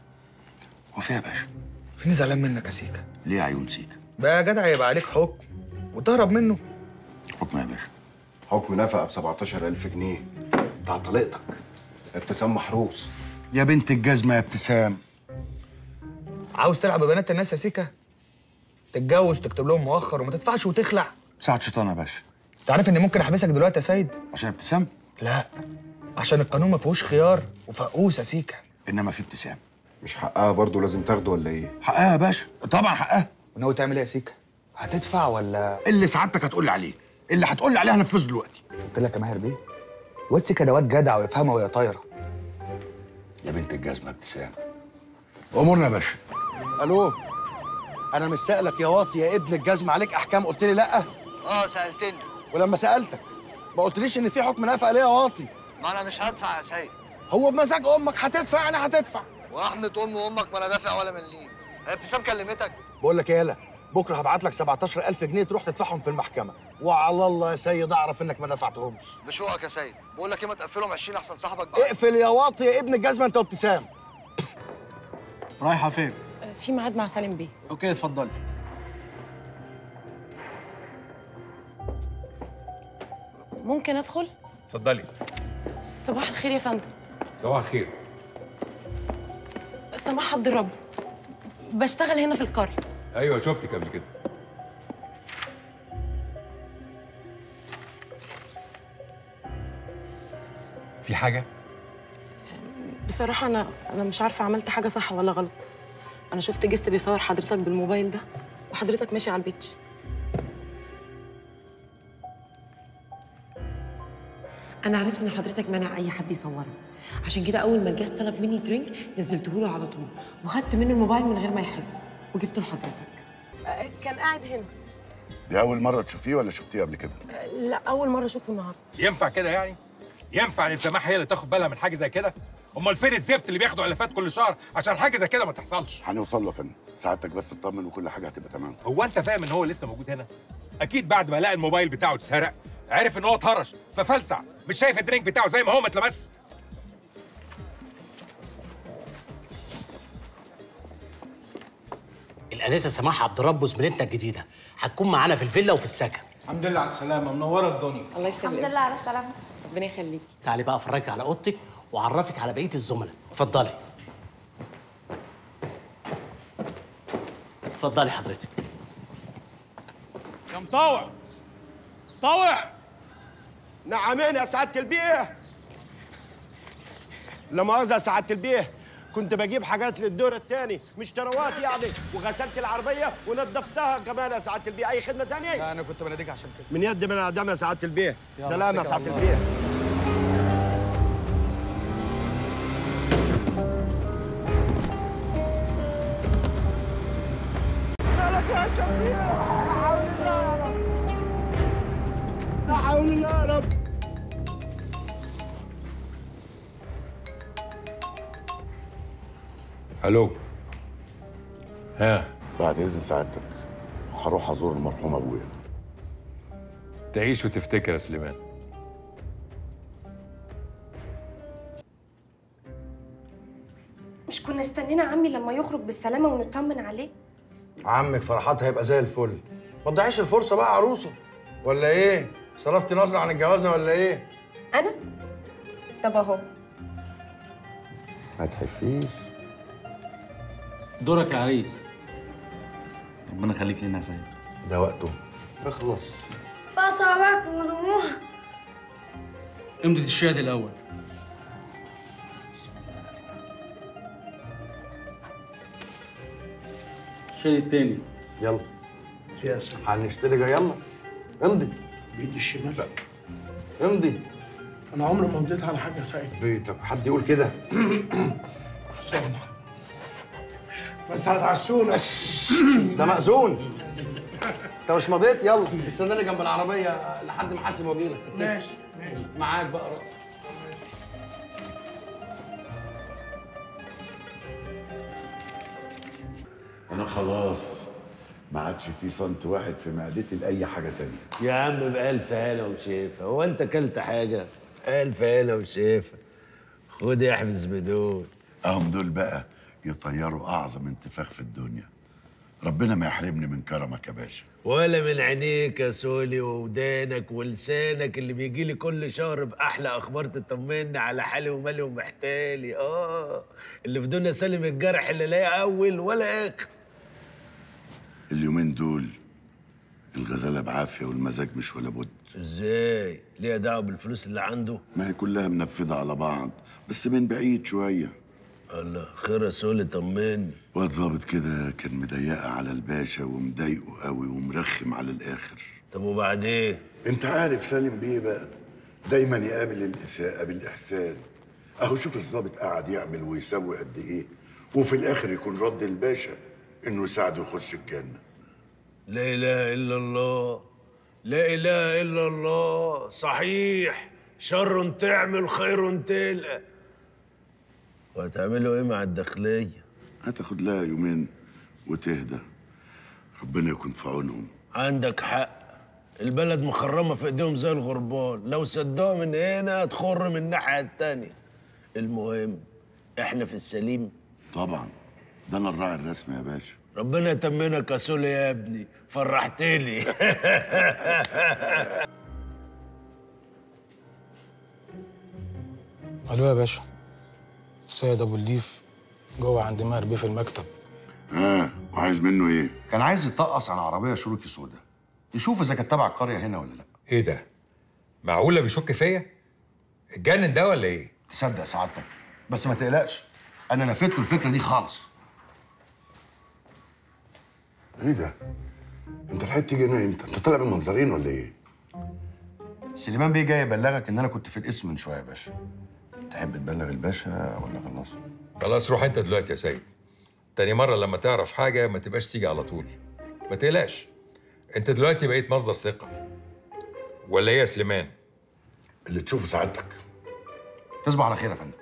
هو في إيه يا باشا فيني زعلان منك يا سيكا ليه عيون سيكا بقى يا جدع يبقى عليك حكم وتهرب منه حكم يا باشا حكم نفقة ب 17000 جنيه بتاع طليقتك ابتسام محروس يا بنت الجزمه يا ابتسام عاوز تلعب ببنات الناس يا سيكا تتجوز تكتب لهم مؤخر وما تدفعش وتخلع ساعة شيطان يا باشا انت عارف اني ممكن احبسك دلوقتي يا سيد عشان ابتسام لا عشان القانون ما فيهوش خيار وفقوس يا سيكا انما في ابتسام مش حقها برضه لازم تاخده ولا ايه؟ حقها يا باشا طبعا حقها وناوي تعمل ايه يا سيكا هتدفع ولا اللي سعادتك هتقول لي عليه اللي هتقول لي عليه هنفذه دلوقتي قلت لك يا ماهر بيه واد سيكا ده واد جدع ويفهمها وهي طايره يا بنت الجزمه ابتسام امورنا يا باشا الو انا مش سائلك يا واطي يا ابن الجزمه عليك احكام قلت لي لا اه سألتني ولما سالتك ما قلتليش ان في حكم نافق ليه يا واطي ما انا مش هدفع يا سيد هو بمزاج امك هتدفع يعني هتدفع ورحمة ام وامك ما انا دافع ولا مليم هي ابتسام كلمتك بقول لك ايه يالا بكره هبعت لك 17000 جنيه تروح تدفعهم في المحكمه وعلى الله يا سيد اعرف انك ما دفعتهمش بشوقك يا سيد بقول لك ايه ما تقفلهم 20 احسن صاحبك بقى اقفل يا واطي يا ابن الجزمه انت وابتسام رايحه فين في ميعاد مع سالم بيه اوكي اتفضلي ممكن ادخل اتفضلي صباح الخير يا فندم صباح الخير سماح عبد الرب بشتغل هنا في القرية ايوه شفتك قبل كده في حاجه بصراحة أنا أنا مش عارفة عملت حاجة صح ولا غلط أنا شفت جست بيصور حضرتك بالموبايل ده وحضرتك ماشي على البيتش انا عرفت ان حضرتك مانع اي حد يصورك عشان كده اول ما الجاز طلب مني درينك نزلته له على طول وخدت منه الموبايل من غير ما يحس وجبته لحضرتك كان قاعد هنا دي أول مرة تشوفيه ولا شفتيه قبل كده؟ لا اول مره اشوفه النهارده ينفع كده يعني؟ ينفع ان سماح هي اللي تاخد بالها من حاجه زي كده؟ امال فين الزفت اللي بياخدوا الافات كل شهر عشان حاجه زي كده ما تحصلش؟ هنوصل له يا فندم سعادتك بس اطمن وكل حاجة هتبقى تمام هو انت فاهم ان هو لسه موجود هنا؟ اكيد بعد ما لقى الموبايل بتاعه اتسرق عرف ان هو اتهرش ففلسع مش شايف الدرينك بتاعه زي ما هو ما اتلمس الانسه سماح عبد ربه زميلتنا الجديده هتكون معانا في الفيلا وفي السكن الحمد لله على السلامه منوره الدنيا الله يسلمك الحمد لله على السلامه ربنا يخليك تعالي بقى افرجك على اوضتك واعرفك على بقيه الزملاء اتفضلي اتفضلي حضرتك يا مطوع طوع نعمين يا سعادة البيه لا مؤاخذة يا سعادة البيه كنت بجيب حاجات للدور الثاني مش تروات يعني وغسلت العربية ونظفتها كمان يا سعادة البيه أي خدمة تانية؟ لا انا كنت بناديك عشان كده من يد من أقدام يا سعادة البيه يلا، سلام يا اتكل سعادة على الله. البيه مالك يا شبيه لا حول الله يا رب لا حول الله يا رب الو ها بعد إذن سعادتك هروح أزور المرحوم أبويا تعيش وتفتكر يا سليمان مش كنا استنينا عمي لما يخرج بالسلامه ونطمن عليه عمك فرحات هيبقى زي الفل ما تضيعيش الفرصه بقى عروسه ولا ايه صرفتي نظره عن الجوازه ولا ايه انا طب اهو ما تحفيش دورك يا عريس ربنا يخليك لنا يا سيد ده وقته اخلص فصابعكم ورموها امضة الشهادة الأول الشهادة التاني يلا يا سلام هنشتري جا- يلا امضي بايدي الشمال لا امضي انا عمري ما مضيت على حاجه يا سعيد بيتك حد يقول كده خسرنا بس هتعشونا ده مأذون انت مش مضيت يلا استناني جنب العربيه لحد ما احاسب واجيلك ماشي ماشي معاك بقى رأ. أنا خلاص ما عادش في سنت واحد في معدتي لأي حاجة تانية يا عم بألف هنا وشيفة هو أنت كلت حاجة؟ ألف هنا وشيفة خد احبس بدول أهم دول بقى يطيروا أعظم انتفاخ في الدنيا ربنا ما يحرمني من كرمك يا باشا ولا من عينيك يا سولي وودانك ولسانك اللي بيجي لي كل شهر بأحلى أخبار تطمني على حالي ومالي ومحتالي آه اللي في دنيا سالم الجرح اللي لا أول ولا آخر اليومين دول الغزالة بعافية والمزاج مش ولا بد إزاي؟ ليها دعوة بالفلوس اللي عنده؟ ما هي كلها منفذة على بعض بس من بعيد شوية الله خير يا سولي طمني واد ظابط كده كان مضيقة على الباشا ومضايقه قوي ومرخم على الآخر طب وبعدين؟ انت عارف سالم بيه بقى دايما يقابل الإساءة بالإحسان أهو شوف الظابط قاعد يعمل ويسوي قد إيه وفي الآخر يكون رد الباشا إنه يساعده يخش الجنة لا إله إلا الله لا إله إلا الله صحيح شر تعمل خير تلقى وهتعملوا إيه مع الداخلية؟ هتاخد لها يومين وتهدى ربنا يكون في عونهم عندك حق البلد مخرمة في ايديهم زي الغربان لو سدوها من هنا تخر من الناحية التانية المهم احنا في السليم طبعا ده أنا الراعي الرسمي يا باشا ربنا يتمنك يا سولي يا ابني فرحتني الو يا باشا السيد ابو الليف جوه عند ماهر بيه في المكتب ها وعايز منه ايه؟ كان عايز يطقص على عربيه شروكي سودا يشوف اذا كانت تبع القريه هنا ولا لا ايه ده؟ معقولة بيشك فيا؟ اتجنن ده ولا ايه؟ تصدق سعادتك بس ما تقلقش انا نفيت له الفكره دي خالص ايه ده؟ انت لحقت تيجي هنا امتى؟ انت طالع من منظرين ولا ايه؟ سليمان بيه جاي يبلغك ان انا كنت في القسم من شويه يا باشا تحب تبلغ الباشا ولا خلاص خلاص روح انت دلوقتي يا سيد تاني مرة لما تعرف حاجة ما تبقاش تيجي على طول ما تقلقش انت دلوقتي بقيت مصدر ثقة ولا ايه يا سليمان؟ اللي تشوفه سعادتك تصبح على خير يا فندم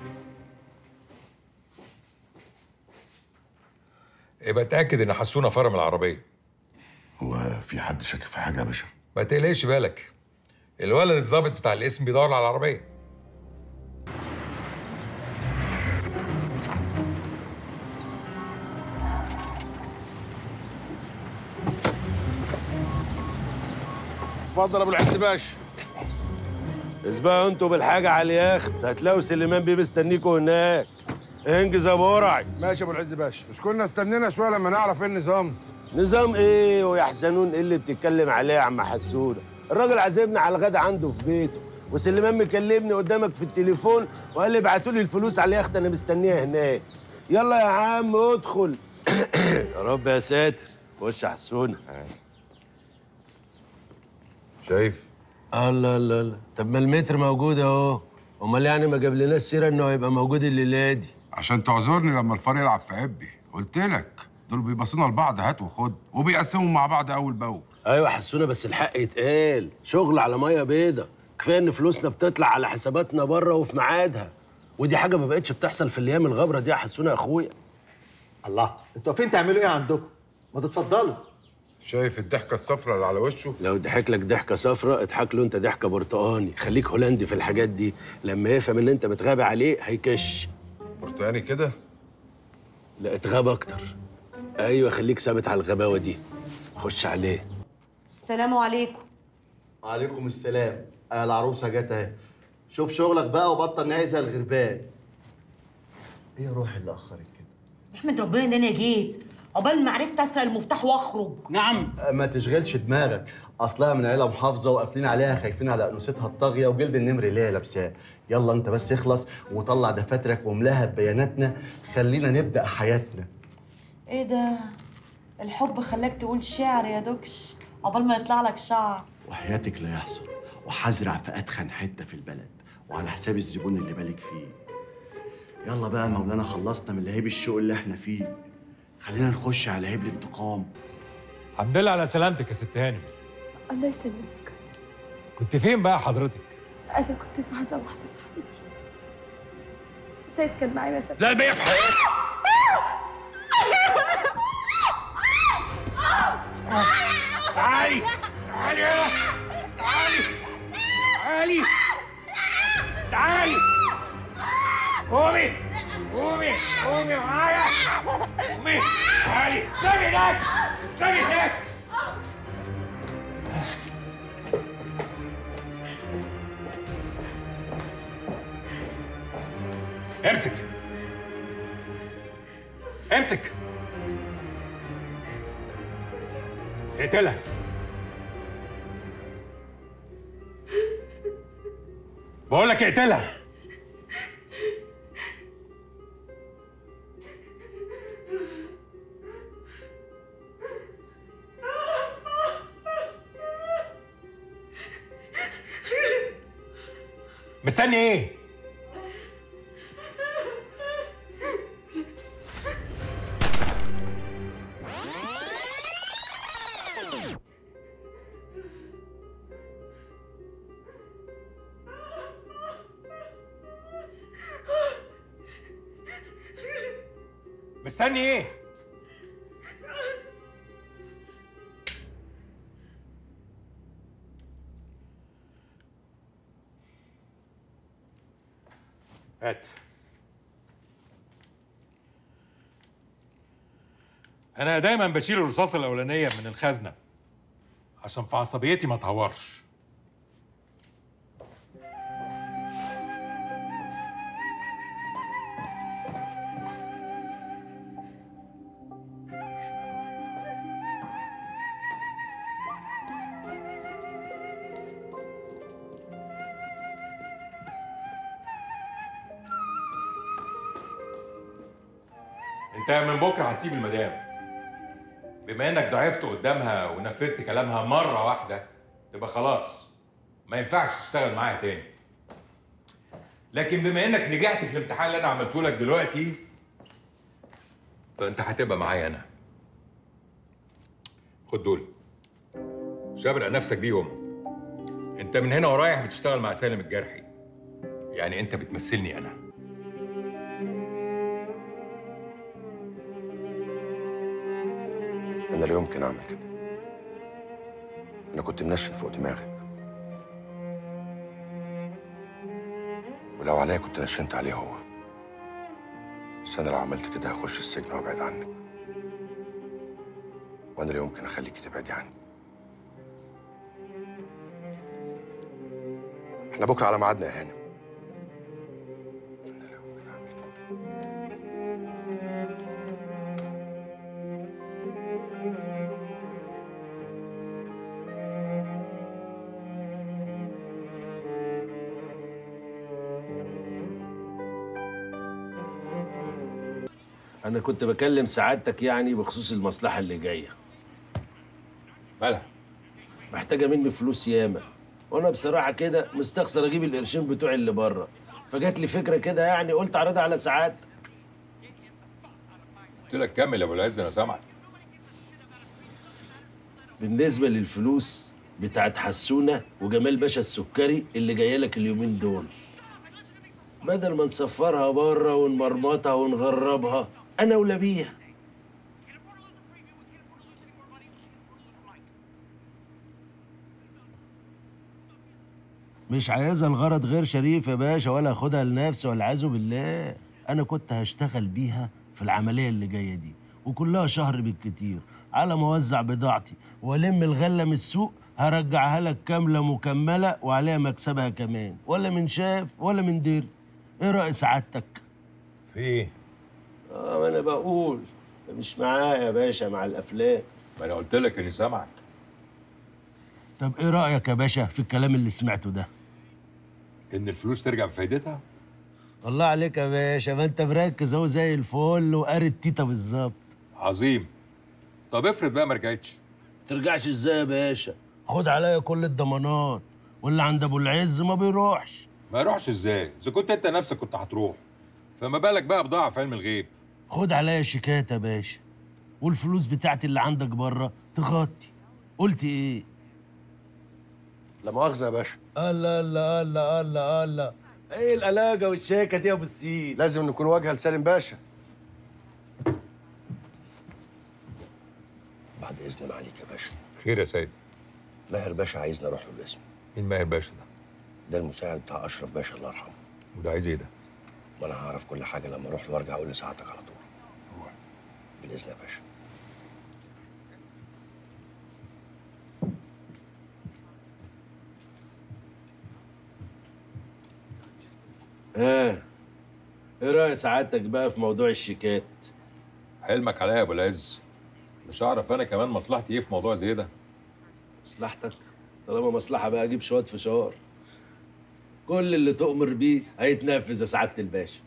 يبقى اتأكد ان حسونا فرم العربية هو في حد شاكك في حاجه يا باشا ما تقلقش بالك الولد الظابط بتاع الاسم بيدور على العربية اتفضل يا ابو العز باشا اسبقوا انتوا بالحاجه على اليخت هتلاقوا سليمان بيه مستنيكوا هناك انجز يا ابو قرعي ماشي يا ابو العز باشا مش كنا استنينا شويه لما نعرف ايه النظام نظام ايه ويحزنون ايه اللي بتتكلم عليه يا عم حسونه الراجل عازمنا على الغدا عنده في بيته وسليمان مكلمني قدامك في التليفون وقال لي ابعتوا لي الفلوس على اليخت انا مستنيها هناك يلا يا عم ادخل يا رب يا ساتر خش يا حسونه شايف الله الله الله طب ما المتر موجود اهو امال يعني ما جاب لناش سيره انه هيبقى موجود الليله دي عشان تعذرني لما الفار يلعب في عبي قلت لك دول بيبصينا لبعض هات وخد وبيقسموا مع بعض اول باول ايوه حسونا بس الحق يتقال شغل على ميه بيضه كفايه ان فلوسنا بتطلع على حساباتنا بره وفي ميعادها ودي حاجه ما بقتش بتحصل في الايام الغبره دي يا حسونا يا اخويا الله انتوا واقفين تعملوا ايه عندكم ما تتفضلوا شايف الضحكه الصفراء اللي على وشه لو ضحك لك ضحكه صفراء اضحك له انت ضحكه برتقاني خليك هولندي في الحاجات دي لما يفهم ان انت بتغابي عليه هيكش برتقاني كده لا اتغاب اكتر ايوه خليك ثابت على الغباوه دي خش عليه السلام عليكم وعليكم السلام آه العروسه جت اهي شوف شغلك بقى وبطل ناعي زي الغربان ايه يا روحي اللي اخرك كده احمد ربنا ان انا جيت عقبال ما عرفت اسرق المفتاح واخرج نعم ما تشغلش دماغك اصلها من عيله محافظه وقافلين عليها خايفين على انوثتها الطاغيه وجلد النمر اللي هي لابساه يلا انت بس اخلص وطلع دفاترك واملاها ببياناتنا خلينا نبدا حياتنا ايه ده الحب خلاك تقول شعر يا دوكش عقبال ما يطلع لك شعر وحياتك لا يحصل وهزرع في اتخن حته في البلد وعلى حساب الزبون اللي بالك فيه يلا بقى مولانا خلصنا من لهيب الشوق اللي احنا فيه خلينا نخش على لهيب الانتقام الحمد لله على سلامتك يا ست هانم الله يسلمك كنت فين بقى حضرتك؟ انا كنت في عزا واحده صاحبتي سيد كان معايا بس لا البيع في حياتك تعالي تعالي يا تعالي تعالي تعالي قومي قومي قومي معايا قومي تعالي استني هناك استني هناك امسك امسك اقتلها بقول لك اقتلها مستني ايه؟ مستني ايه؟ هات انا دايما بشيل الرصاصه الاولانيه من الخزنه عشان في عصبيتي ما اتعورش انت من بكره هتسيب المدام بما انك ضعفت قدامها ونفذت كلامها مره واحده تبقى خلاص ما ينفعش تشتغل معايا تاني لكن بما انك نجحت في الامتحان اللي انا عملته لك دلوقتي فانت هتبقى معايا انا خد دول شبرق نفسك بيهم انت من هنا ورايح بتشتغل مع سالم الجرحي يعني انت بتمثلني انا انا لا يمكن اعمل كده انا كنت منشن فوق دماغك ولو عليا كنت نشنت عليه هو بس انا لو عملت كده هخش السجن وابعد عنك وانا لا يمكن اخليكي تبعدي عني احنا بكره على ميعادنا يا هانم انا كنت بكلم سعادتك يعني بخصوص المصلحه اللي جايه مالها محتاجه مني فلوس ياما وانا بصراحه كده مستخسر اجيب القرشين بتوعي اللي بره فجات لي فكره كده يعني قلت اعرضها على سعادتك قلت لك كمل يا ابو العز انا سامعك بالنسبه للفلوس بتاعت حسونه وجمال باشا السكري اللي جايه لك اليومين دول بدل ما نسفرها بره ونمرمطها ونغربها انا اولى بيها مش عايزها الغرض غير شريف يا باشا ولا اخدها لنفسي ولا عايزه بالله انا كنت هشتغل بيها في العمليه اللي جايه دي وكلها شهر بالكتير على ما اوزع بضاعتي والم الغله من السوق هرجعها لك كامله مكمله وعليها مكسبها كمان ولا من شاف ولا من دير ايه راي سعادتك في ايه اه ما انا بقول انت مش معايا يا باشا مع الافلام ما انا قلت لك اني سامعك طب ايه رايك يا باشا في الكلام اللي سمعته ده ان الفلوس ترجع بفايدتها الله عليك يا باشا ما انت مركز اهو زي الفل وقاري التيتا بالظبط عظيم طب افرض بقى ما رجعتش ترجعش ازاي يا باشا خد عليا كل الضمانات واللي عند ابو العز ما بيروحش ما يروحش ازاي اذا كنت انت نفسك كنت هتروح فما بالك بقى بضاعه في علم الغيب خد عليا شيكات يا باشا والفلوس بتاعتي اللي عندك بره تغطي قلت ايه لا مؤاخذه يا باشا الله الله الله الله الله ايه القلاجه والشيكه دي يا ابو السيد لازم نكون واجهه لسالم باشا بعد اذن معاليك يا باشا خير يا سيد ماهر باشا عايزني اروح له الاسم مين ماهر باشا ده ده المساعد بتاع اشرف باشا الله يرحمه وده عايز ايه ده وانا هعرف كل حاجه لما اروح له وارجع اقول لسعادتك على طول بالاذن يا باشا ها ايه راي سعادتك بقى في موضوع الشيكات حلمك عليا يا ابو العز مش هعرف انا كمان مصلحتي ايه في موضوع زي ده مصلحتك طالما مصلحه بقى اجيب شويه فشار كل اللي تؤمر بيه هيتنفذ يا سعاده الباشا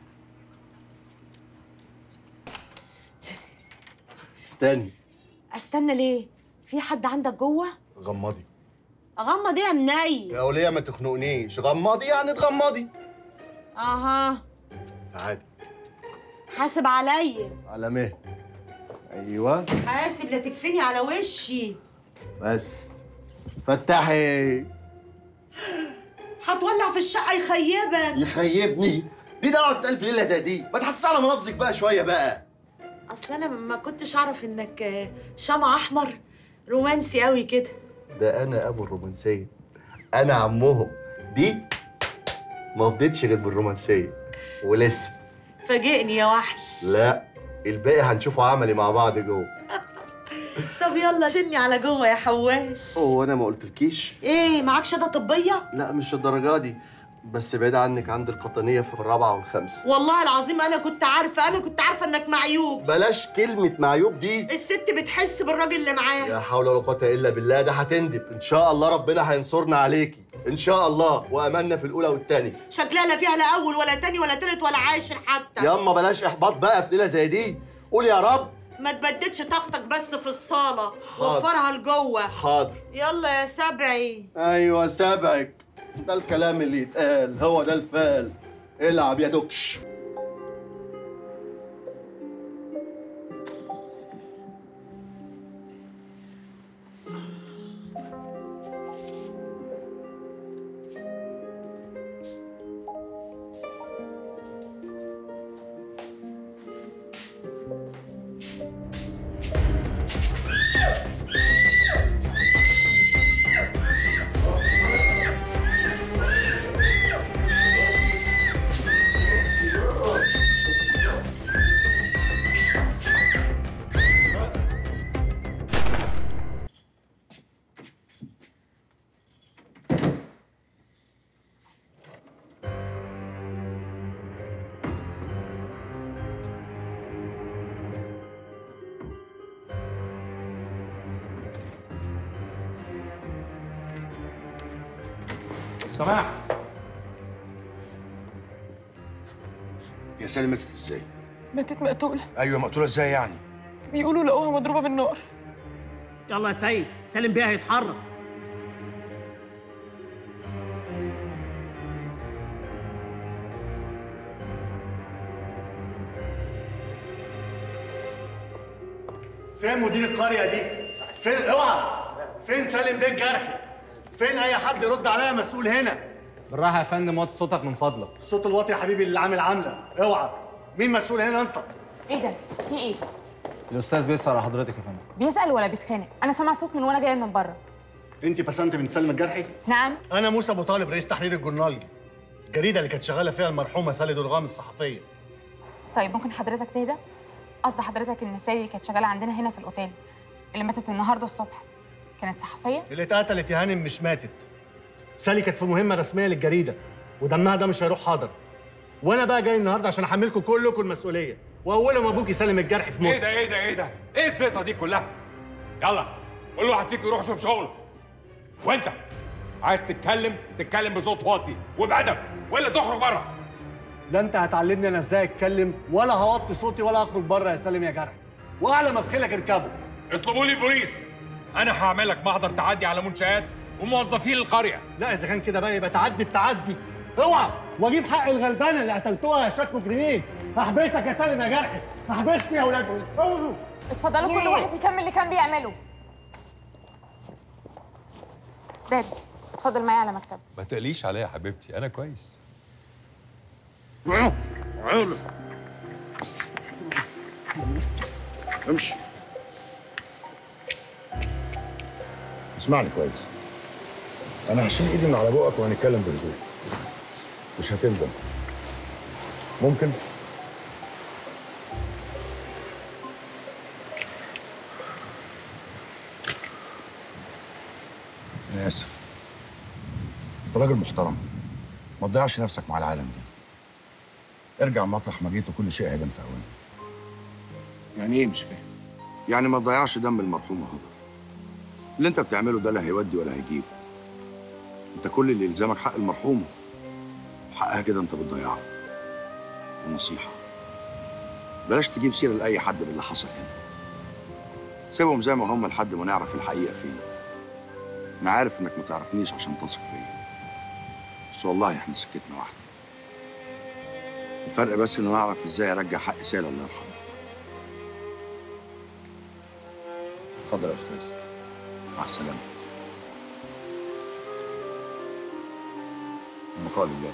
استني استنى ليه في حد عندك جوه غمضي اغمض ايه يا مني يا وليه ما تخنقنيش غمضي يعني تغمضي اها تعالي حاسب عليا على مهل ايوه حاسب لا تكفيني على وشي بس فتحي هتولع في الشقه يخيبك يخيبني دي دعوه تتقال في ليله زي دي ما تحسس على منافسك بقى شويه بقى اصل انا ما كنتش اعرف انك آه، شمع احمر رومانسي قوي كده ده انا ابو الرومانسيه انا عمهم دي ما فضيتش غير بالرومانسيه ولسه فاجئني يا وحش لا الباقي هنشوفه عملي مع بعض جوه طب يلا شني على جوه يا حواش هو انا ما قلتلكيش ايه معاك شهاده طبيه لا مش الدرجه دي بس بعيد عنك عند القطنيه في الرابعه والخامسه والله العظيم انا كنت عارفه انا كنت عارفه انك معيوب بلاش كلمه معيوب دي الست بتحس بالراجل اللي معاها لا حول ولا قوه الا بالله ده هتندب ان شاء الله ربنا هينصرنا عليكي ان شاء الله واملنا في الاولى والتانيه شكلها لا فيها لا اول ولا تاني ولا تالت ولا عاشر حتى ياما بلاش احباط بقى في ليله زي دي قول يا رب ما تبددش طاقتك بس في الصاله حاضر. وفرها لجوه حاضر يلا يا سبعي ايوه سبعك ده الكلام اللي يتقال هو ده الفال العب يا دكش سماح يا سالم ماتت ازاي؟ ماتت مقتولة ايوه مقتوله ازاي يعني؟ بيقولوا لقوها مضروبة بالنار يلا يا سيد سالم بيها هيتحرك فين مدير القرية دي؟ فين اوعى فين سالم ده الجرحي؟ فين أي حد يرد عليا مسؤول هنا؟ بالراحه يا فندم وطي صوتك من فضلك الصوت الواطي يا حبيبي اللي عامل عاملة اوعى مين مسؤول هنا أنت؟ ايه ده؟ في ايه؟ الاستاذ بيسأل على حضرتك يا فندم بيسأل ولا بيتخانق؟ أنا سامع صوت من وأنا جاية من بره. أنت بسنت بنت سالم الجرحي؟ نعم؟ أنا موسى أبو طالب رئيس تحرير الجورنالجي الجريدة اللي كانت شغالة فيها المرحومة سالي درغام الصحفية طيب ممكن حضرتك تهدى؟ قصد حضرتك إن سالي كانت شغالة عندنا هنا في الأوتيل اللي ماتت النهاردة الصبح كانت صحفية؟ اللي اتقتلت يا هانم مش ماتت سالي كانت في مهمة رسمية للجريدة ودمها ده مش هيروح حاضر وانا بقى جاي النهارده عشان احملكم كلكم المسؤوليه واولهم ابوكي سالم الجرح في موت ايه ده ايه ده ايه ده؟ ايه الزيطه دي كلها؟ يلا كل واحد فيكم يروح يشوف شغله. وانت عايز تتكلم تتكلم بصوت واطي وبأدب والا تخرج بره. لا انت هتعلمني انا ازاي اتكلم ولا هوطي صوتي ولا هخرج بره يا سالم يا جرح واعلى ما في خيلك اركبه اطلبوا لي البوليس. انا هعمل لك محضر تعدي على منشآت وموظفين القريه. لا اذا كان كده بقى يبقى تعدي بتعدي اوعى واجيب حق الغلبانه اللي قتلتوها يا شويه مجرمين هحبسك يا سالم يا جرحي هحبسكم يا ولاد اتفضلوا كل واحد يكمل اللي كان بيعمله. داد اتفضل معايا على مكتب. ما تقليش عليا يا حبيبتي انا كويس. امشي اسمعني كويس انا هشيل ايدي من على بقك وهنتكلم بهدوء مش هتندم ممكن انا اسف انت راجل محترم ما تضيعش نفسك مع العالم دي ارجع مطرح ما جيت وكل شيء هيبان في اوانه يعني ايه مش فاهم يعني ما تضيعش دم المرحومه هدى اللي انت بتعمله ده لا هيودي ولا هيجيب انت كل اللي يلزمك حق المرحومه وحقها كده انت بتضيعه ونصيحه بلاش تجيب سيره لاي حد باللي حصل هنا سيبهم زي ما هم لحد ما نعرف الحقيقه فين انا عارف انك ما تعرفنيش عشان تثق فيا بس والله احنا سكتنا واحده الفرق بس ان انا اعرف ازاي ارجع حق سالة الله يرحمه اتفضل يا استاذ مع السلامه المقال الله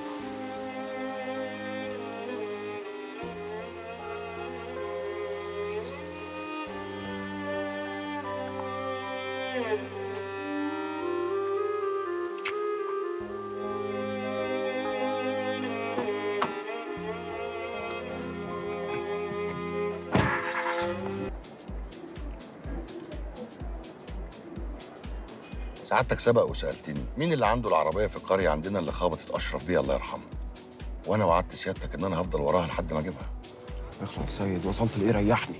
سعادتك سبق وسألتني مين اللي عنده العربية في القرية عندنا اللي خبطت أشرف بيها الله يرحمه وأنا وعدت سيادتك إن أنا هفضل وراها لحد ما أجيبها اخلص سيد وصلت لإيه ريحني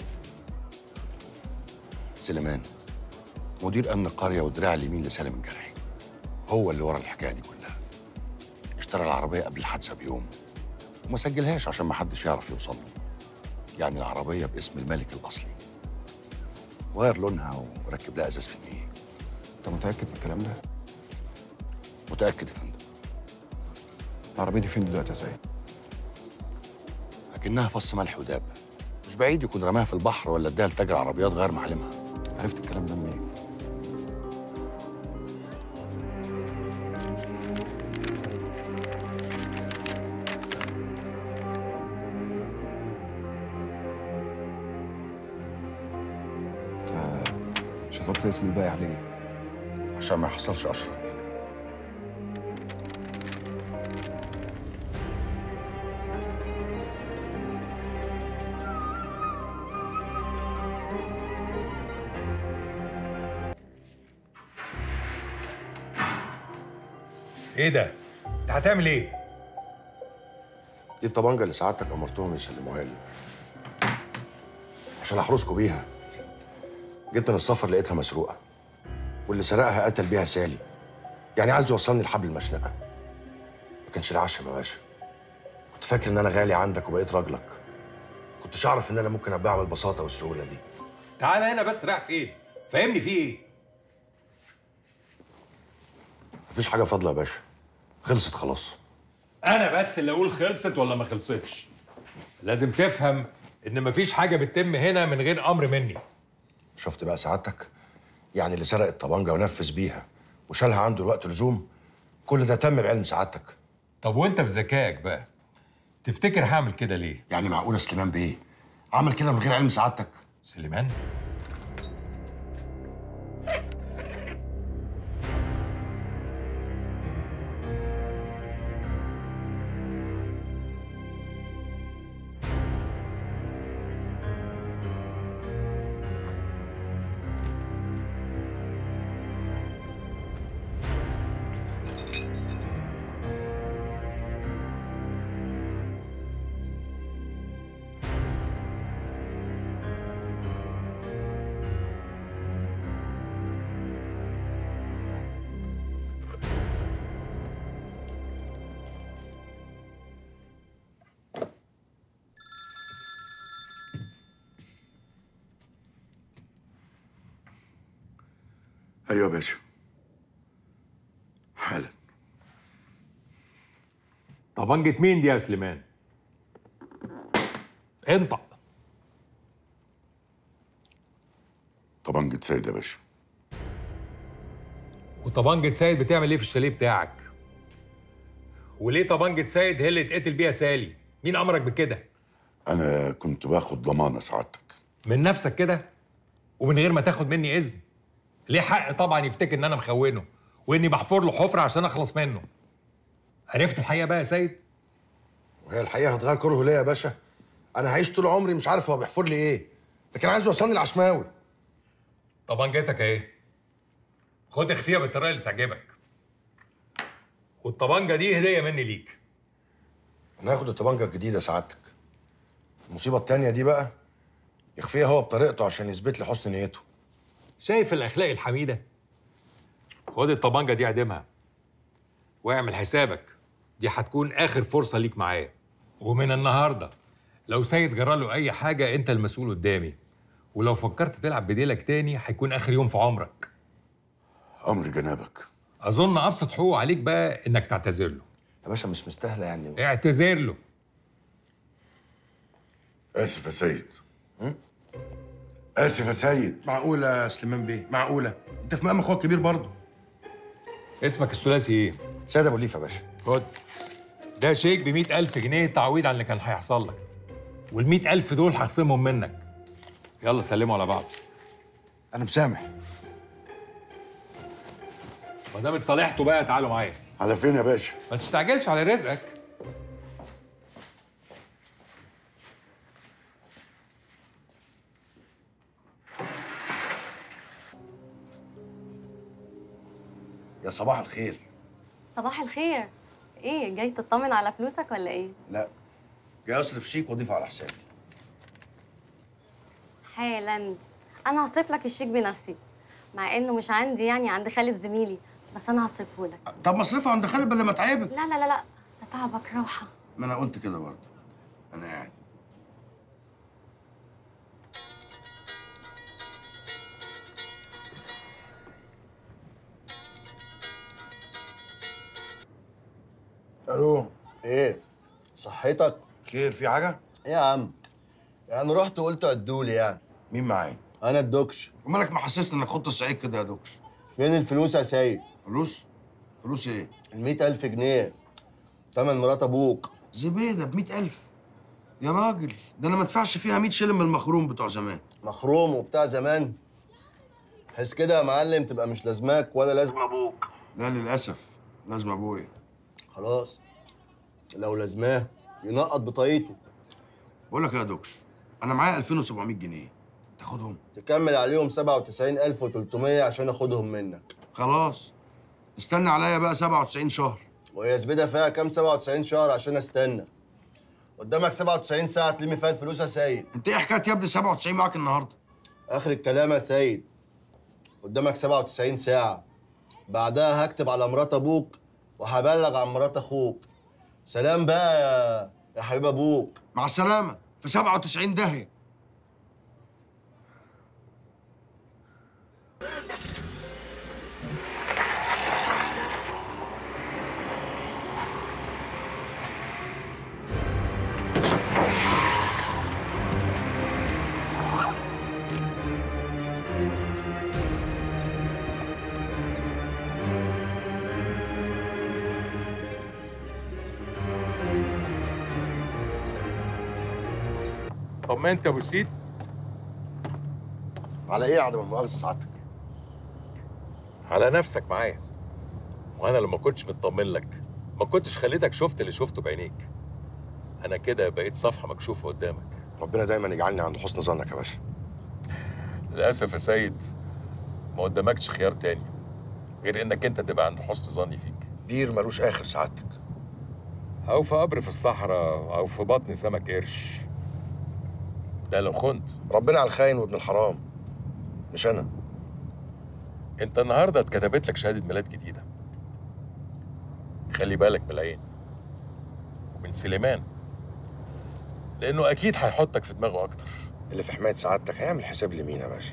سليمان مدير أمن القرية والدراع اليمين لسالم الجرحي هو اللي ورا الحكاية دي كلها اشترى العربية قبل الحادثة بيوم وما سجلهاش عشان ما حدش يعرف يوصل له يعني العربية باسم الملك الأصلي وغير لونها وركب لها ازاز في النيه انت متاكد من الكلام ده متاكد يا فندم العربيه دي فين دلوقتي يا سيد لكنها فص ملح وداب مش بعيد يكون رماها في البحر ولا اداها لتاجر عربيات غير معلمها عرفت الكلام ده منين انت شطبت اسم الباقي عليه عشان ما يحصلش اشرف بيه ايه ده؟ انت هتعمل ايه؟ دي الطبنجه اللي سعادتك امرتهم يسلموها لي عشان احرسكوا بيها جيت من السفر لقيتها مسروقه واللي سرقها قتل بيها سالي يعني عايز يوصلني لحبل المشنقه ما كانش العشم يا باشا كنت فاكر ان انا غالي عندك وبقيت راجلك كنتش اعرف ان انا ممكن ابيعها بالبساطه والسهوله دي تعالى هنا بس رايح فين؟ فهمني في ايه؟ مفيش حاجه فاضله يا باشا خلصت خلاص انا بس اللي اقول خلصت ولا ما خلصتش لازم تفهم ان مفيش حاجه بتتم هنا من غير امر مني شفت بقى سعادتك يعني اللي سرق الطبنجه ونفذ بيها وشالها عنده الوقت لزوم كل ده تم بعلم سعادتك طب وانت بذكائك بقى تفتكر هعمل كده ليه يعني معقوله سليمان بيه عمل كده من غير علم سعادتك سليمان ايوه يا باشا حالا طبنجة مين دي يا سليمان؟ انطق طبنجة سيد يا باشا وطبنجة سيد بتعمل ايه في الشاليه بتاعك؟ وليه طبنجة سيد هي اللي اتقتل بيها سالي؟ مين امرك بكده؟ انا كنت باخد ضمانه سعادتك من نفسك كده؟ ومن غير ما تاخد مني اذن؟ ليه حق طبعا يفتكر ان انا مخونه واني بحفر له حفره عشان اخلص منه عرفت الحقيقه بقى يا سيد وهي الحقيقه هتغير كره ليه يا باشا انا هعيش طول عمري مش عارف هو بيحفر لي ايه لكن عايز يوصلني العشماوي طبنجتك اهي خد اخفيها بالطريقه اللي تعجبك والطبنجه دي هديه مني ليك انا هاخد الطبنجه الجديده سعادتك المصيبه التانيه دي بقى يخفيها هو بطريقته عشان يثبت لي حسن نيته شايف الاخلاق الحميده خد الطبنجه دي اعدمها واعمل حسابك دي هتكون اخر فرصه ليك معايا ومن النهارده لو سيد جراله اي حاجه انت المسؤول قدامي ولو فكرت تلعب بديلك تاني هيكون اخر يوم في عمرك امر جنابك اظن ابسط حقوق عليك بقى انك تعتذر له يا باشا مش مستاهله يعني اعتذر له اسف يا سيد اسف يا سيد معقوله يا سليمان بيه معقوله انت في مقام اخوك الكبير برضه اسمك الثلاثي ايه سيد ابو الليف يا باشا خد ده شيك ب ألف جنيه تعويض عن اللي كان هيحصل لك وال ألف دول هخصمهم منك يلا سلموا على بعض انا مسامح ما دام اتصالحتوا بقى تعالوا معايا على فين يا باشا ما تستعجلش على رزقك يا صباح الخير صباح الخير ايه جاي تطمن على فلوسك ولا ايه لا جاي اصرف شيك واضيفه على حسابي حالا انا هصرف لك الشيك بنفسي مع انه مش عندي يعني عند خالد زميلي بس انا هصرفه لك طب ما اصرفه عند خالد بدل ما اتعبك لا لا لا لا ده تعبك راحه ما انا قلت كده برضه انا قاعد الو ايه صحتك خير في حاجه ايه يا عم يعني رحت وقلت ادولي يعني مين معايا انا الدكش ومالك محسسني انك خط الصعيد كده يا دوكش فين الفلوس يا سيد فلوس فلوس ايه ال ألف جنيه تمن مرات ابوك زبيده ب ألف يا راجل ده انا ما ادفعش فيها 100 شلن من المخروم بتوع زمان مخروم وبتاع زمان بحيث كده يا معلم تبقى مش لازماك ولا لازم ابوك لا للاسف لازم ابويا خلاص لو لازماه ينقط بطاقيته بقول لك يا دوكش انا معايا 2700 جنيه تاخدهم تكمل عليهم 97300 عشان اخدهم منك خلاص استنى عليا بقى 97 شهر وهي زبيده فيها كام 97 شهر عشان استنى قدامك 97 ساعه تلم فيها الفلوس يا سيد انت ايه حكايه يا ابني 97 معاك النهارده اخر الكلام يا سيد قدامك 97 ساعه بعدها هكتب على مرات ابوك وهبلغ عن مرات اخوك سلام بقى يا يا حبيب ابوك مع السلامه في 97 داهيه طمنت يا ابو سيد على ايه يا عدم المؤاخذه سعادتك على نفسك معايا وانا لما كنتش مطمن لك ما كنتش خليتك شفت اللي شفته بعينيك انا كده بقيت صفحه مكشوفه قدامك ربنا دايما يجعلني عند حسن ظنك يا باشا للاسف يا سيد ما قدامكش خيار تاني غير انك انت تبقى عند حسن ظني فيك بير ملوش اخر سعادتك او في قبر في الصحراء او في بطن سمك قرش ده لو خنت ربنا على الخاين وابن الحرام مش انا انت النهارده اتكتبت لك شهاده ميلاد جديده خلي بالك من العين ومن سليمان لانه اكيد هيحطك في دماغه اكتر اللي في حمايه سعادتك هيعمل حساب لمين يا باشا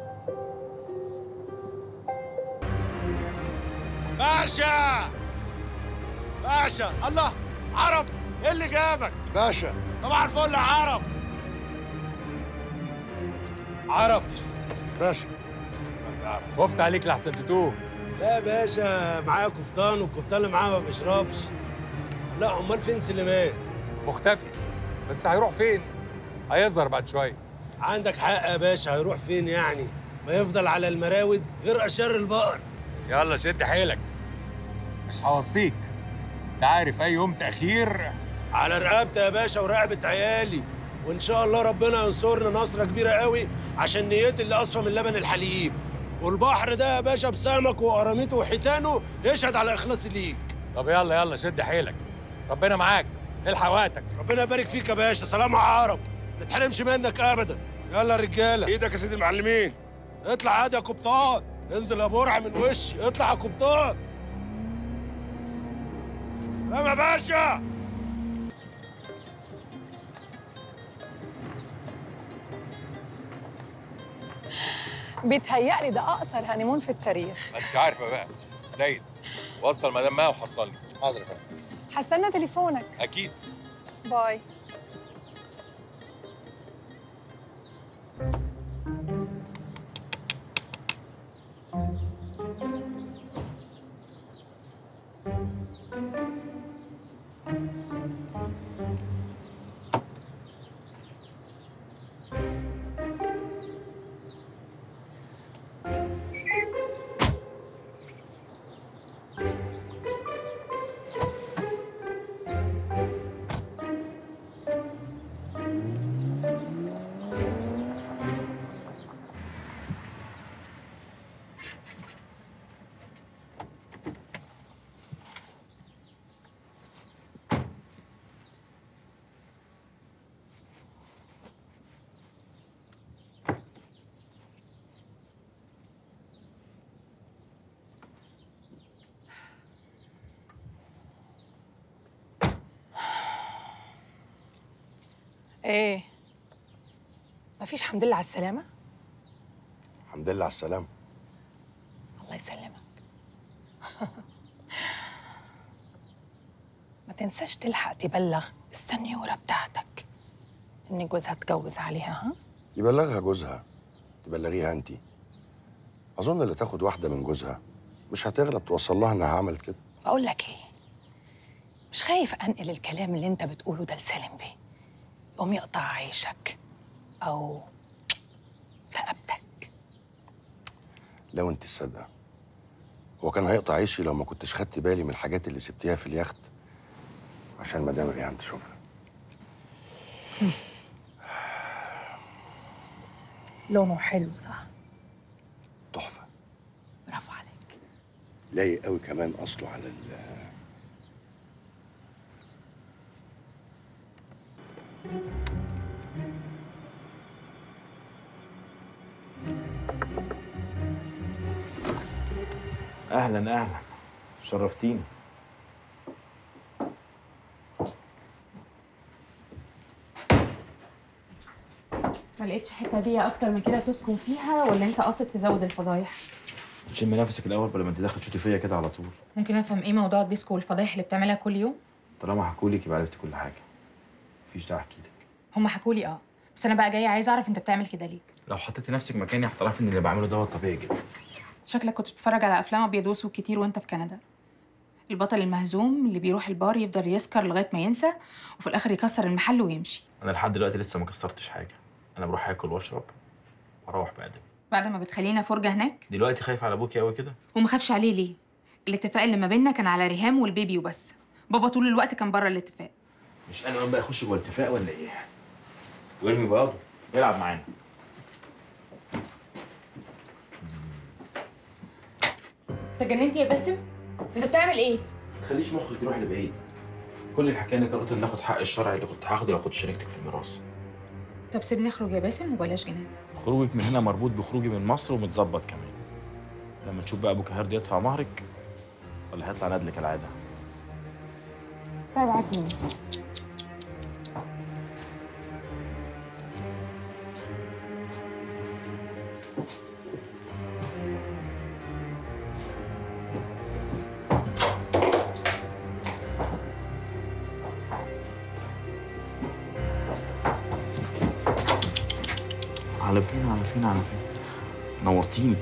باشا باشا الله عرب ايه اللي جابك باشا صباح الفل يا عرب عرب باشا خفت عليك لحسن تتوه لا يا باشا معايا قبطان والقبطان اللي معاه ما بيشربش لا امال فين سليمان مختفي بس هيروح فين هيظهر بعد شويه عندك حق يا باشا هيروح فين يعني ما يفضل على المراود غير اشر البقر يلا شد حيلك مش هوصيك انت عارف اي يوم تاخير على رقبتي يا باشا ورقبه عيالي وان شاء الله ربنا ينصرنا نصره كبيره قوي عشان نيتي اللي اصفى من لبن الحليب والبحر ده يا باشا بسمك وقراميطه وحيتانه يشهد على اخلاصي ليك طب يلا يلا شد حيلك ربنا معاك الحق وقتك ربنا يبارك فيك يا باشا سلام يا عرب ما نتحرمش منك ابدا يلا يا رجاله ايدك يا سيدي المعلمين اطلع عادي يا قبطان انزل يا برع من وشي اطلع يا قبطان سلام يا باشا بيتهيألي ده أقصر هانيمون في التاريخ ما انت عارفه بقى سيد وصل مدام ما وحصلني حاضر يا فندم هستنى تليفونك اكيد باي ايه مفيش حمد لله على السلامة الحمد لله على السلامه الله يسلمك ما تنساش تلحق تبلغ السنيورة بتاعتك إن جوزها اتجوز عليها ها؟ يبلغها جوزها تبلغيها انت اظن اللي تاخد واحده من جوزها مش هتغلب توصل لها انها عملت كده بقول لك إيه مش خايف أنقل الكلام اللي أنت بتقوله ده لسالم بيه يقوم يقطع عيشك أو رقبتك لو انت الصادقه هو كان هيقطع عيشي لو ما كنتش خدت بالي من الحاجات اللي سبتيها في اليخت عشان مدام ريهام تشوفها لونه حلو صح؟ تحفه برافو عليك لايق قوي كمان اصله على ال اهلا اهلا شرفتيني ما لقيتش حته بيئه اكتر من كده تسكن فيها ولا انت قاصد تزود الفضايح شم نفسك الاول بدل ما انت داخل تشوتي فيا كده على طول ممكن افهم ايه موضوع الديسكو والفضايح اللي بتعملها كل يوم طالما حكولك يبقى عرفتي كل حاجه مفيش داعي احكي لك هم حكوا لي اه بس انا بقى جايه عايزه اعرف انت بتعمل كده ليه لو حطيتي نفسك مكاني هتعرفي ان اللي بعمله دوت طبيعي جدا شكلك كنت بتتفرج على افلام ابيض واسود كتير وانت في كندا البطل المهزوم اللي بيروح البار يفضل يسكر لغايه ما ينسى وفي الاخر يكسر المحل ويمشي انا لحد دلوقتي لسه ما كسرتش حاجه انا بروح اكل واشرب واروح بقدم بعد ما بتخلينا فرجه هناك دلوقتي خايف على ابوكي قوي كده وما خافش عليه ليه الاتفاق اللي ما بيننا كان على ريهام والبيبي وبس بابا طول الوقت كان بره الاتفاق مش انا بقى اخش جوه الاتفاق ولا ايه وارمي بعضه يلعب معانا انت جننت يا باسم انت بتعمل ايه ما تخليش مخك يروح لبعيد كل الحكايه اني قررت ان اخد حق الشرعي اللي كنت هاخده لو كنت شاركتك في الميراث طب سيبني اخرج يا باسم وبلاش جنان خروجك من هنا مربوط بخروجي من مصر ومتظبط كمان لما نشوف بقى ابوك هيرضى يدفع مهرك ولا هيطلع ندل كالعاده طيب عديني على فين على فين على فين نورتيني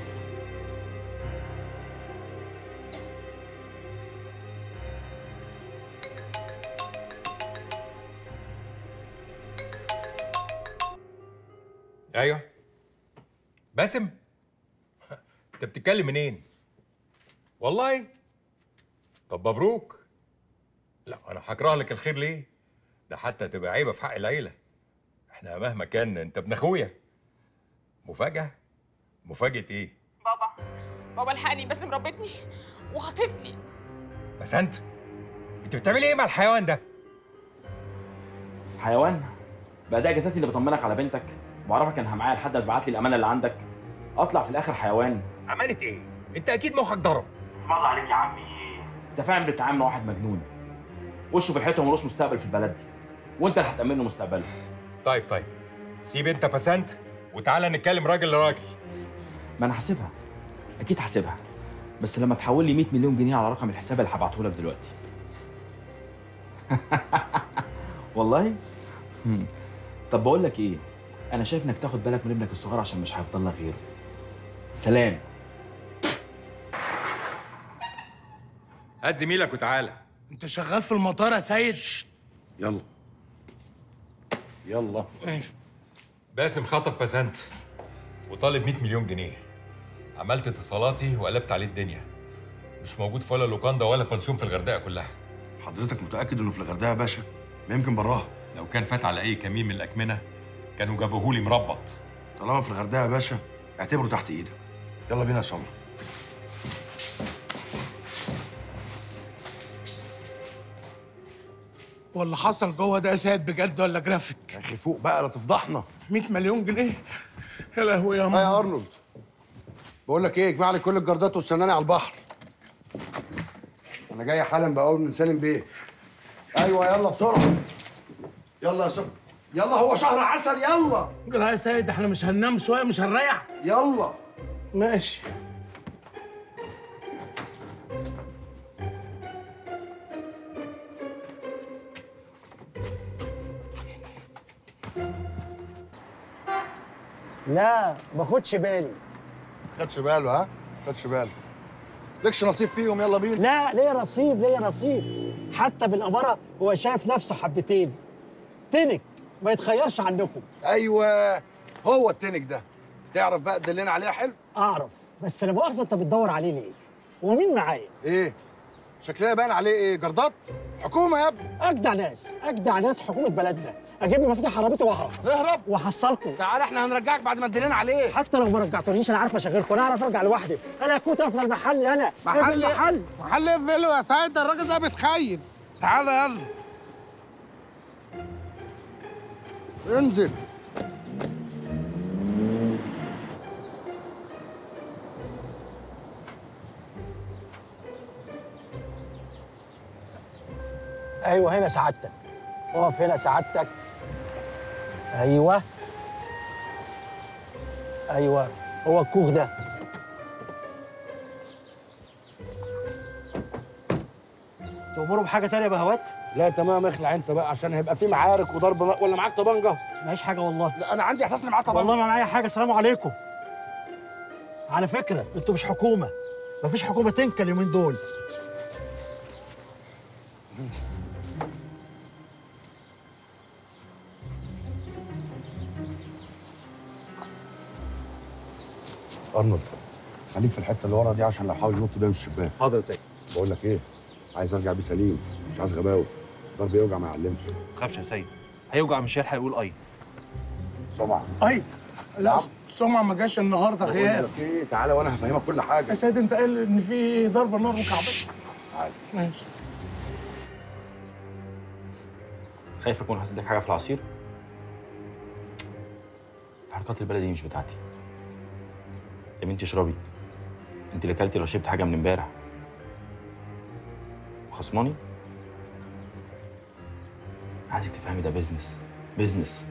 ايوه باسم انت بتتكلم منين والله طب مبروك لا انا هكره لك الخير ليه ده حتى تبقى عيبه في حق العيله احنا مهما كان انت ابن اخويا مفاجاه مفاجاه ايه بابا بابا الحقني باسم ربتني وخطفني بس انت انت بتعملي ايه مع الحيوان ده حيوان بقى ده اجازاتي اللي بطمنك على بنتك واعرفك انها معايا لحد ما تبعت لي الامانه اللي عندك اطلع في الاخر حيوان امانه ايه انت اكيد مخك ضرب اسم الله عليك يا عمي انت فاهم بتتعامل مع واحد مجنون وشه في الحيطه وملوش مستقبل في البلد دي وانت اللي هتامن له مستقبله طيب طيب سيب انت بسنت وتعالى نتكلم راجل لراجل ما انا هسيبها اكيد هسيبها بس لما تحول لي 100 مليون جنيه على رقم الحساب اللي هبعته لك دلوقتي والله هم. طب بقول لك ايه انا شايف انك تاخد بالك من ابنك الصغير عشان مش هيفضل لك غيره سلام هات زميلك وتعالى انت شغال في المطار يا سيد يلا يلا باسم خطف فسنت وطالب 100 مليون جنيه عملت اتصالاتي وقلبت عليه الدنيا مش موجود في ولا لوكاندا ولا بنسيون في الغردقه كلها حضرتك متاكد انه في الغردقه يا باشا ما يمكن براها لو كان فات على اي كمين من الاكمنه كانوا جابوهولي مربط طالما في الغردقه يا باشا اعتبره تحت ايدك يلا بينا يا سمر واللي حصل جوه ده يا سيد بجد ولا جرافيك يا اخي فوق بقى لا تفضحنا 100 مليون جنيه يا لهوي يا اه يا ارنولد بقول لك ايه اجمع لي كل الجردات والسناني على البحر انا جاي حالا بقول من سالم بيه ايوه يلا بسرعه يلا يا سمر يلا هو شهر عسل يلا جرى يا سيد احنا مش هننام شويه مش هنريح يلا ماشي لا باخدش بالي خدش باله ها خدش باله لكش نصيب فيهم يلا بينا لا ليه نصيب ليه نصيب حتى بالاماره هو شايف نفسه حبتين تنك ما يتخيرش عنكم ايوه هو التنك ده تعرف بقى تدلنا عليه حلو اعرف بس لا مؤاخذه انت بتدور عليه ليه هو مين معايا ايه شكلها باين عليه ايه جردات حكومه يا ابني اجدع ناس اجدع ناس حكومه بلدنا اجيب لي مفاتيح عربيتي واهرب اهرب واحصلكم تعال احنا هنرجعك بعد ما ادينا عليه حتى لو ما رجعتونيش انا عارف اشغلكم انا اعرف ارجع لوحدي انا كنت افضل محلي انا محل محل محل فيلو يا سيد الراجل ده بيتخيل تعالى يلا انزل ايوه هنا سعادتك اقف هنا سعادتك ايوه ايوه هو الكوخ ده تأمروا بحاجة تانية يا بهوات؟ لا تمام اخلع انت بقى عشان هيبقى في معارك وضرب نار ولا معاك طبنجه معيش حاجة والله لا انا عندي احساس ان معاه طبنجه والله ما معايا حاجة السلام عليكم على فكرة انتوا مش حكومة مفيش حكومة تنكى اليومين دول ارنولد خليك في الحته اللي ورا دي عشان لو حاول ينط بيها من الشباك حاضر يا سيد بقول لك ايه عايز ارجع بيه سليم مش عايز غباوه ضرب يوجع ما يعلمش ما تخافش يا سيد هيوجع مش هيلحق يقول اي سمعه اي لا سمع ما جاش النهارده بقول غياب لك ايه تعالى وانا هفهمك كل حاجه يا سيد انت قايل ان في ضربه نار وكعبات تعالى ماشي خايف اكون حاطط لك حاجه في العصير حركات البلد دي مش بتاعتي يا بنتي اشربي انت اللي اكلتي لو شربت حاجه من امبارح خصماني عايزك تفهمي ده بيزنس بيزنس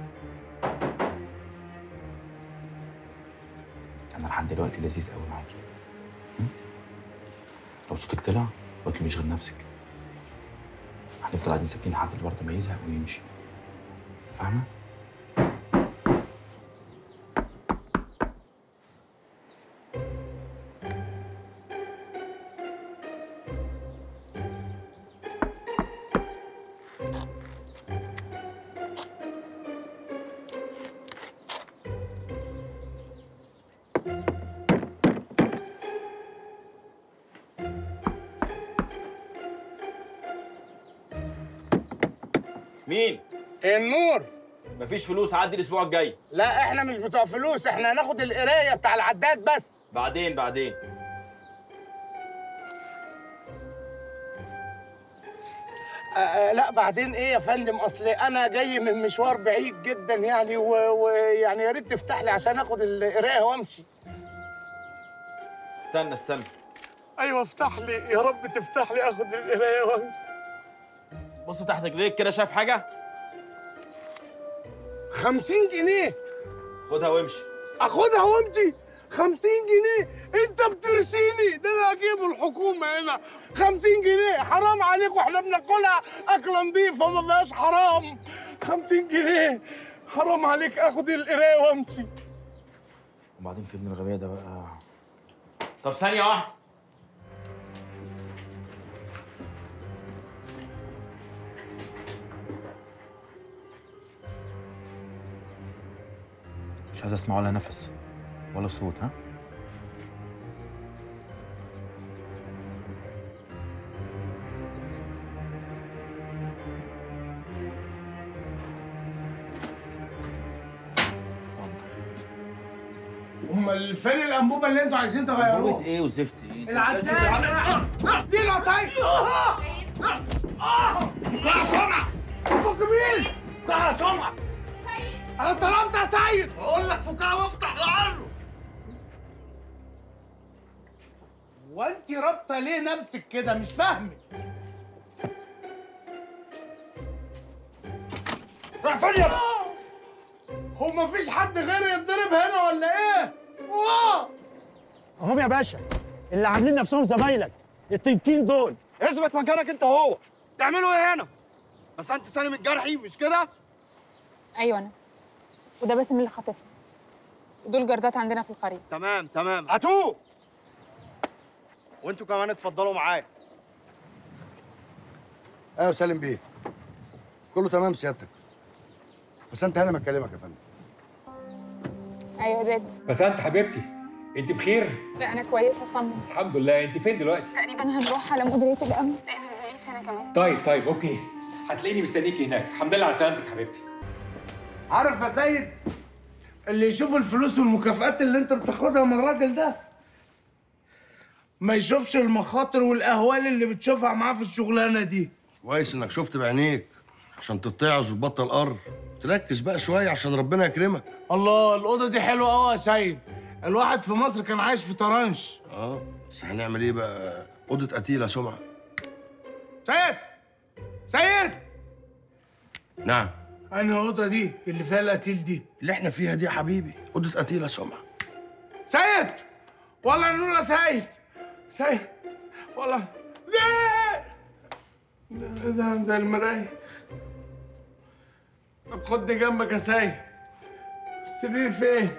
انا لحد دلوقتي لذيذ قوي معاكي م? لو صوتك طلع ما تلوميش غير نفسك هنفضل قاعدين ساكتين لحد الورد ما يزهق ويمشي فاهمه مين النور مفيش فلوس عدي الاسبوع الجاي لا احنا مش بتوع فلوس احنا هناخد القرايه بتاع العداد بس بعدين بعدين آه آه لا بعدين ايه يا فندم اصل انا جاي من مشوار بعيد جدا يعني و- ويعني يا ريت تفتح لي عشان اخد القرايه وامشي استنى استنى ايوه افتح لي يا رب تفتح لي اخد القرايه وامشي بص تحت رجليك كده شايف حاجه 50 جنيه خدها وامشي اخدها وامشي 50 جنيه انت بترسيني ده انا هجيبه الحكومه هنا 50 جنيه حرام عليكم احنا بناكلها اكله نظيفه ما فيهاش حرام 50 جنيه حرام عليك اخد القرايه وامشي وبعدين في ابن الغبية ده بقى طب ثانية واحدة مش عايز اسمع ولا نفس ولا صوت ها امال فين الانبوبه اللي انتوا عايزين تغيروها؟ ايه وزفت ايه العداد دي العصايه فكها سمعه فك مين؟ فكها سمعه انا طلبت يا سيد بقول لك فكها وافتح لعله وانت رابطه ليه نفسك كده مش فاهمك راح فين يا هو مفيش حد غيري يتضرب هنا ولا ايه؟ واه اهم يا باشا اللي عاملين نفسهم زمايلك التنكين دول اثبت مكانك انت هو تعملوا ايه هنا بس انت سالم الجرحي مش كده ايوه انا وده باسم اللي خاطفني دول جردات عندنا في القريه تمام تمام هاتوه وانتوا كمان اتفضلوا معايا ايوه سالم بيه كله تمام سيادتك بس انت هنا ما اكلمك يا فندم ايوه داد بس انت حبيبتي انت بخير لا انا كويسه اطمن الحمد لله انت فين دلوقتي تقريبا هنروح على مديريه الامن لان البوليس هنا كمان طيب طيب اوكي هتلاقيني مستنيكي هناك الحمد لله على سلامتك حبيبتي عارف يا سيد اللي يشوف الفلوس والمكافآت اللي انت بتاخدها من الراجل ده ما يشوفش المخاطر والاهوال اللي بتشوفها معاه في الشغلانه دي كويس انك شفت بعينيك عشان تتعظ وتبطل قر تركز بقى شويه عشان ربنا يكرمك الله الاوضه دي حلوه قوي يا سيد الواحد في مصر كان عايش في طرنش اه بس هنعمل ايه بقى اوضه قتيله سمعه سيد سيد نعم انهي اوضه دي اللي فيها القتيل دي اللي احنا فيها دي يا حبيبي اوضه قتيله سمعه سيد والله نور يا سيد سيد والله ده ده ده, ده المرايه طب خدني جنبك يا سيد السرير فين؟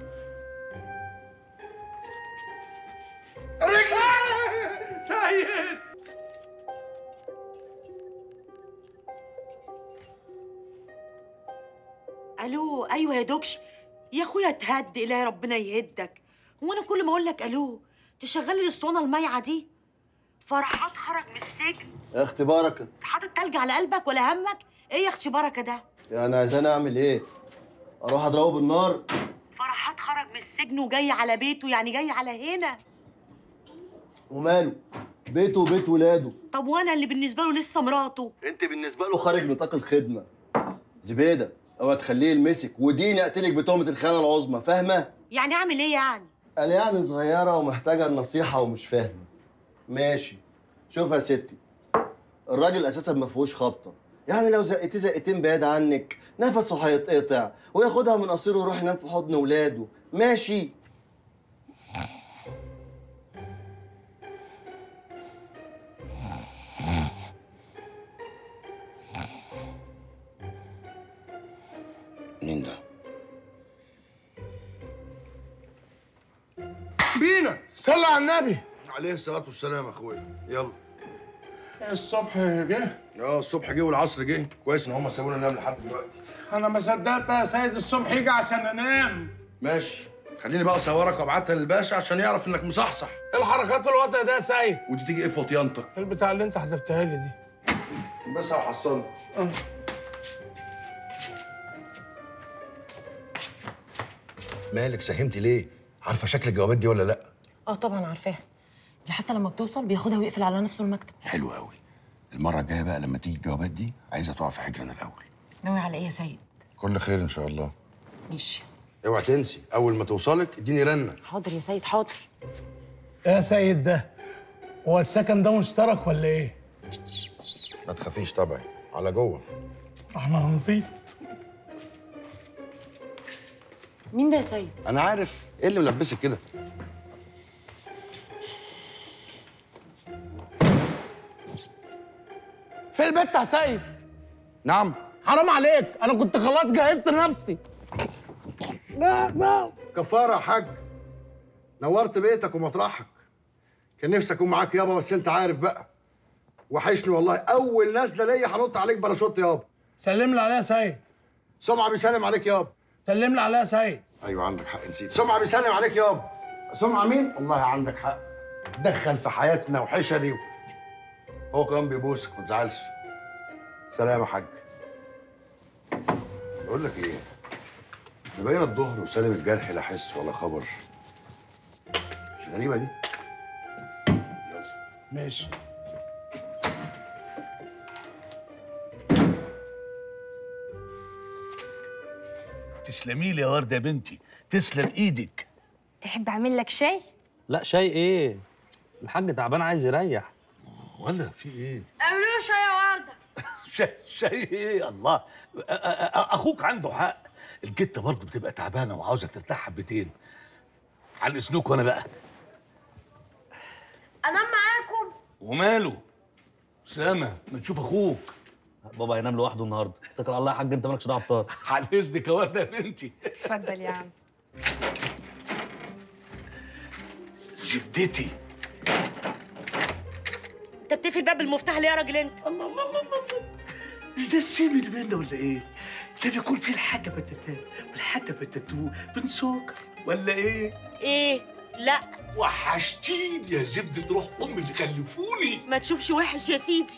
رجلي سيد الو ايوه يا دوكش يا اخويا اتهد الهي ربنا يهدك هو انا كل ما اقول لك الو تشغلي الاسطوانه المايعه دي فرحات خرج من السجن يا اختي بركه حاطط تلج على قلبك ولا همك ايه يا اختي بركه ده يعني عايزاني اعمل ايه اروح اضربه بالنار فرحات خرج من السجن وجاي على بيته يعني جاي على هنا وماله بيته وبيت ولاده طب وانا اللي بالنسبه له لسه مراته انت بالنسبه له خارج نطاق الخدمه زبيده اوعى تخليه يلمسك وديني اقتلك بتهمه الخيانه العظمى فاهمه يعني اعمل ايه يعني قال يعني صغيره ومحتاجه النصيحه ومش فاهمه ماشي شوف يا ستي الراجل اساسا ما فيهوش خبطه يعني لو زقتيه زقتين بعيد عنك نفسه هيتقطع وياخدها من قصيره ويروح ينام في حضن ولاده ماشي مين ده؟ بينا صلى على النبي عليه الصلاه والسلام يا اخويا يلا الصبح جه اه الصبح جه والعصر جه كويس ان هم سابونا ننام لحد دلوقتي انا ما صدقت يا سيد الصبح يجي عشان انام ماشي خليني بقى اصورك وابعتها للباشا عشان يعرف انك مصحصح ايه الحركات الوطئه ده يا سيد ودي تيجي ايه في وطيانتك البتاع اللي انت حذفتها لي دي بس وحصلت مالك ساهمتي ليه؟ عارفه شكل الجوابات دي ولا لا؟ اه طبعا عارفاها دي حتى لما بتوصل بياخدها ويقفل على نفسه المكتب حلو قوي المره الجايه بقى لما تيجي الجوابات دي عايزه تقع في حجرنا الاول ناوي على ايه يا سيد كل خير ان شاء الله ماشي اوعى تنسي اول ما توصلك اديني رنه حاضر يا سيد حاضر يا سيد ده هو السكن ده مشترك ولا ايه؟ ما تخافيش طبعا على جوه احنا هنصيب مين ده يا سيد انا عارف ايه اللي ملبسك كده في البيت يا سيد نعم حرام عليك انا كنت خلاص جهزت نفسي لا لا كفاره يا حاج نورت بيتك ومطرحك كان نفسي اكون معاك يابا بس انت عارف بقى وحشني والله اول نازله ليا هنط عليك باراشوت يابا سلم لي عليها يا سيد سمعه بيسلم عليك يابا سلم لي عليها يا سيد ايوه عندك حق نسيت سمعه بيسلم عليك يابا سمعه مين والله عندك حق دخل في حياتنا وحشري هو كمان بيبوسك ما تزعلش سلام يا حاج بقول لك ايه ده بقينا الظهر وسالم الجرح لا حس ولا خبر مش غريبه دي ماشي تسلمي لي يا ورده يا بنتي تسلم ايدك تحب اعمل لك شاي لا شاي ايه الحاج تعبان عايز يريح ولا في ايه اعملوا شاي يا ورده شاي شاي ايه الله أ- أ- أ- اخوك عنده حق الجته برضه بتبقى تعبانه وعاوزه ترتاح حبتين على اذنك وانا بقى انام معاكم وماله سامة ما تشوف اخوك بابا هينام لوحده النهارده اتكل على الله يا حاج انت مالكش دعوه بطار على اذنك يا ورده يا بنتي اتفضل يا عم زبدتي انت بتقفل باب المفتاح ليه يا راجل انت الله الله الله الله مش ده السيم اللي بينا ولا ايه؟ ده بيكون فيه الحاجة بتاتا والحاجة بتاتو بن سكر ولا ايه؟ ايه؟ لا وحشتيني يا زبدة روح أم اللي خلفوني ما تشوفش وحش يا سيدي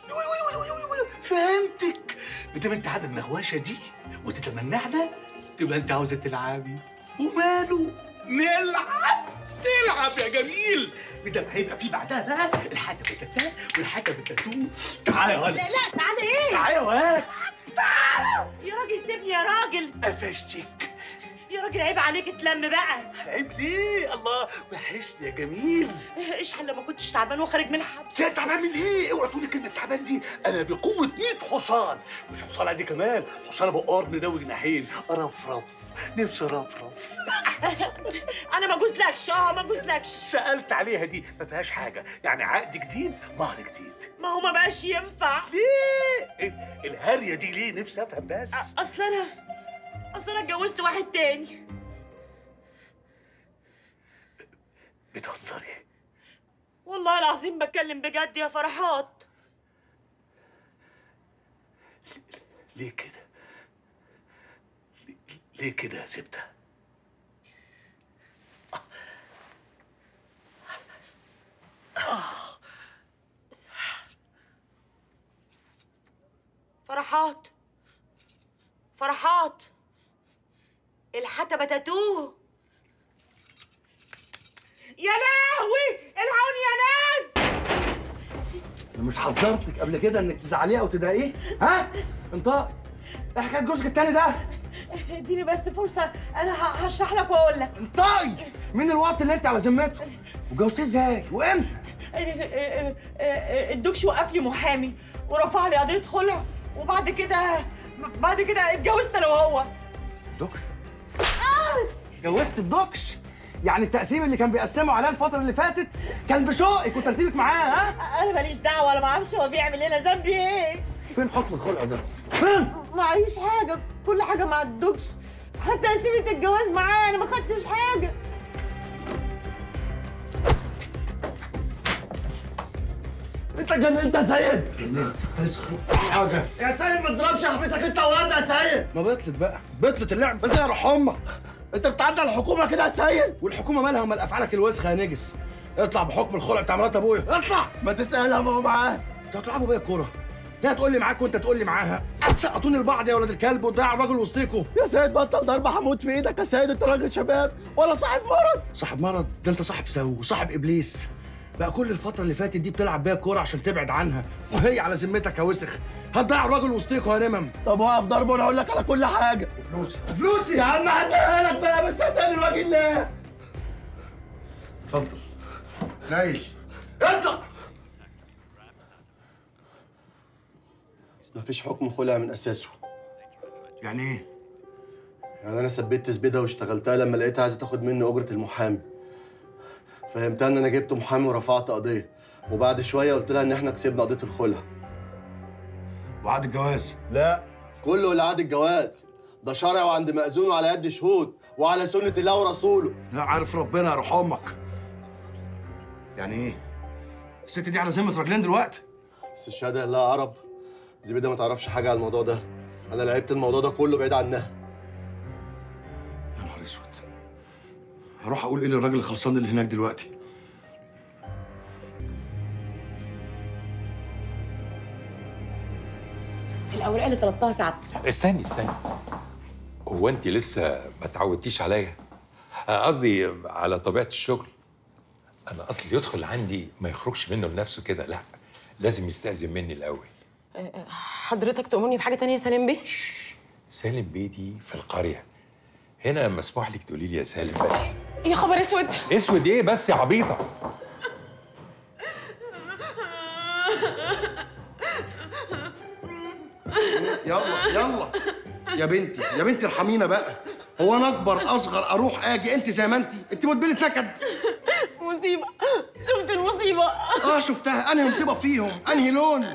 فهمتك ما دام انت على النهواشة دي وتتمنعنا تبقى انت عاوزة تلعبي وماله نلعب نلعب يا جميل بدل هيبقى في بعدها بقى الحاجة بتاتا والحاجة بتاتو تعالى يا ولد لا لا تعالى ايه؟ تعالى يا ولد يا راجل سيبني يا راجل قفشتك يا راجل عيب عليك اتلم بقى عيب ليه؟ الله وحشني يا جميل اشحال لما كنتش تعبان وخارج من الحبس لا تعبان من ايه؟ اوعى تقولي كلمة تعبان دي، أنا بقوة 100 حصان، مش حصان عادي كمان، حصان أبو قرن ده وجناحين، أرفرف، نفسي أرفرف. انا ما اجوزلكش اه ما اجوزلكش سألت عليها دي ما فيهاش حاجة، يعني عقد جديد مهر جديد. ما هو ما بقاش ينفع ليه؟ ال- الهارية دي ليه؟ نفسي أفهم بس. اصل انا اصل انا اتجوزت واحد تاني بتهزري؟ والله العظيم بتكلم بجد يا فرحات ليه كده؟ ليه- ليه كده يا زبدة؟ فرحات فرحات الحتبة تاتوه يا لهوي العون يا ناس أنا مش حذرتك قبل كده انك تزعليه او تضايقيه ها انطقي ايه حكايه جوزك التاني ده اديني بس فرصة انا ه- هشرح لك واقول لك انطقي مين الوقت اللي انت على ذمته وجوزتيه ازاي وامتى الدكش وقف لي محامي ورفع لي قضية خلع وبعد كده بعد كده اتجوزت انا وهو دكش جوزت الدكش يعني التقسيم اللي كان بيقسمه عليها الفترة اللي فاتت كان بشوقك وترتيبك معاه ها؟ انا ماليش دعوة انا ما اعرفش هو بيعمل ايه انا ذنبي ايه فين حكم الخلع ده؟ فين؟ معيش حاجة كل حاجة مع الدكش حتى قسيمة الجواز معايا انا ما خدتش حاجة انت جننت يا سيد جننت حاجة يا سيد ما تضربش احبسك انت ووردة يا سيد ما بطلت بقى بطلت اللعب انت يا روح امك انت بتعدي على الحكومة كده يا سيد والحكومة مالها ومال افعالك الوسخة يا نجس اطلع بحكم الخلع بتاع مرات ابويا اطلع ما تسألها ما هو معاه انتوا هتلعبوا بيا الكورة هي هتقول لي معاك وانت تقول لي معاها هتسقطوني لبعض يا ولاد الكلب وتضيع الراجل وسطيكوا يا سيد بطل ضرب هموت في ايدك يا سيد انت راجل شباب ولا صاحب مرض صاحب مرض ده انت صاحب سو وصاحب ابليس بقى كل الفترة اللي فاتت دي بتلعب بيها كورة عشان تبعد عنها وهي على ذمتك يا وسخ هتضيع الراجل وسطيكوا يا نمم طب واقف ضرب وانا اقول لك على كل حاجه فلوسي فلوسي يا عم هديها لك بقى بس هاتها لوجه الله اتفضل نايل اطلع مفيش حكم خلع من اساسه يعني ايه؟ يعني انا ثبت زبيده واشتغلتها لما لقيتها عايزه تاخد مني اجره المحامي فهمتها ان انا جبت محامي ورفعت قضيه وبعد شويه قلت لها ان احنا كسبنا قضيه الخلع وعد الجواز لا كله اللي عاد الجواز ده شرعي وعند مأذون وعلى يد شهود وعلى سنة الله ورسوله لا عارف ربنا يا روح امك يعني ايه؟ الست دي على ذمة راجلين دلوقتي؟ بس الشهادة لله عرب زبيدة ما تعرفش حاجة عن الموضوع ده أنا لعبت الموضوع ده كله بعيد عنها يا نهار اسود هروح اقول ايه للراجل الخلصان اللي هناك دلوقتي الاوراق اللي طلبتها ساعتك استني استني هو انت لسه ما تعودتيش عليا آه، قصدي على طبيعه الشغل انا اصلي يدخل عندي ما يخرجش منه لنفسه كده لا لازم يستأذن مني الاول حضرتك تؤمرني بحاجه تانية يا سليم بيه سالم بيتي في القريه هنا مسموح لك تقولي لي يا سالم بس يا خبر اسود اسود ايه بس يا عبيطه يلا يلا يا بنتي يا بنتي ارحمينا بقى هو انا اكبر اصغر اروح اجي انت زي ما انت انت مدبلة نكد مصيبة شفت المصيبة اه شفتها انهي مصيبه فيهم انهي لون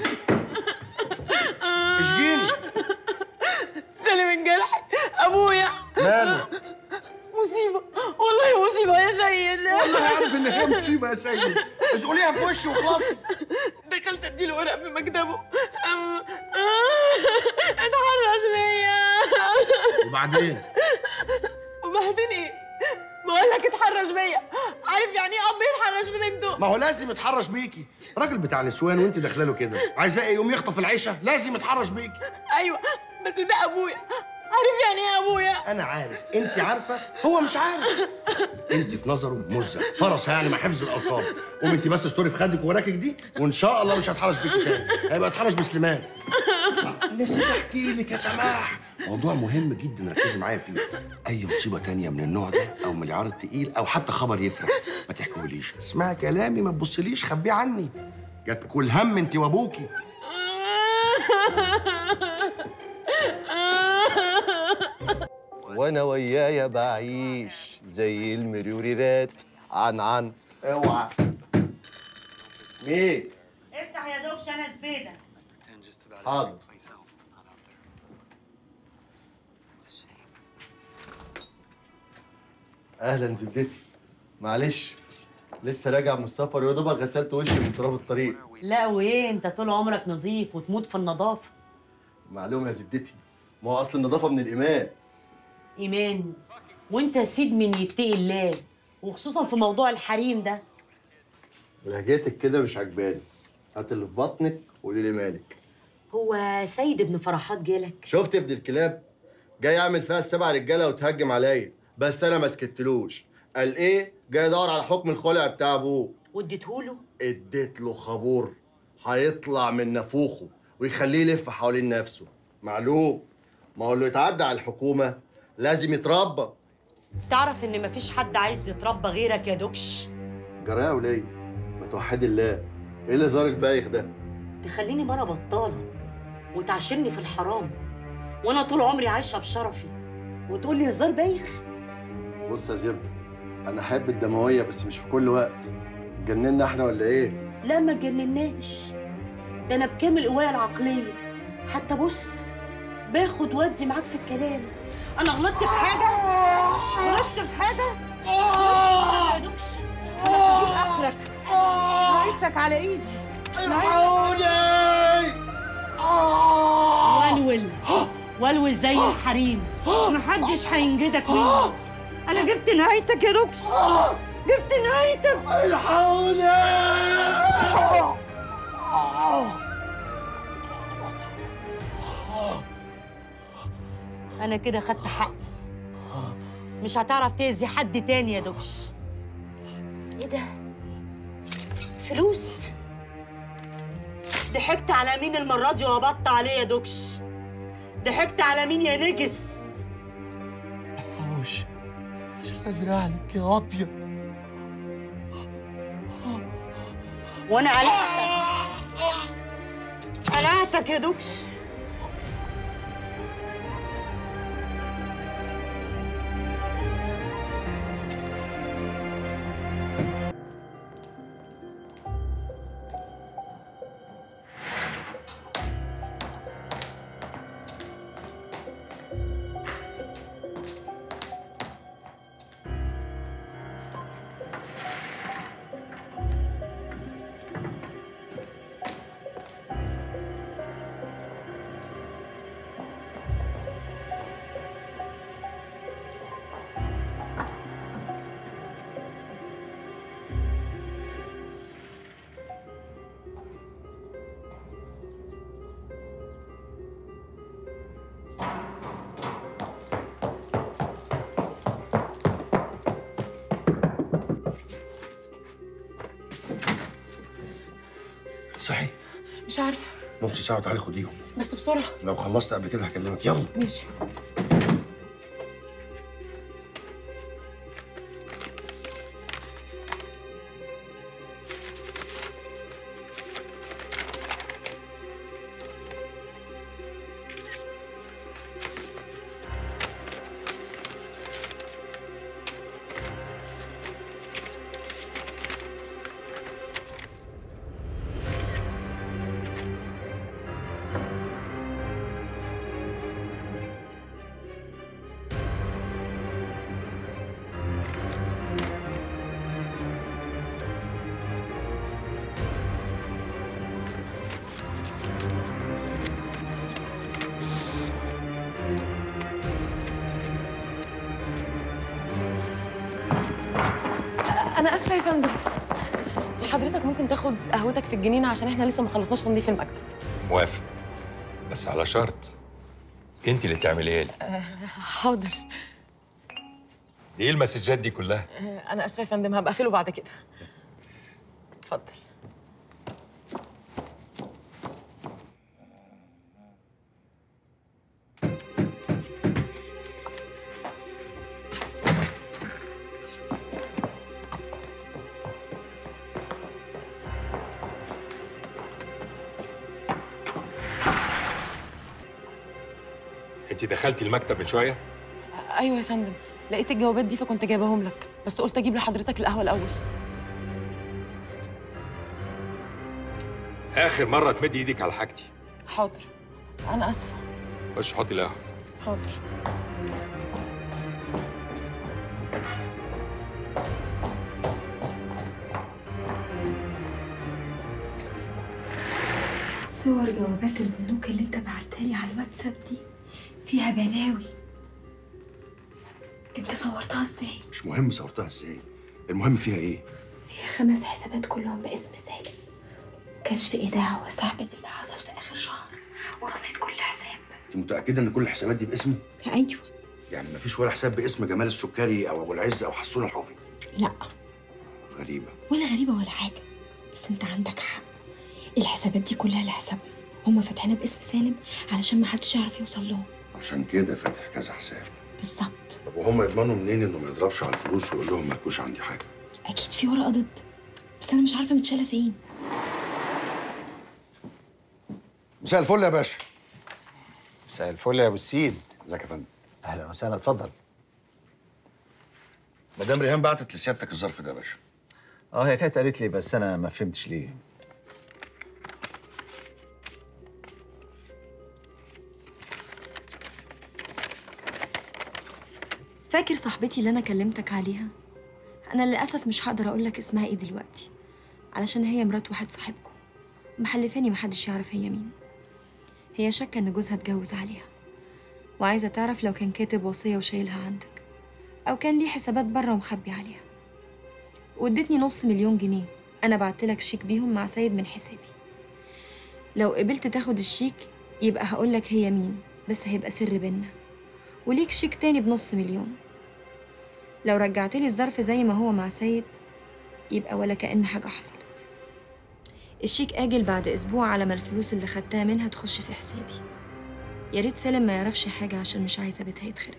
اشجيني سالم الجرح ابويا ماله مصيبة والله مصيبة يا سيد والله عارف ان هي مصيبه يا سيد اسقليها في وشي وخلاصي دخلت اديله ورق في مكتبه أم- آه، اتحرش بيا وبعدين وبعدين ايه؟ بقول لك اتحرش بيا عارف يعني ايه اب يتحرش ببنته ما هو لازم يتحرش بيكي راجل بتاع نسوان وانت داخله له كده عايزاه ايه يقوم يخطف العيشه لازم يتحرش بيكي ايوه بس ده ابويا عارف يعني ايه ابويا انا عارف انت عارفه هو مش عارف انت في نظره مزه فرس يعني مع حفظ الالقاب قوم انت بس استوري في خدك وراكك دي وان شاء الله مش هتحرش بيكي تاني هيبقى اتحرش بسليمان نسيت احكي لك يا سماح موضوع مهم جدا ركزي معايا فيه اي مصيبه تانية من النوع ده او مليار التقيل او حتى خبر يفرح ما تحكيهوليش اسمعي كلامي ما تبصليش خبيه عني جات كل هم انت وابوكي وانا ويايا بعيش زي المريوريرات عن عن اوعى مين افتح يا دوكش انا زبيده حاضر اهلا زبدتي معلش لسه راجع من السفر ويا دوبك غسلت وشي من تراب الطريق لا وايه انت طول عمرك نظيف وتموت في النظافه معلومه يا زبدتي ما هو اصل النظافه من الايمان ايمان وانت يا سيد من يتقي الله وخصوصا في موضوع الحريم ده لهجتك كده مش عجباني هات اللي في بطنك وقولي لي مالك هو سيد ابن فرحات جالك شفت ابن الكلاب جاي يعمل فيها السبع رجاله وتهجم عليا بس انا ما سكتلوش قال ايه جاي يدور على حكم الخلع بتاع ابوه واديتهوله اديت له خابور هيطلع من نافوخه ويخليه يلف حوالين نفسه معلوم ما هو اللي يتعدى على الحكومه لازم يتربى تعرف ان مفيش حد عايز يتربى غيرك يا دوكش جرايه يا وليه ما توحدي الله ايه اللي زار البايخ ده تخليني مرة بطالة وتعشرني في الحرام وانا طول عمري عايشة بشرفي وتقول لي هزار بايخ بص يا زبده انا احب الدمويه بس مش في كل وقت جننا احنا ولا ايه لا ما تجنناش ده انا بكامل قوايا العقلية حتى بص باخد ودي معاك في الكلام انا غلطت في حاجة غلطت في حاجة يا دوكش انا هجيب اخرك نهايتك على ايدي ولول ولول زي الحريم محدش هينجدك مني انا جبت نهايتك يا دوكس جبت نهايتك انا كده خدت حقي مش هتعرف تأذي حد تاني يا دوكش ايه ده فلوس ضحكت على مين المرة دي وهبط عليه يا دوكش ضحكت على مين يا نجس حوش عشان ازرع لك يا واطيه وانا قلعتك قلعتك يا دوكش صحي مش عارفه نص ساعه وتعالي خديهم بس بسرعه لو خلصت قبل كده هكلمك يلا ماشي حضرتك ممكن تاخد قهوتك في الجنينه عشان احنا لسه ما خلصناش تنظيف المكتب موافق بس على شرط انت اللي تعمليها لي آه، حاضر ايه المسجات دي كلها آه، انا اسفه يا فندم هبقى اقفله بعد كده اتفضل انت دخلتي المكتب من شويه ايوه يا فندم لقيت الجوابات دي فكنت جايباهم لك بس قلت اجيب لحضرتك القهوه الاول اخر مره تمدي ايدك على حاجتي حاضر انا اسفه خش حطي القهوه حاضر صور جوابات البنوك اللي انت بعتها لي على الواتساب دي فيها بلاوي انت صورتها ازاي مش مهم صورتها ازاي المهم فيها ايه فيها خمس حسابات كلهم باسم سالم كشف ايداع وسحب اللي حصل في اخر شهر ورصيد كل حساب انت متاكده ان كل الحسابات دي باسمه ايوه يعني مفيش ولا حساب باسم جمال السكري او ابو العز او حسون الحوري لا غريبه ولا غريبه ولا حاجه بس انت عندك حق الحسابات دي كلها لحسابهم هما فاتحينها باسم سالم علشان ما حدش يعرف يوصل لهم عشان كده فاتح كذا حساب بالظبط طب وهم يضمنوا منين انه ما يضربش على الفلوس ويقول لهم مالكوش عندي حاجه اكيد في ورقه ضد بس انا مش عارفه متشاله فين مساء الفل يا باشا مساء الفل يا ابو السيد ازيك يا فندم اهلا وسهلا اتفضل مدام ريهام بعتت لسيادتك الظرف ده يا باشا اه هي كانت قالت لي بس انا ما فهمتش ليه فاكر صاحبتي اللي انا كلمتك عليها انا للاسف مش هقدر اقول لك اسمها ايه دلوقتي علشان هي مرات واحد صاحبكم محلفاني محدش يعرف هي مين هي شاكه ان جوزها اتجوز عليها وعايزه تعرف لو كان كاتب وصيه وشايلها عندك او كان ليه حسابات بره ومخبي عليها وادتني نص مليون جنيه انا بعتلك شيك بيهم مع سيد من حسابي لو قبلت تاخد الشيك يبقى هقولك هي مين بس هيبقى سر بينا وليك شيك تاني بنص مليون لو رجعتلي الظرف زي ما هو مع سيد يبقى ولا كأن حاجة حصلت الشيك آجل بعد أسبوع على ما الفلوس اللي خدتها منها تخش في حسابي يا ريت سالم ما يعرفش حاجة عشان مش عايزة بيتها يتخرب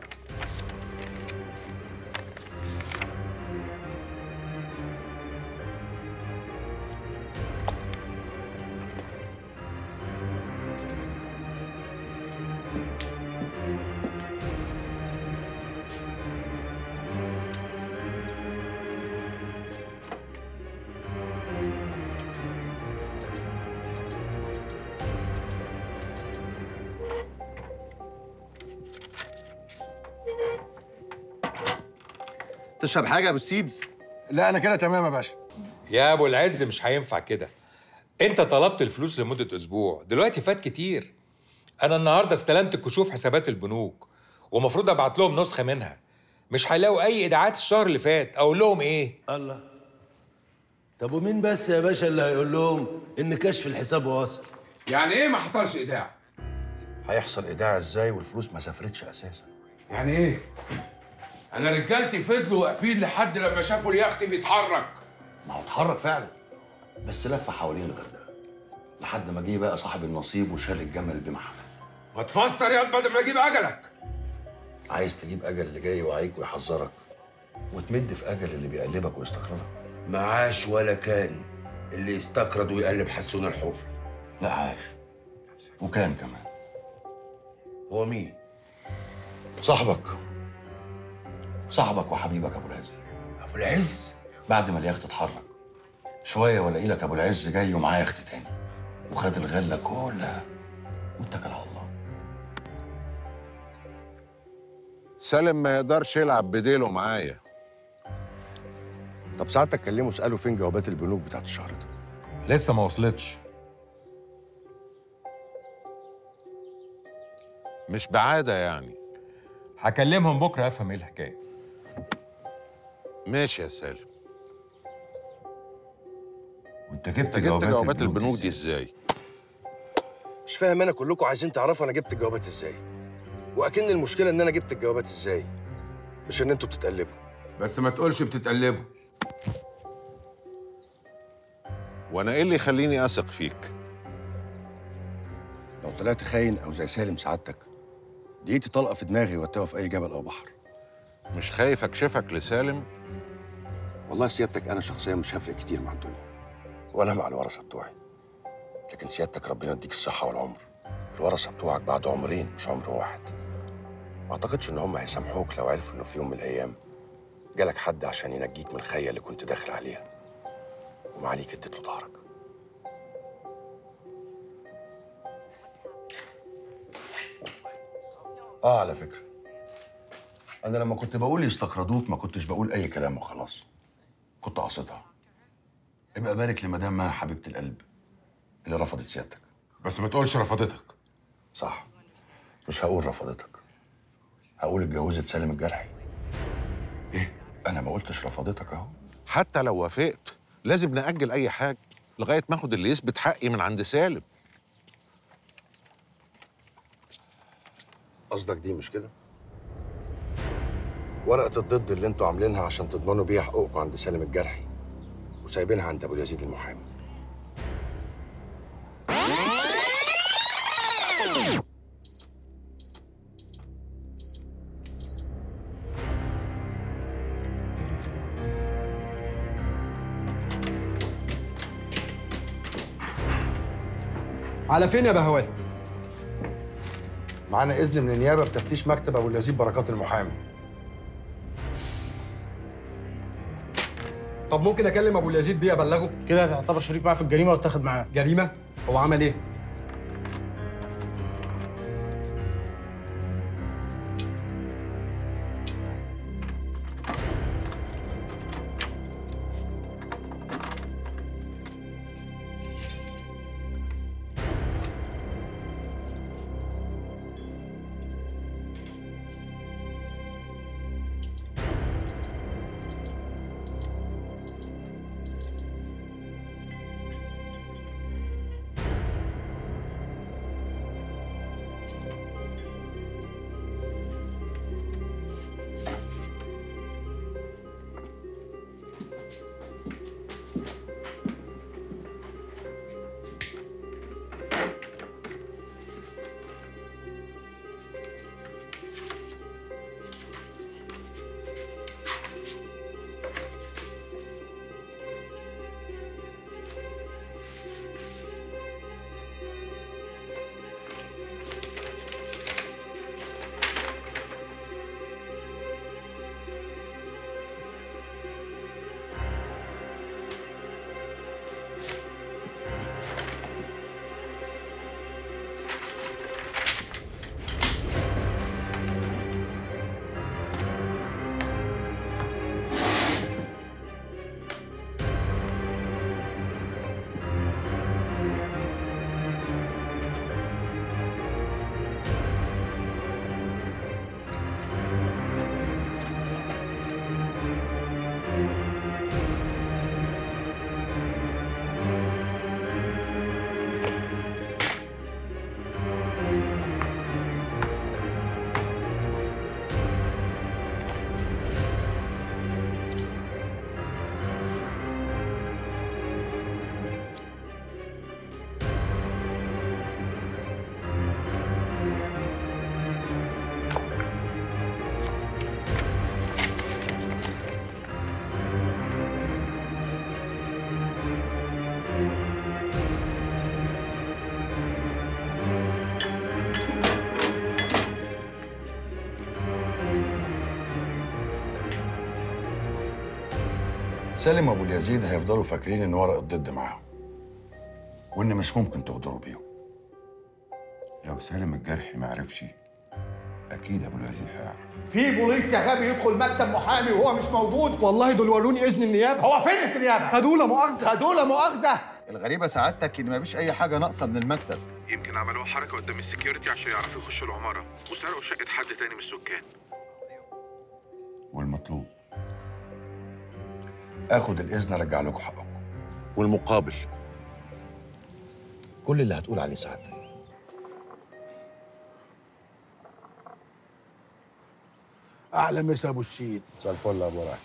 تشرب حاجه يا ابو السيد لا انا كده تمام يا باشا يا ابو العز مش هينفع كده انت طلبت الفلوس لمده اسبوع دلوقتي فات كتير انا النهارده استلمت كشوف حسابات البنوك ومفروض ابعت لهم نسخه منها مش هيلاقوا اي ايداعات الشهر اللي فات اقول لهم ايه الله طب ومين بس يا باشا اللي هيقول لهم ان كشف الحساب واصل يعني ايه ما حصلش ايداع هيحصل ايداع ازاي والفلوس ما سافرتش اساسا يعني ايه انا رجالتي فضلوا واقفين لحد لما شافوا اليخت بيتحرك ما هو اتحرك فعلا بس لف حوالين الغردقه لحد ما جه بقى صاحب النصيب وشال الجمل بمحمل ما تفسر يا بدل ما اجيب اجلك عايز تجيب اجل اللي جاي يوعيك ويحذرك وتمد في اجل اللي بيقلبك ويستقرضك معاش ولا كان اللي يستقرض ويقلب حسون الحوفي لا عاش وكان كمان هو مين صاحبك صاحبك وحبيبك ابو العز ابو العز بعد ما اليخت اتحرك شويه والاقي لك ابو العز جاي ومعاه يخت تاني وخد الغله كلها واتكل على الله سالم ما يقدرش يلعب بديله معايا طب ساعتك كلمه اساله فين جوابات البنوك بتاعت الشهر ده لسه ما وصلتش مش بعاده يعني هكلمهم بكره افهم ايه الحكايه ماشي يا سالم انت جبت انت جبت جوابات البنوك دي ازاي؟ مش فاهم انا كلكم عايزين تعرفوا انا جبت الجوابات ازاي واكن المشكله ان انا جبت الجوابات ازاي مش ان انتوا بتتقلبوا بس ما تقولش بتتقلبوا وانا ايه اللي يخليني اثق فيك؟ لو طلعت خاين او زي سالم سعادتك دقيقتي طلقه في دماغي واتوه في اي جبل او بحر مش خايف اكشفك لسالم؟ والله سيادتك انا شخصيا مش هفرق كتير مع الدنيا ولا مع الورثه بتوعي لكن سيادتك ربنا يديك الصحه والعمر الورثه بتوعك بعد عمرين مش عمر واحد ما اعتقدش ان هم هيسامحوك لو عرفوا انه في يوم من الايام جالك حد عشان ينجيك من الخيه اللي كنت داخل عليها ومعاليك اديت له ظهرك اه على فكره انا لما كنت بقول يستقرضوك ما كنتش بقول اي كلام وخلاص كنت قاصدها ابقى بارك لمدام مها حبيبه القلب اللي رفضت سيادتك بس ما تقولش رفضتك صح مش هقول رفضتك هقول اتجوزت سالم الجرحي ايه انا ما قلتش رفضتك اهو حتى لو وافقت لازم نأجل أي حاجة لغاية ما اخد اللي يثبت حقي من عند سالم قصدك دي مش كده ورقه الضد اللي انتوا عاملينها عشان تضمنوا بيها حقوقكم عند سالم الجرحي وسايبينها عند ابو اليزيد المحامي على فين يا بهوات؟ معانا اذن من النيابه بتفتيش مكتب ابو اليزيد بركات المحامي طب ممكن اكلم ابو اليزيد بيه ابلغه؟ كده تعتبر شريك معاه في الجريمه واتاخد معاه جريمه؟ هو عمل ايه؟ سالم ابو اليزيد هيفضلوا فاكرين ان ورق الضد معاهم وان مش ممكن تغدروا بيهم لو سالم الجرحي ما عرفش اكيد ابو اليزيد هيعرف في بوليس يا غبي يدخل مكتب محامي وهو مش موجود والله دول وروني اذن النيابه هو فين النيابه خدوه لا مؤاخذه خدوه لا مؤاخذه الغريبة سعادتك إن مفيش أي حاجة ناقصة من المكتب يمكن عملوها حركه قدام السكيورتي عشان يعرفوا يخشوا العماره وسرقوا شقه حد تاني من السكان والمطلوب اخد الاذن ارجع لكم حقكم والمقابل كل اللي هتقول عليه سعادتك احلى مسا ابو السيد مساء الفل يا ابو راعي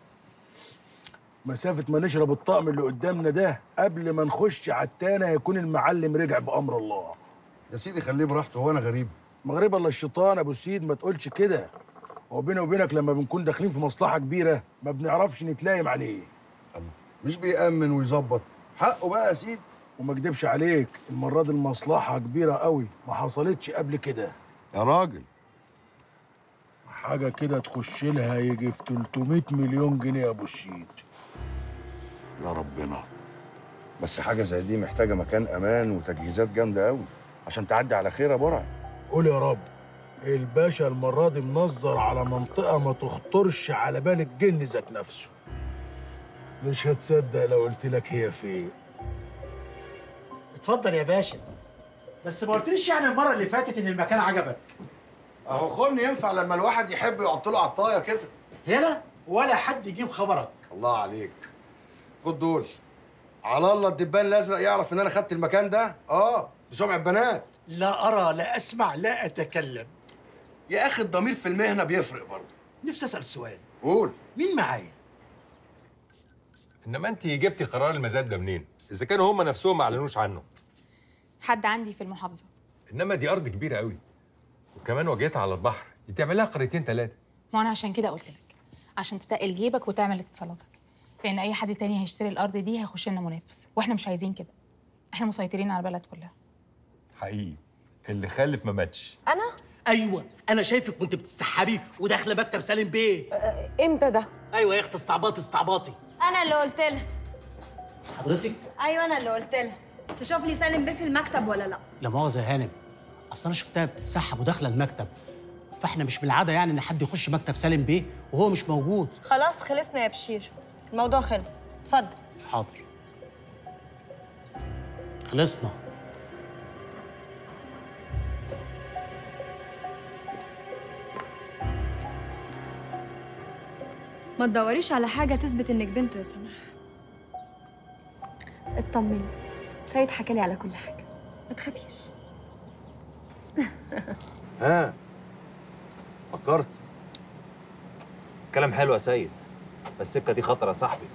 مسافة ما نشرب الطقم اللي قدامنا ده قبل ما نخش على التانى يكون المعلم رجع بأمر الله يا سيدي خليه براحته هو انا غريب مغرب الله الشيطان ابو السيد ما تقولش كده هو بيني وبينك لما بنكون داخلين في مصلحة كبيرة ما بنعرفش نتلايم عليه مش بيأمن ويظبط حقه بقى يا سيدي وما اكدبش عليك المرة دي المصلحة كبيرة قوي ما حصلتش قبل كده يا راجل حاجة كده تخش لها يجي في 300 مليون جنيه يا ابو السيد يا ربنا بس حاجه زي دي محتاجه مكان امان وتجهيزات جامده قوي عشان تعدي على خير يا برعي قول يا رب الباشا المرة دي منظر على منطقة ما تخطرش على بال الجن ذات نفسه مش هتصدق لو قلت لك هي فين اتفضل يا باشا بس ما قلتليش يعني المره اللي فاتت ان المكان عجبك اهو خن ينفع لما الواحد يحب يحط له عطايه كده هنا ولا حد يجيب خبرك الله عليك خد دول على الله الدبان الازرق يعرف ان انا خدت المكان ده اه بسمعه بنات لا ارى لا اسمع لا اتكلم يا اخي الضمير في المهنه بيفرق برضه نفسي اسال سؤال قول مين معايا انما انت جبتي قرار المزاد ده منين اذا كانوا هم نفسهم ما اعلنوش عنه حد عندي في المحافظه انما دي ارض كبيره قوي وكمان واجهتها على البحر دي تعمل لها قريتين ثلاثه ما انا عشان كده قلت لك عشان تتقل جيبك وتعمل اتصالاتك لان اي حد تاني هيشتري الارض دي هيخش لنا منافس واحنا مش عايزين كده احنا مسيطرين على البلد كلها حقيقي اللي خلف ما ماتش انا ايوه انا شايفك وانت بتستحبي وداخله مكتب سالم بيه امتى ده؟ ايوه يا اخت استعباطي استعباطي انا اللي قلت لها حضرتك ايوه انا اللي قلت لها تشوف لي سالم بيه في المكتب ولا لا لا مؤاخذه يا هانم اصل انا شفتها بتتسحب وداخله المكتب فاحنا مش من العاده يعني ان حد يخش مكتب سالم بيه وهو مش موجود خلاص خلصنا يا بشير الموضوع خلص اتفضل حاضر خلصنا ما تدوريش على حاجه تثبت انك بنته يا سماح اطمني سيد حكى لي على كل حاجه ما تخافيش ها فكرت كلام حلو يا سيد بس السكه دي خطره يا صاحبي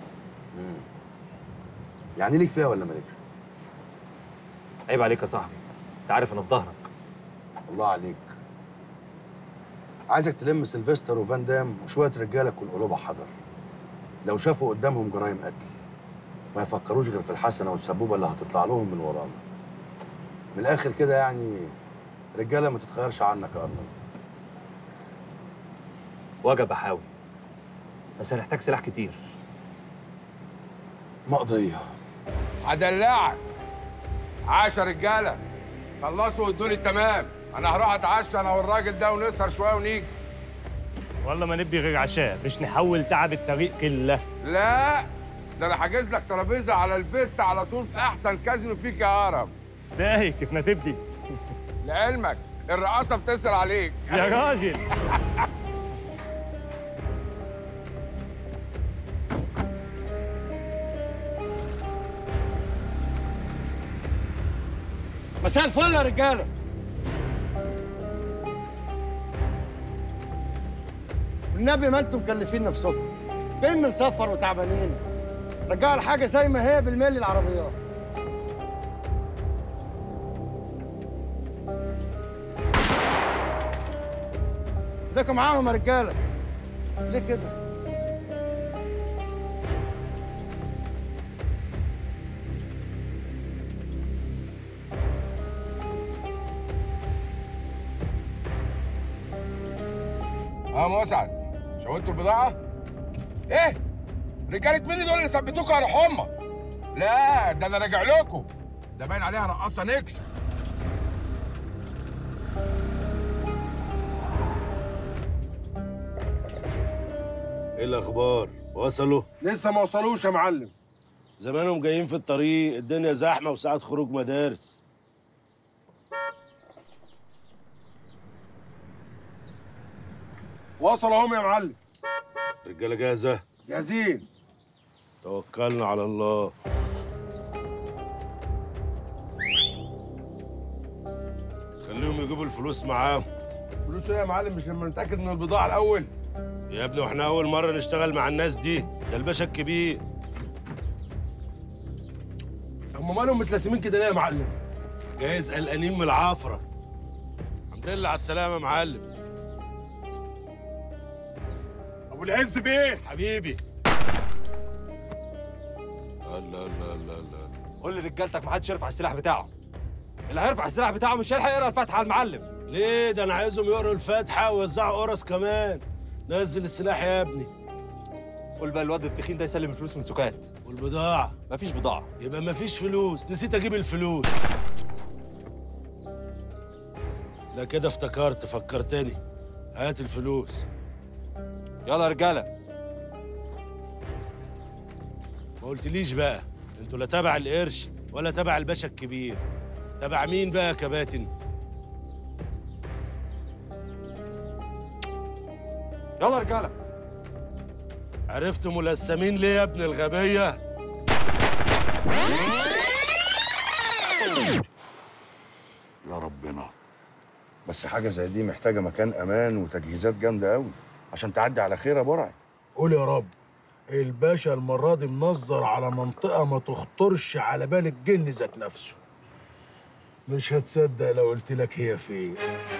يعني ليك فيها ولا مالكش عيب عليك يا صاحبي انت عارف انا في ظهرك الله عليك عايزك تلم سيلفستر وفان دام وشويه رجاله تكون قلوبها حجر لو شافوا قدامهم جرائم قتل ما يفكروش غير في الحسنه والسبوبه اللي هتطلع لهم من ورانا من الاخر كده يعني رجاله ما تتخيرش عنك يا ارنب وجب احاول بس هنحتاج سلاح كتير مقضيه هدلعك عشر رجاله خلصوا وادوني التمام انا هروح اتعشى انا والراجل ده ونسهر شويه ونيجي والله ما نبي غير عشاء مش نحول تعب الطريق كله لا ده انا حاجز لك ترابيزه على البيست على طول في احسن كازينو فيك يا هرم باهي كيف ما تبدي لعلمك الرقاصه بتسال عليك يا راجل مساء الفل يا رجاله والنبي ما انتم مكلفين نفسكم جايين من سفر وتعبانين رجعوا الحاجه زي ما هي بالملي العربيات ايديكم معاهم يا رجاله ليه كده اه مسعد شويتوا البضاعه ايه رجاله مين دول اللي ثبتوكوا يا روح امك لا ده انا راجع لكم ده باين عليها رقاصه نكسه ايه الاخبار وصلوا لسه ما وصلوش يا معلم زمانهم جايين في الطريق الدنيا زحمه وساعه خروج مدارس وصلوا اهم يا معلم رجاله جاهزه جاهزين توكلنا على الله خليهم يجيبوا الفلوس معاهم فلوس ايه يا معلم مش لما نتاكد من البضاعه الاول يا ابني واحنا اول مره نشتغل مع الناس دي ده الباشا الكبير هم مالهم متلاسمين كده ليه يا معلم جايز قلقانين من العفره الحمد لله على السلامه يا معلم ابو العز بيه حبيبي الله الله الله الله قول لرجالتك محدش يرفع السلاح بتاعه اللي هيرفع السلاح بتاعه مش هيلحق يقرا الفاتحه على المعلم ليه ده انا عايزهم يقروا الفاتحه ويوزعوا قرص كمان نزل السلاح يا ابني قول بقى الواد التخين ده يسلم الفلوس من سكات والبضاعه مفيش بضاعه يبقى مفيش فلوس نسيت اجيب الفلوس لا كده افتكرت فكرتني هات الفلوس يلا يا رجاله ما قلتليش بقى انتوا لا تبع القرش ولا تبع الباشا الكبير تبع مين بقى يا كباتن يلا يا رجاله عرفت ملثمين ليه يا ابن الغبيه يا ربنا بس حاجة زي دي محتاجة مكان أمان وتجهيزات جامدة أوي عشان تعدي على خير يا برعي قول يا رب الباشا المرة دي منظر على منطقة ما تخطرش على بال الجن ذات نفسه مش هتصدق لو قلت لك هي فين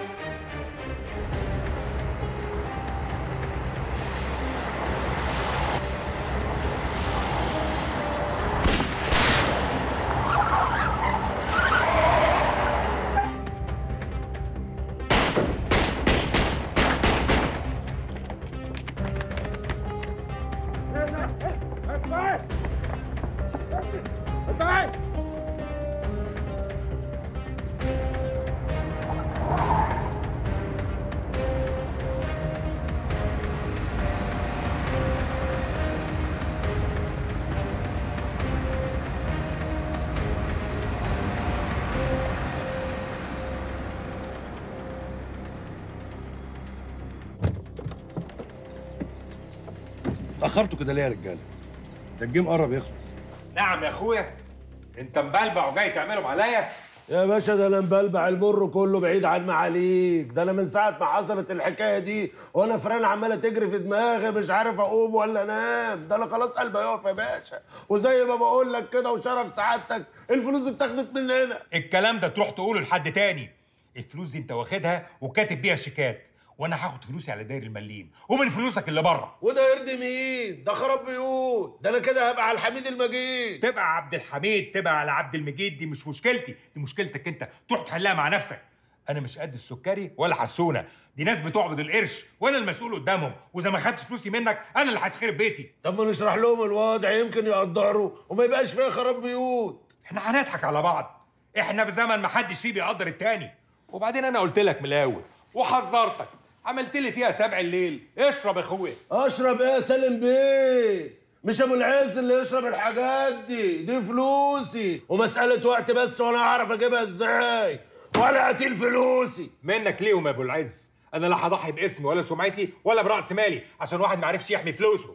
اتأخرتوا كده ليه يا رجالة؟ ده الجيم قرب يخلص نعم يا اخويا انت مبلبع وجاي تعملهم عليا يا باشا ده انا مبلبع المر كله بعيد عن معاليك ده انا من ساعه ما حصلت الحكايه دي وانا فران عماله تجري في دماغي مش عارف اقوم ولا انام ده انا خلاص قلبي هيقف يا باشا وزي ما بقول لك كده وشرف سعادتك الفلوس اتاخدت مننا الكلام ده تروح تقوله لحد تاني الفلوس دي انت واخدها وكاتب بيها شيكات وانا هاخد فلوسي على داير المليم ومن فلوسك اللي بره وده يرضي مين ده خراب بيوت ده انا كده هبقى على الحميد المجيد تبقى عبد الحميد تبقى على عبد المجيد دي مش مشكلتي دي مشكلتك انت تروح تحلها مع نفسك انا مش قد السكري ولا حسونه دي ناس بتعبد القرش وانا المسؤول قدامهم واذا ما خدتش فلوسي منك انا اللي هتخرب بيتي طب ما نشرح لهم الوضع يمكن يقدروا وما يبقاش فيها خراب بيوت احنا هنضحك على بعض احنا في زمن ما حدش فيه بيقدر التاني وبعدين انا قلت لك من الاول وحذرتك عملت لي فيها سبع الليل اشرب يا اخويا اشرب ايه يا سالم بيه مش ابو العز اللي يشرب الحاجات دي دي فلوسي ومساله وقت بس وانا اعرف اجيبها ازاي ولا قتيل فلوسي منك ليهم يا ابو العز انا لا هضحي باسمي ولا سمعتي ولا براس مالي عشان واحد ما عرفش يحمي فلوسه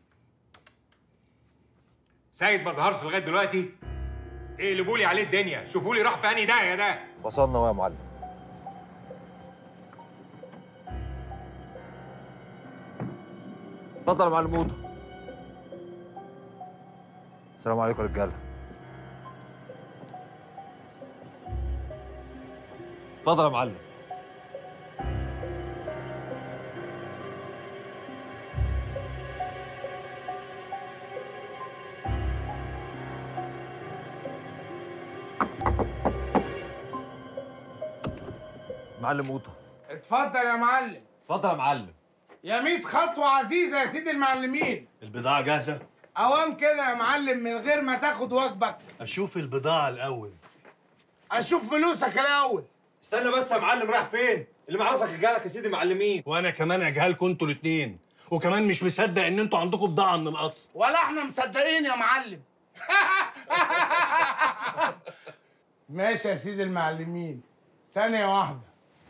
سيد ما ظهرش لغايه دلوقتي اقلبوا لي عليه الدنيا شوفوا لي راح في انهي داهيه ده وصلنا يا معلم اتفضل يا معلم موطه السلام عليكم يا رجاله اتفضل يا معلم معلم موطه اتفضل يا معلم اتفضل يا معلم يا ميت خطوة عزيزة يا سيدي المعلمين البضاعه جاهزه أوام كده يا معلم من غير ما تاخد واجبك اشوف البضاعه الاول أشوف فلوسك الأول استنى بس يا معلم رايح فين اللي معرفك رجالك يا سيدي معلمين وانا كمان اجهلكم انتوا الاثنين وكمان مش مصدق ان انتوا عندكم بضاعه من الاصل ولا احنا مصدقين يا معلم ماشي يا سيدي المعلمين ثانية واحدة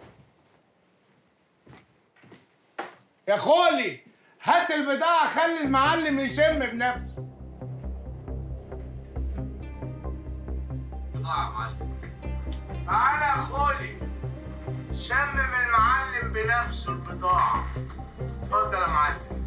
يا خولي هات البضاعة خلي المعلم يشم بنفسه بضاعه يا معلم تعالى يا خولي شمم المعلم بنفسه البضاعة اتفضل يا معلم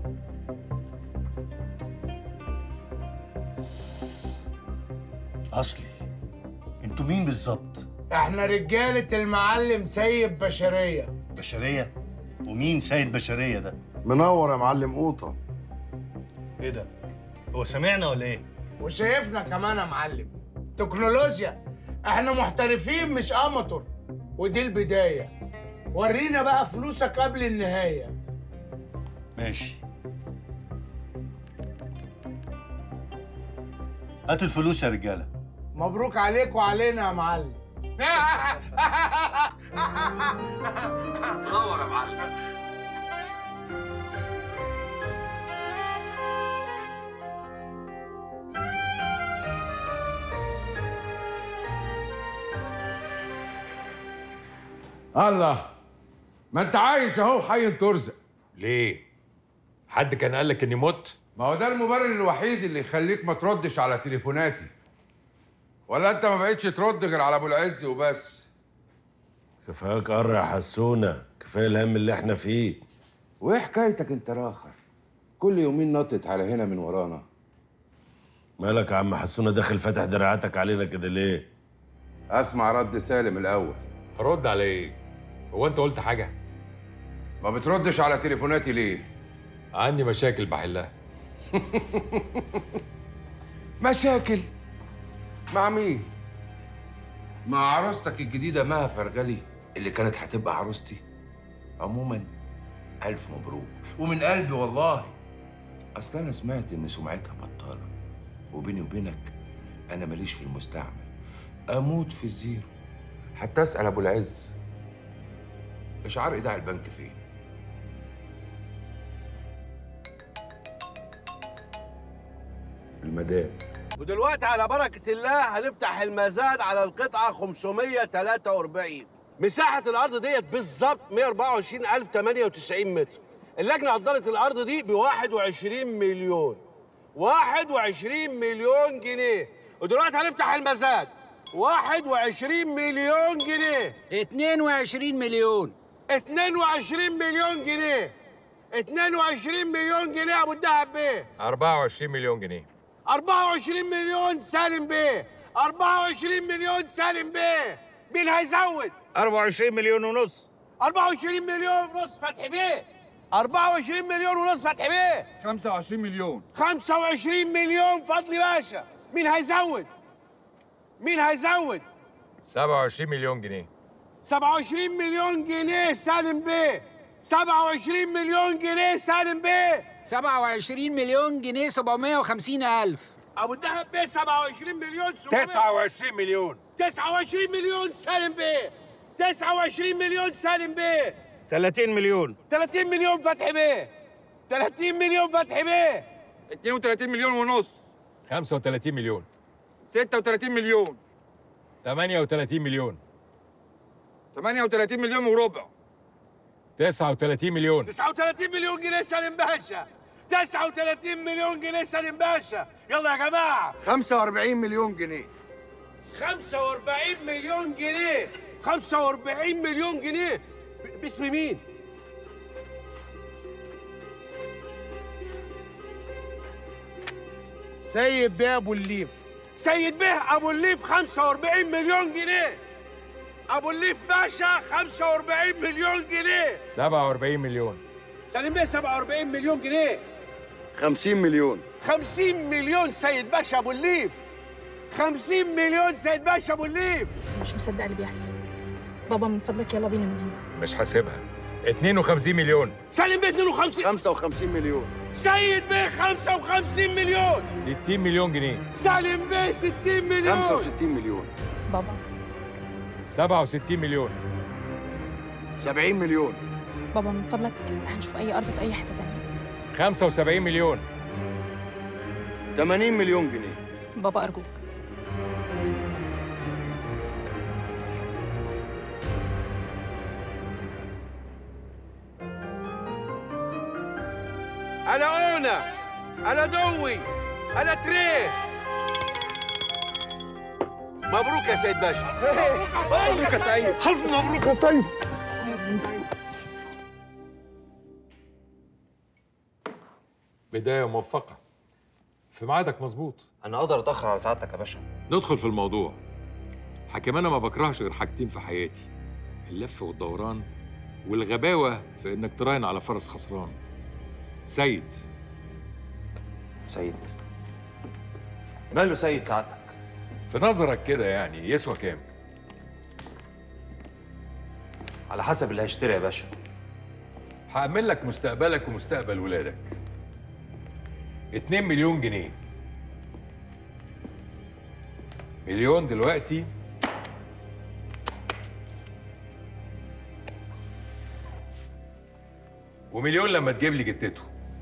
اصلي انتوا مين بالظبط احنا رجالة المعلم سيد بشرية بشريه ومين سيد بشريه ده منور يا معلم قوطه ايه ده هو سمعنا ولا ايه وشايفنا كمان يا معلم تكنولوجيا احنا محترفين مش اماتور ودي البداية ورينا بقى فلوسك قبل النهاية ماشي هاتوا الفلوس يا رجاله مبروك عليك وعلينا يا معلم دور يا معلم الله ما انت عايش اهو حي ترزق ليه؟ حد كان قال لك اني مت؟ ما هو ده المبرر الوحيد اللي يخليك ما تردش على تليفوناتي ولا انت ما بقتش ترد غير على ابو العز وبس كفاياك قر يا حسونه كفايه الهم اللي احنا فيه وايه حكايتك انت راخر كل يومين نطت على هنا من ورانا مالك يا عم حسونه داخل فاتح دراعاتك علينا كده ليه اسمع رد سالم الاول رد على ايه؟ هو انت قلت حاجه؟ ما بتردش على تليفوناتي ليه عندي مشاكل بحلها مشاكل مع مين مع عروستك الجديده مها فرغلي اللي كانت هتبقى عروستي عموما الف مبروك ومن قلبي والله اصل انا سمعت ان سمعتها بطاله وبيني وبينك انا ماليش في المستعمل اموت في الزيرو حتى اسال ابو العز اشعار ايداع البنك فين المدام ودلوقتي على بركة الله هنفتح المزاد على القطعة 543 مساحة الأرض ديت بالظبط 124098 متر اللجنة قدرت الأرض دي ب 21 مليون 21 مليون جنيه ودلوقتي هنفتح المزاد 21 مليون جنيه 22 مليون 22 مليون جنيه 22 مليون جنيه يا ابو الدهب بيه 24 مليون جنيه 24 مليون سالم بيه 24 مليون سالم بيه مين هيزود 24 مليون ونص 24 مليون ونص فتحي بيه 24 مليون ونص فتحي بيه 25 مليون 25 مليون فضلي باشا مين هيزود مين هيزود 27 مليون جنيه 27 مليون جنيه سالم بيه 27 مليون جنيه سالم بيه 27 مليون جنيه 750 ألف ابو الدهب بيه 27 مليون 700 29 مليون 29 مليون سالم بيه 29 مليون سالم بيه 30 مليون 30 مليون فتحي بيه 30 مليون فتحي بيه 32 مليون ونص 35 مليون 36 مليون 38 مليون 38 مليون وربع 39 مليون 39 مليون جنيه سالم باشا 39 مليون جنيه سالم باشا يلا يا جماعه 45 مليون جنيه 45 مليون جنيه 45 مليون جنيه ب- باسم مين؟ سيد بيه ابو الليف سيد بيه ابو الليف 45 مليون جنيه ابو الليف باشا 45 مليون جنيه 47 مليون سالم بيه 47 مليون جنيه 50 مليون 50 مليون سيد باشا ابو الليف 50 مليون سيد باشا ابو الليف مش مصدقه اللي بيحصل بابا من فضلك يلا بينا من هنا مش حاسبها 52 مليون سالم بيه 52 55 مليون سيد بيه 55 مليون 60 مليون جنيه سالم بيه 60 مليون 65 مليون بابا 67 مليون 70 مليون بابا من فضلك هنشوف اي ارض في اي حته تانية 75 مليون 80 مليون جنيه بابا ارجوك انا اونا انا دوي انا تريه مبروك يا سيد باشا مبروك يا سعيد الف مبروك يا سيد بدايه موفقه في ميعادك مظبوط انا اقدر اتاخر على سعادتك يا باشا ندخل في الموضوع حكيم انا ما بكرهش غير حاجتين في حياتي اللف والدوران والغباوه في انك تراهن على فرس خسران سيد سيد ماله سيد سعادتك في نظرك كده يعني يسوى كام على حسب اللي هيشتري يا باشا هأمن لك مستقبلك ومستقبل ولادك 2 مليون جنيه مليون دلوقتي ومليون لما تجيب لي جتته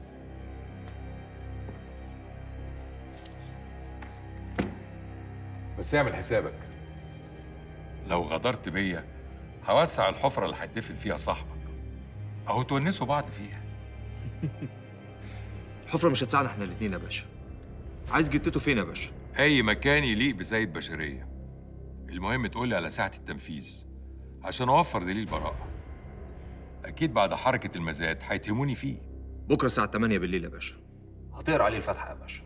بس اعمل حسابك لو غدرت بيا هوسع الحفرة اللي هتدفن فيها صاحبك اهو تونسوا بعض فيها الحفره مش هتساعدنا احنا الاثنين يا باشا عايز جتته فين يا باشا اي مكان يليق بسيد بشرية المهم تقولي على ساعة التنفيذ عشان اوفر دليل براءة اكيد بعد حركة المزاد هيتهموني فيه بكره الساعه 8 بالليل يا باشا هتقرا عليه الفاتحه يا باشا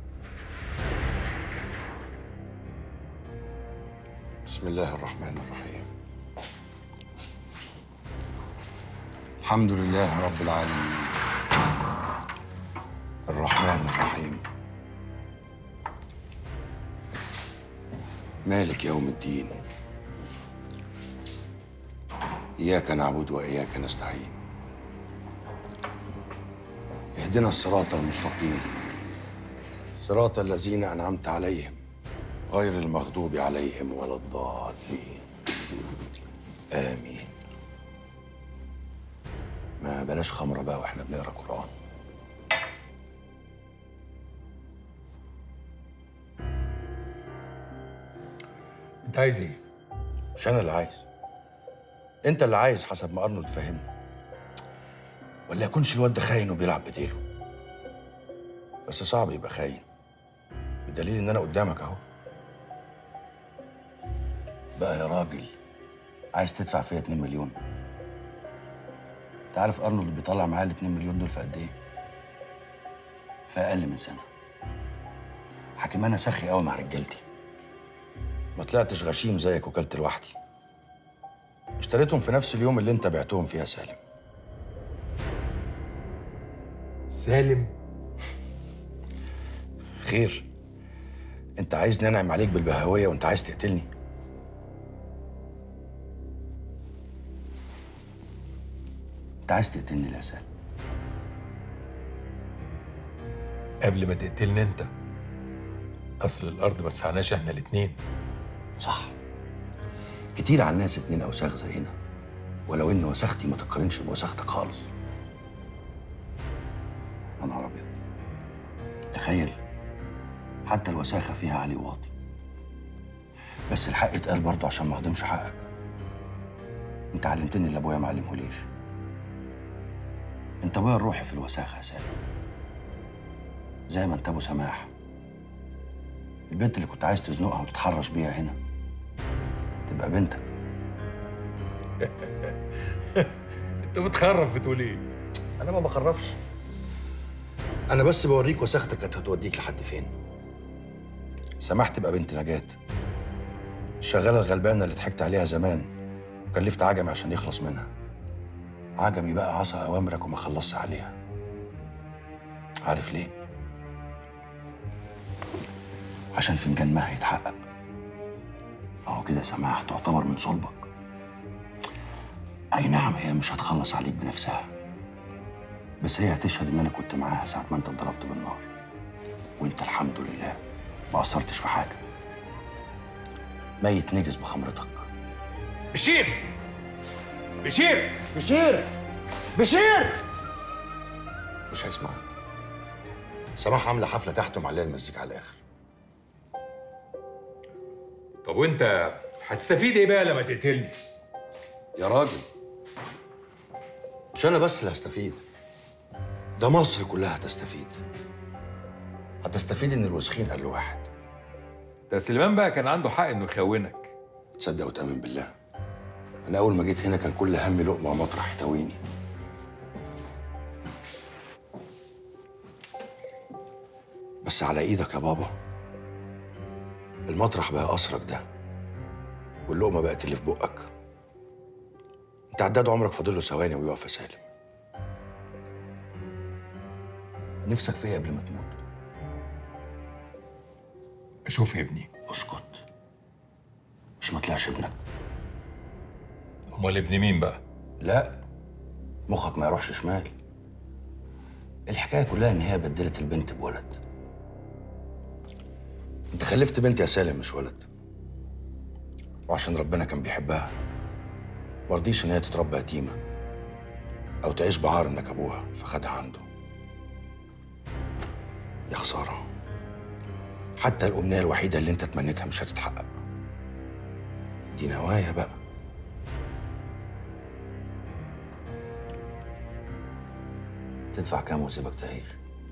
بسم الله الرحمن الرحيم الحمد لله رب العالمين الرحمن الرحيم مالك يوم الدين إياك نعبد وإياك نستعين اهدنا الصراط المستقيم صراط الذين أنعمت عليهم غير المغضوب عليهم ولا الضالين آمين ما بلاش خمرة بقى واحنا بنقرا قرآن انت عايز ايه؟ مش أنا اللي عايز أنت اللي عايز حسب ما أرنولد فهمني ولا يكونش الواد ده خاين وبيلعب بديله بس صعب يبقى خاين بدليل إن أنا قدامك أهو بقى يا راجل عايز تدفع فيا 2 مليون انت عارف ارنولد بيطلع معاه ال 2 مليون دول في قد ايه؟ في اقل من سنه حكيم انا سخي قوي مع رجالتي ما طلعتش غشيم زيك وكلت لوحدي اشتريتهم في نفس اليوم اللي انت بعتهم فيها سالم سالم خير انت عايز ننعم عليك بالبهويه وانت عايز تقتلني انت عايز تقتلني ليه يا سالم قبل ما تقتلني انت اصل الارض ما تسعناش احنا الاتنين صح كتير على الناس اتنين اوساخ زينا ولو ان وساختي ما تقارنش بوساختك خالص يا نهار ابيض تخيل حتى الوساخه فيها علي واطي بس الحق اتقال برضه عشان ما اهضمش حقك انت علمتني اللي ابويا ما علمهوليش انت ابويا الروحي في الوساخه يا سالم زي ما انت ابو سماح البنت اللي كنت عايز تزنقها وتتحرش بيها هنا تبقى بنتك انت بتخرف بتقول ايه؟ انا ما بخرفش انا بس بوريك وساختك كانت هتوديك لحد فين سماح تبقى بنت نجاة الشغالة الغلبانة اللي ضحكت عليها زمان وكلفت عجمي عشان يخلص منها عجمي بقى عصى أوامرك وما خلصش عليها عارف ليه؟ عشان فنجان ما هيتحقق أهو كده سماح تعتبر من صلبك أي نعم هي مش هتخلص عليك بنفسها بس هي هتشهد إن أنا كنت معاها ساعة ما أنت اتضربت بالنار وأنت الحمد لله ما قصرتش في حاجة ميت نجس بخمرتك بشير بشير بشير بشير مش هيسمعك سماح عاملة حفلة تحت ومعلية المزيكا على الآخر طب وانت هتستفيد ايه بقى لما تقتلني؟ يا راجل مش أنا بس اللي هستفيد ده مصر كلها هتستفيد هتستفيد إن الوسخين قال له واحد ده سليمان بقى كان عنده حق انه يخونك تصدق وتامن بالله انا اول ما جيت هنا كان كل همي لقمه ومطرح يتويني بس على ايدك يا بابا المطرح بقى قصرك ده واللقمه بقت اللي في بقك انت عداد عمرك فاضل له ثواني ويقف يا سالم نفسك في ايه قبل ما تموت اشوف ابني اسكت مش ما طلعش ابنك امال ابن مين بقى لا مخك ما يروحش شمال الحكايه كلها ان هي بدلت البنت بولد انت خلفت بنت يا سالم مش ولد وعشان ربنا كان بيحبها مرضيش ان هي تتربى يتيمه او تعيش بعار انك ابوها فخدها عنده يا خساره حتى الامنيه الوحيده اللي انت تمنيتها مش هتتحقق دي نوايا بقى تدفع كام واسيبك تعيش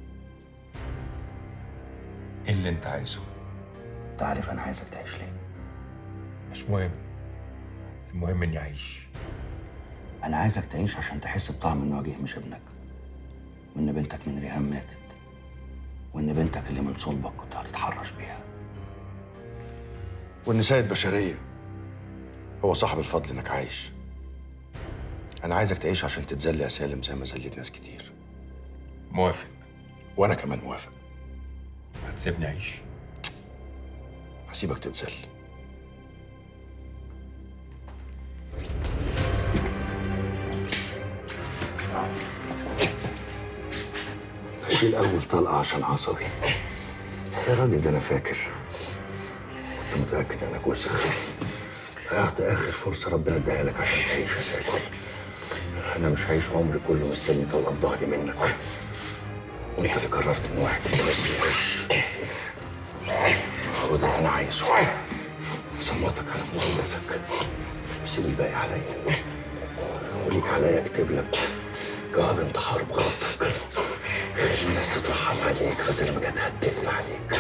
ايه اللي انت عايزه انت عارف انا عايزك تعيش ليه مش مهم المهم اني اعيش انا عايزك تعيش عشان تحس بطعم ان وجيه مش ابنك وان بنتك من ريهام ماتت وان بنتك اللي من صلبك كنت هتتحرش بيها وان سيد بشريه هو صاحب الفضل انك عايش انا عايزك تعيش عشان تتذل يا سالم زي ما ذليت ناس كتير موافق وانا كمان موافق هتسيبني اعيش هسيبك تتذل اشيل اول طلقه عشان عصبي يا راجل ده انا فاكر كنت متاكد انك وسخ ضيعت اخر فرصه ربنا اداها لك عشان تعيش يا سالم انا مش هعيش عمري كله مستني طلقه في ظهري منك وانت اللي قررت ان واحد فينا لازم يعيش هو ده اللي انا عايزه صمتك على مسدسك وسيب الباقي عليا وليك عليا اكتب لك جواب انتحار بخطك خلي الناس تترحم عليك بدل ما كانت هتدف عليك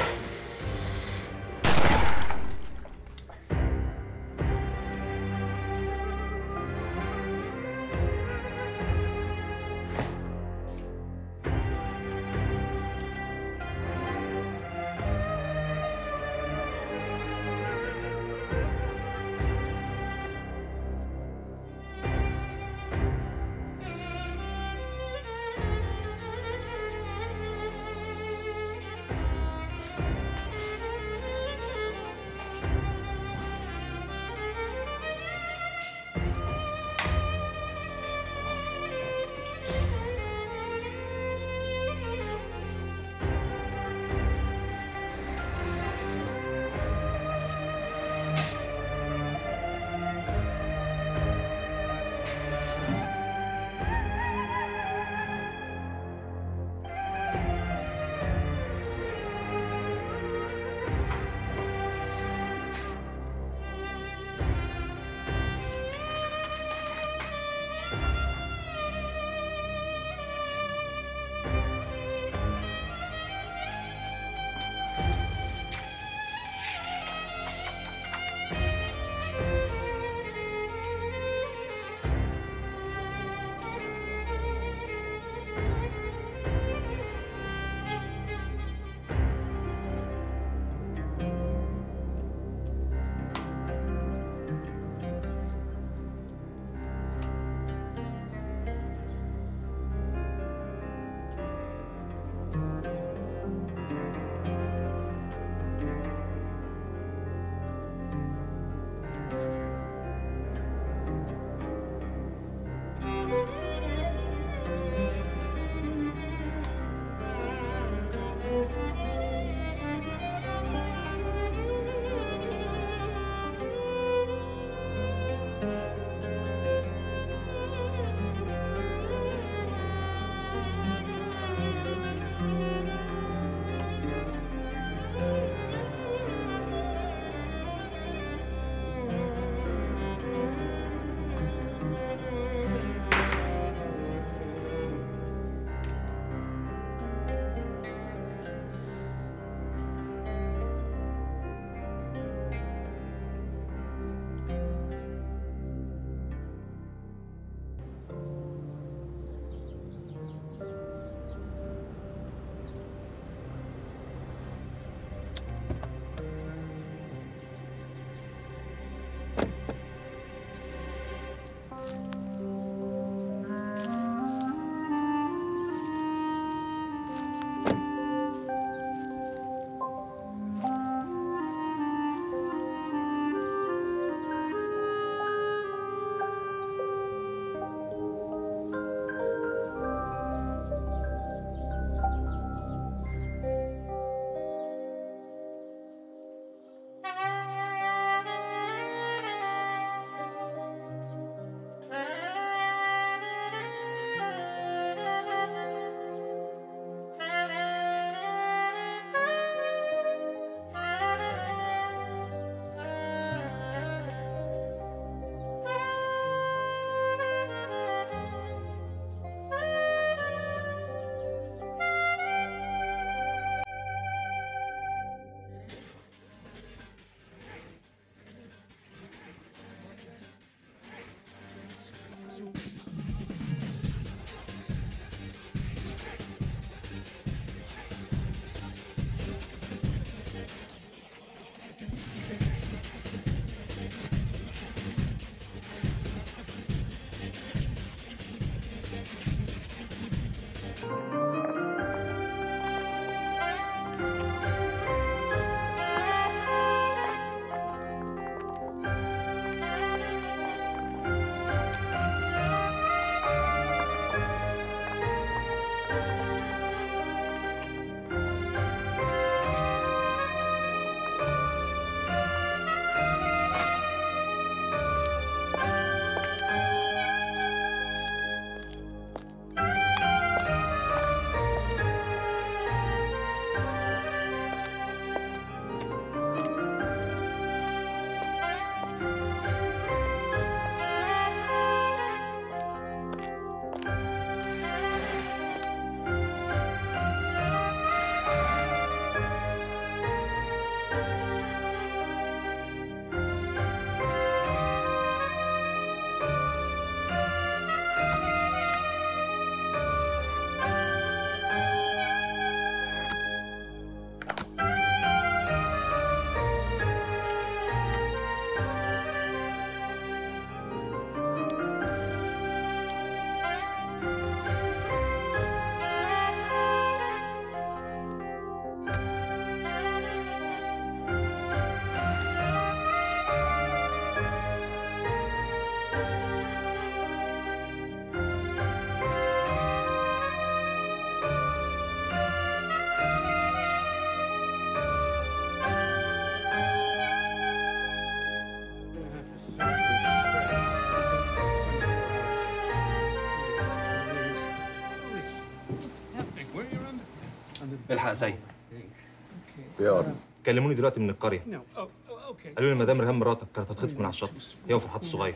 الحق يا سيد في يا أرنب كلموني دلوقتي من القريه No. Oh, oh, okay. قالوا لي مدام ريهام مراتك كانت هتخطف من على الشط هي وفرحات الصغير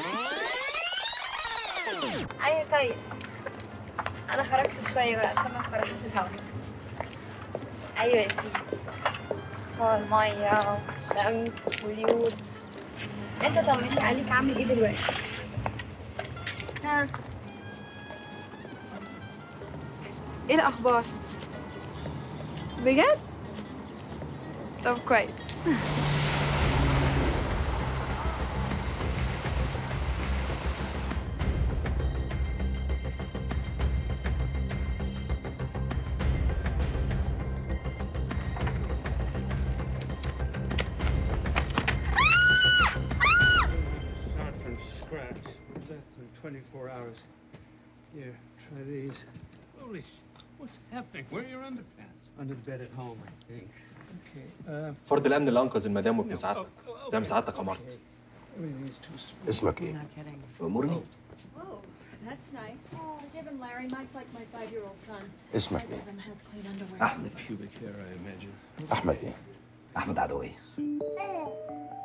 أي يا سيد أنا خرجت شوية بقى عشان ما فرحت الهوا أيوة يا سيدي هو المية والشمس واليود أنت طمني عليك عامل إيه دلوقتي؟ ها إيه الأخبار؟ بجد؟ طب كويس Start from scratch. Less than 24 hours. Here, try these. Holy sh... What's happening? Where are your underpants? Under the bed at home, I think. Okay, uh, فرد الامن اللي انقذ المدام وابن سعادتك زي ما سعادتك امرت everything's too small. اسمك ايه؟ أمورني Oh, that's nice. Oh, give him Larry. Mike's like my five-year-old son. اسمك Neither ايه؟ of them has clean underwear. أحمد Pubic hair, I imagine. أحمد ايه؟ أحمد عدوية